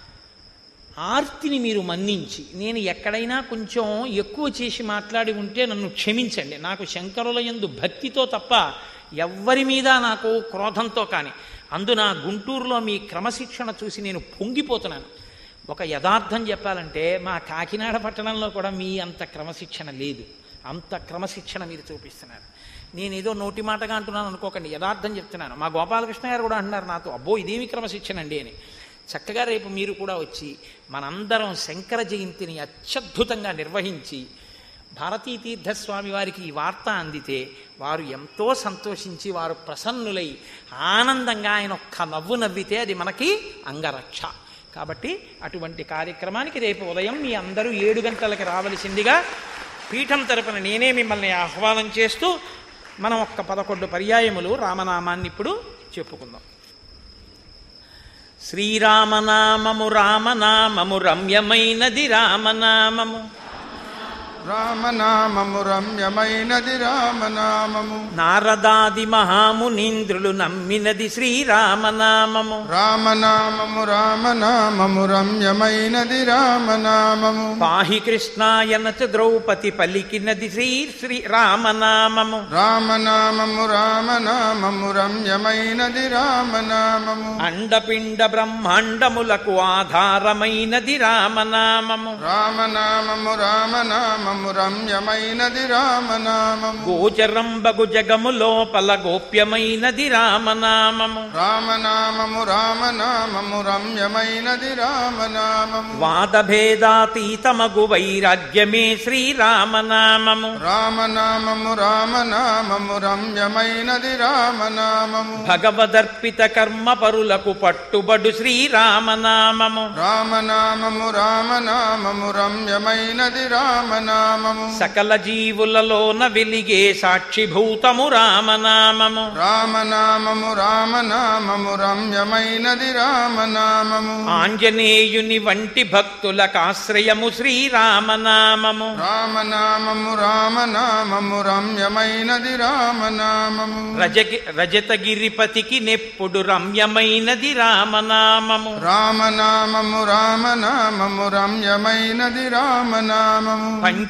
ఆర్తిని మీరు మన్నించి నేను ఎక్కడైనా కొంచెం ఎక్కువ చేసి మాట్లాడి ఉంటే నన్ను క్షమించండి నాకు శంకరుల యందు భక్తితో తప్ప ఎవ్వరి మీద నాకు క్రోధంతో కానీ అందున గుంటూరులో మీ క్రమశిక్షణ చూసి నేను పొంగిపోతున్నాను ఒక యథార్థం చెప్పాలంటే మా కాకినాడ పట్టణంలో కూడా మీ అంత క్రమశిక్షణ లేదు అంత క్రమశిక్షణ మీరు చూపిస్తున్నారు నేను ఏదో నోటి మాటగా అంటున్నాను అనుకోకండి యథార్థం చెప్తున్నాను మా గోపాలకృష్ణ గారు కూడా అంటున్నారు నాతో అబ్బో ఇదేమి క్రమశిక్షణ అండి అని చక్కగా రేపు మీరు కూడా వచ్చి మనందరం శంకర జయంతిని అత్యద్భుతంగా నిర్వహించి భారతీ తీర్థస్వామి వారికి ఈ వార్త అందితే వారు ఎంతో సంతోషించి వారు ప్రసన్నులై ఆనందంగా ఆయన ఒక్క నవ్వు నవ్వితే అది మనకి అంగరక్ష కాబట్టి అటువంటి కార్యక్రమానికి రేపు ఉదయం మీ అందరూ ఏడు గంటలకి రావలసిందిగా పీఠం తరపున నేనే మిమ్మల్ని ఆహ్వానం చేస్తూ మనం ఒక్క పదకొండు పర్యాయములు రామనామాన్ని ఇప్పుడు చెప్పుకుందాం శ్రీరామనామము రామనామము రమ్యమైనది రామనామము
రామనామము రమ్యమైనది రామనామము
నారదాది మహామునీంద్రులు నమ్మినది శ్రీరామనామము
రామనామము రామనామము రమ్యమైనది రామనామము
పాహి కృష్ణాయనచ ద్రౌపది పలికినది శ్రీ శ్రీ రామనామము
రామనామము రామనామము రమ్యమైనది రామనామము
అండపిండ బ్రహ్మాండములకు ఆధారమైనది రామనామము
రామనామము రామనామము రమ్యమైనది రామనామము
గోచరంబగు జగము లోపల గోప్యమైనది రామనామము
రామనామము రామనామము రమ్యమైనది రామనామము
వాదభేదాతీతమగు వైరాగ్యమే శ్రీరామనామము
రామనామము రామనామము రమ్యమైనది రామనామము
భగవదర్పిత కర్మ పరులకు పట్టుబడు శ్రీరామనామము
రామనామము రామనామము రమ్యమైనది రామనామము
సకల జీవులలోన వెలిగే సాక్షిభూతము రామనామము
రామనామము రామనామము రమ్యమైనది రామనామము
ఆంజనేయుని వంటి భక్తులకు ఆశ్రయము శ్రీరామనామము
రామనామము రామనామము రమ్యమైనది రామనామము
రజగి రజతగిరిపతికి నెప్పుడు రమ్యమైనది రామనామము
రామనామము రామనామము రమ్యమైనది రామనామము
పంచ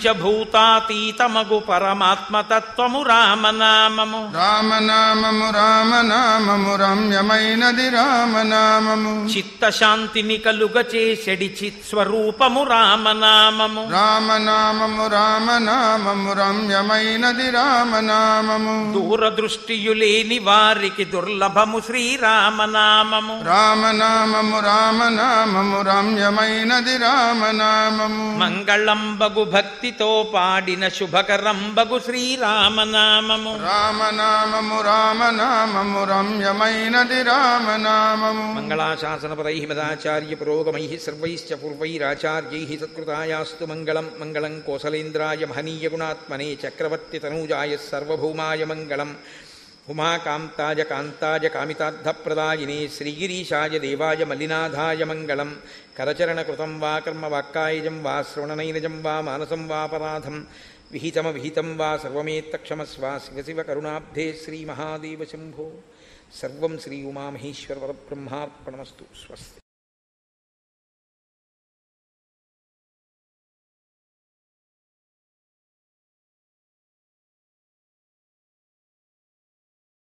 పంచభూతాతీతమగు పరమాత్మతత్వము రామనామము
రామనామము రామనామము రమ్యమైనది రామనామము
చిత్తశాంతిని కలుగ చేసెడి చిత్ స్వరూపము రామనామము
రామనామము రామనామము రమ్యమైనది రామనామము
దూరదృష్టియు లేని వారికి దుర్లభము శ్రీరామనామము
రామనామము రామనామము రమ్యమైనది రామనామము
మంగళంబగు భక్తితో పాడిన శుభకరంబగు శ్రీరామనామము
రామనామము రామనామము రమ్యమైనది రామనామము
మంగళాశాసనపరై మదాచార్య పురోగమై సర్వైశ్చ పూర్వైరాచార్యై సత్కృతాయాస్తు మంగళం మంగళం కోసలేంద్రాయ మహనీయ గుణాత్మనే చక్రవర్తి తనూజాయ సర్వభౌమాయ మంగళం ఉమాకాంతాయ కాంతాయ కామితార్థప్రదాయినే శ్రీగిరీశాయ దేవాయ మల్లినాథాయ మంగళం కరచరణకృతం వా కర్మ వాక్కాయజం వా శ్రవణనైనజం వా మానసం వాపరాధం విహితమ విహితం వా సర్వమేత్తక్షమస్వ శివ శివ కరుణాబ్ధే శ్రీమహాదేవ శంభో సర్వం శ్రీ ఉమామహేశ్వర పరబ్రహ్మార్పణమస్తు స్వస్తి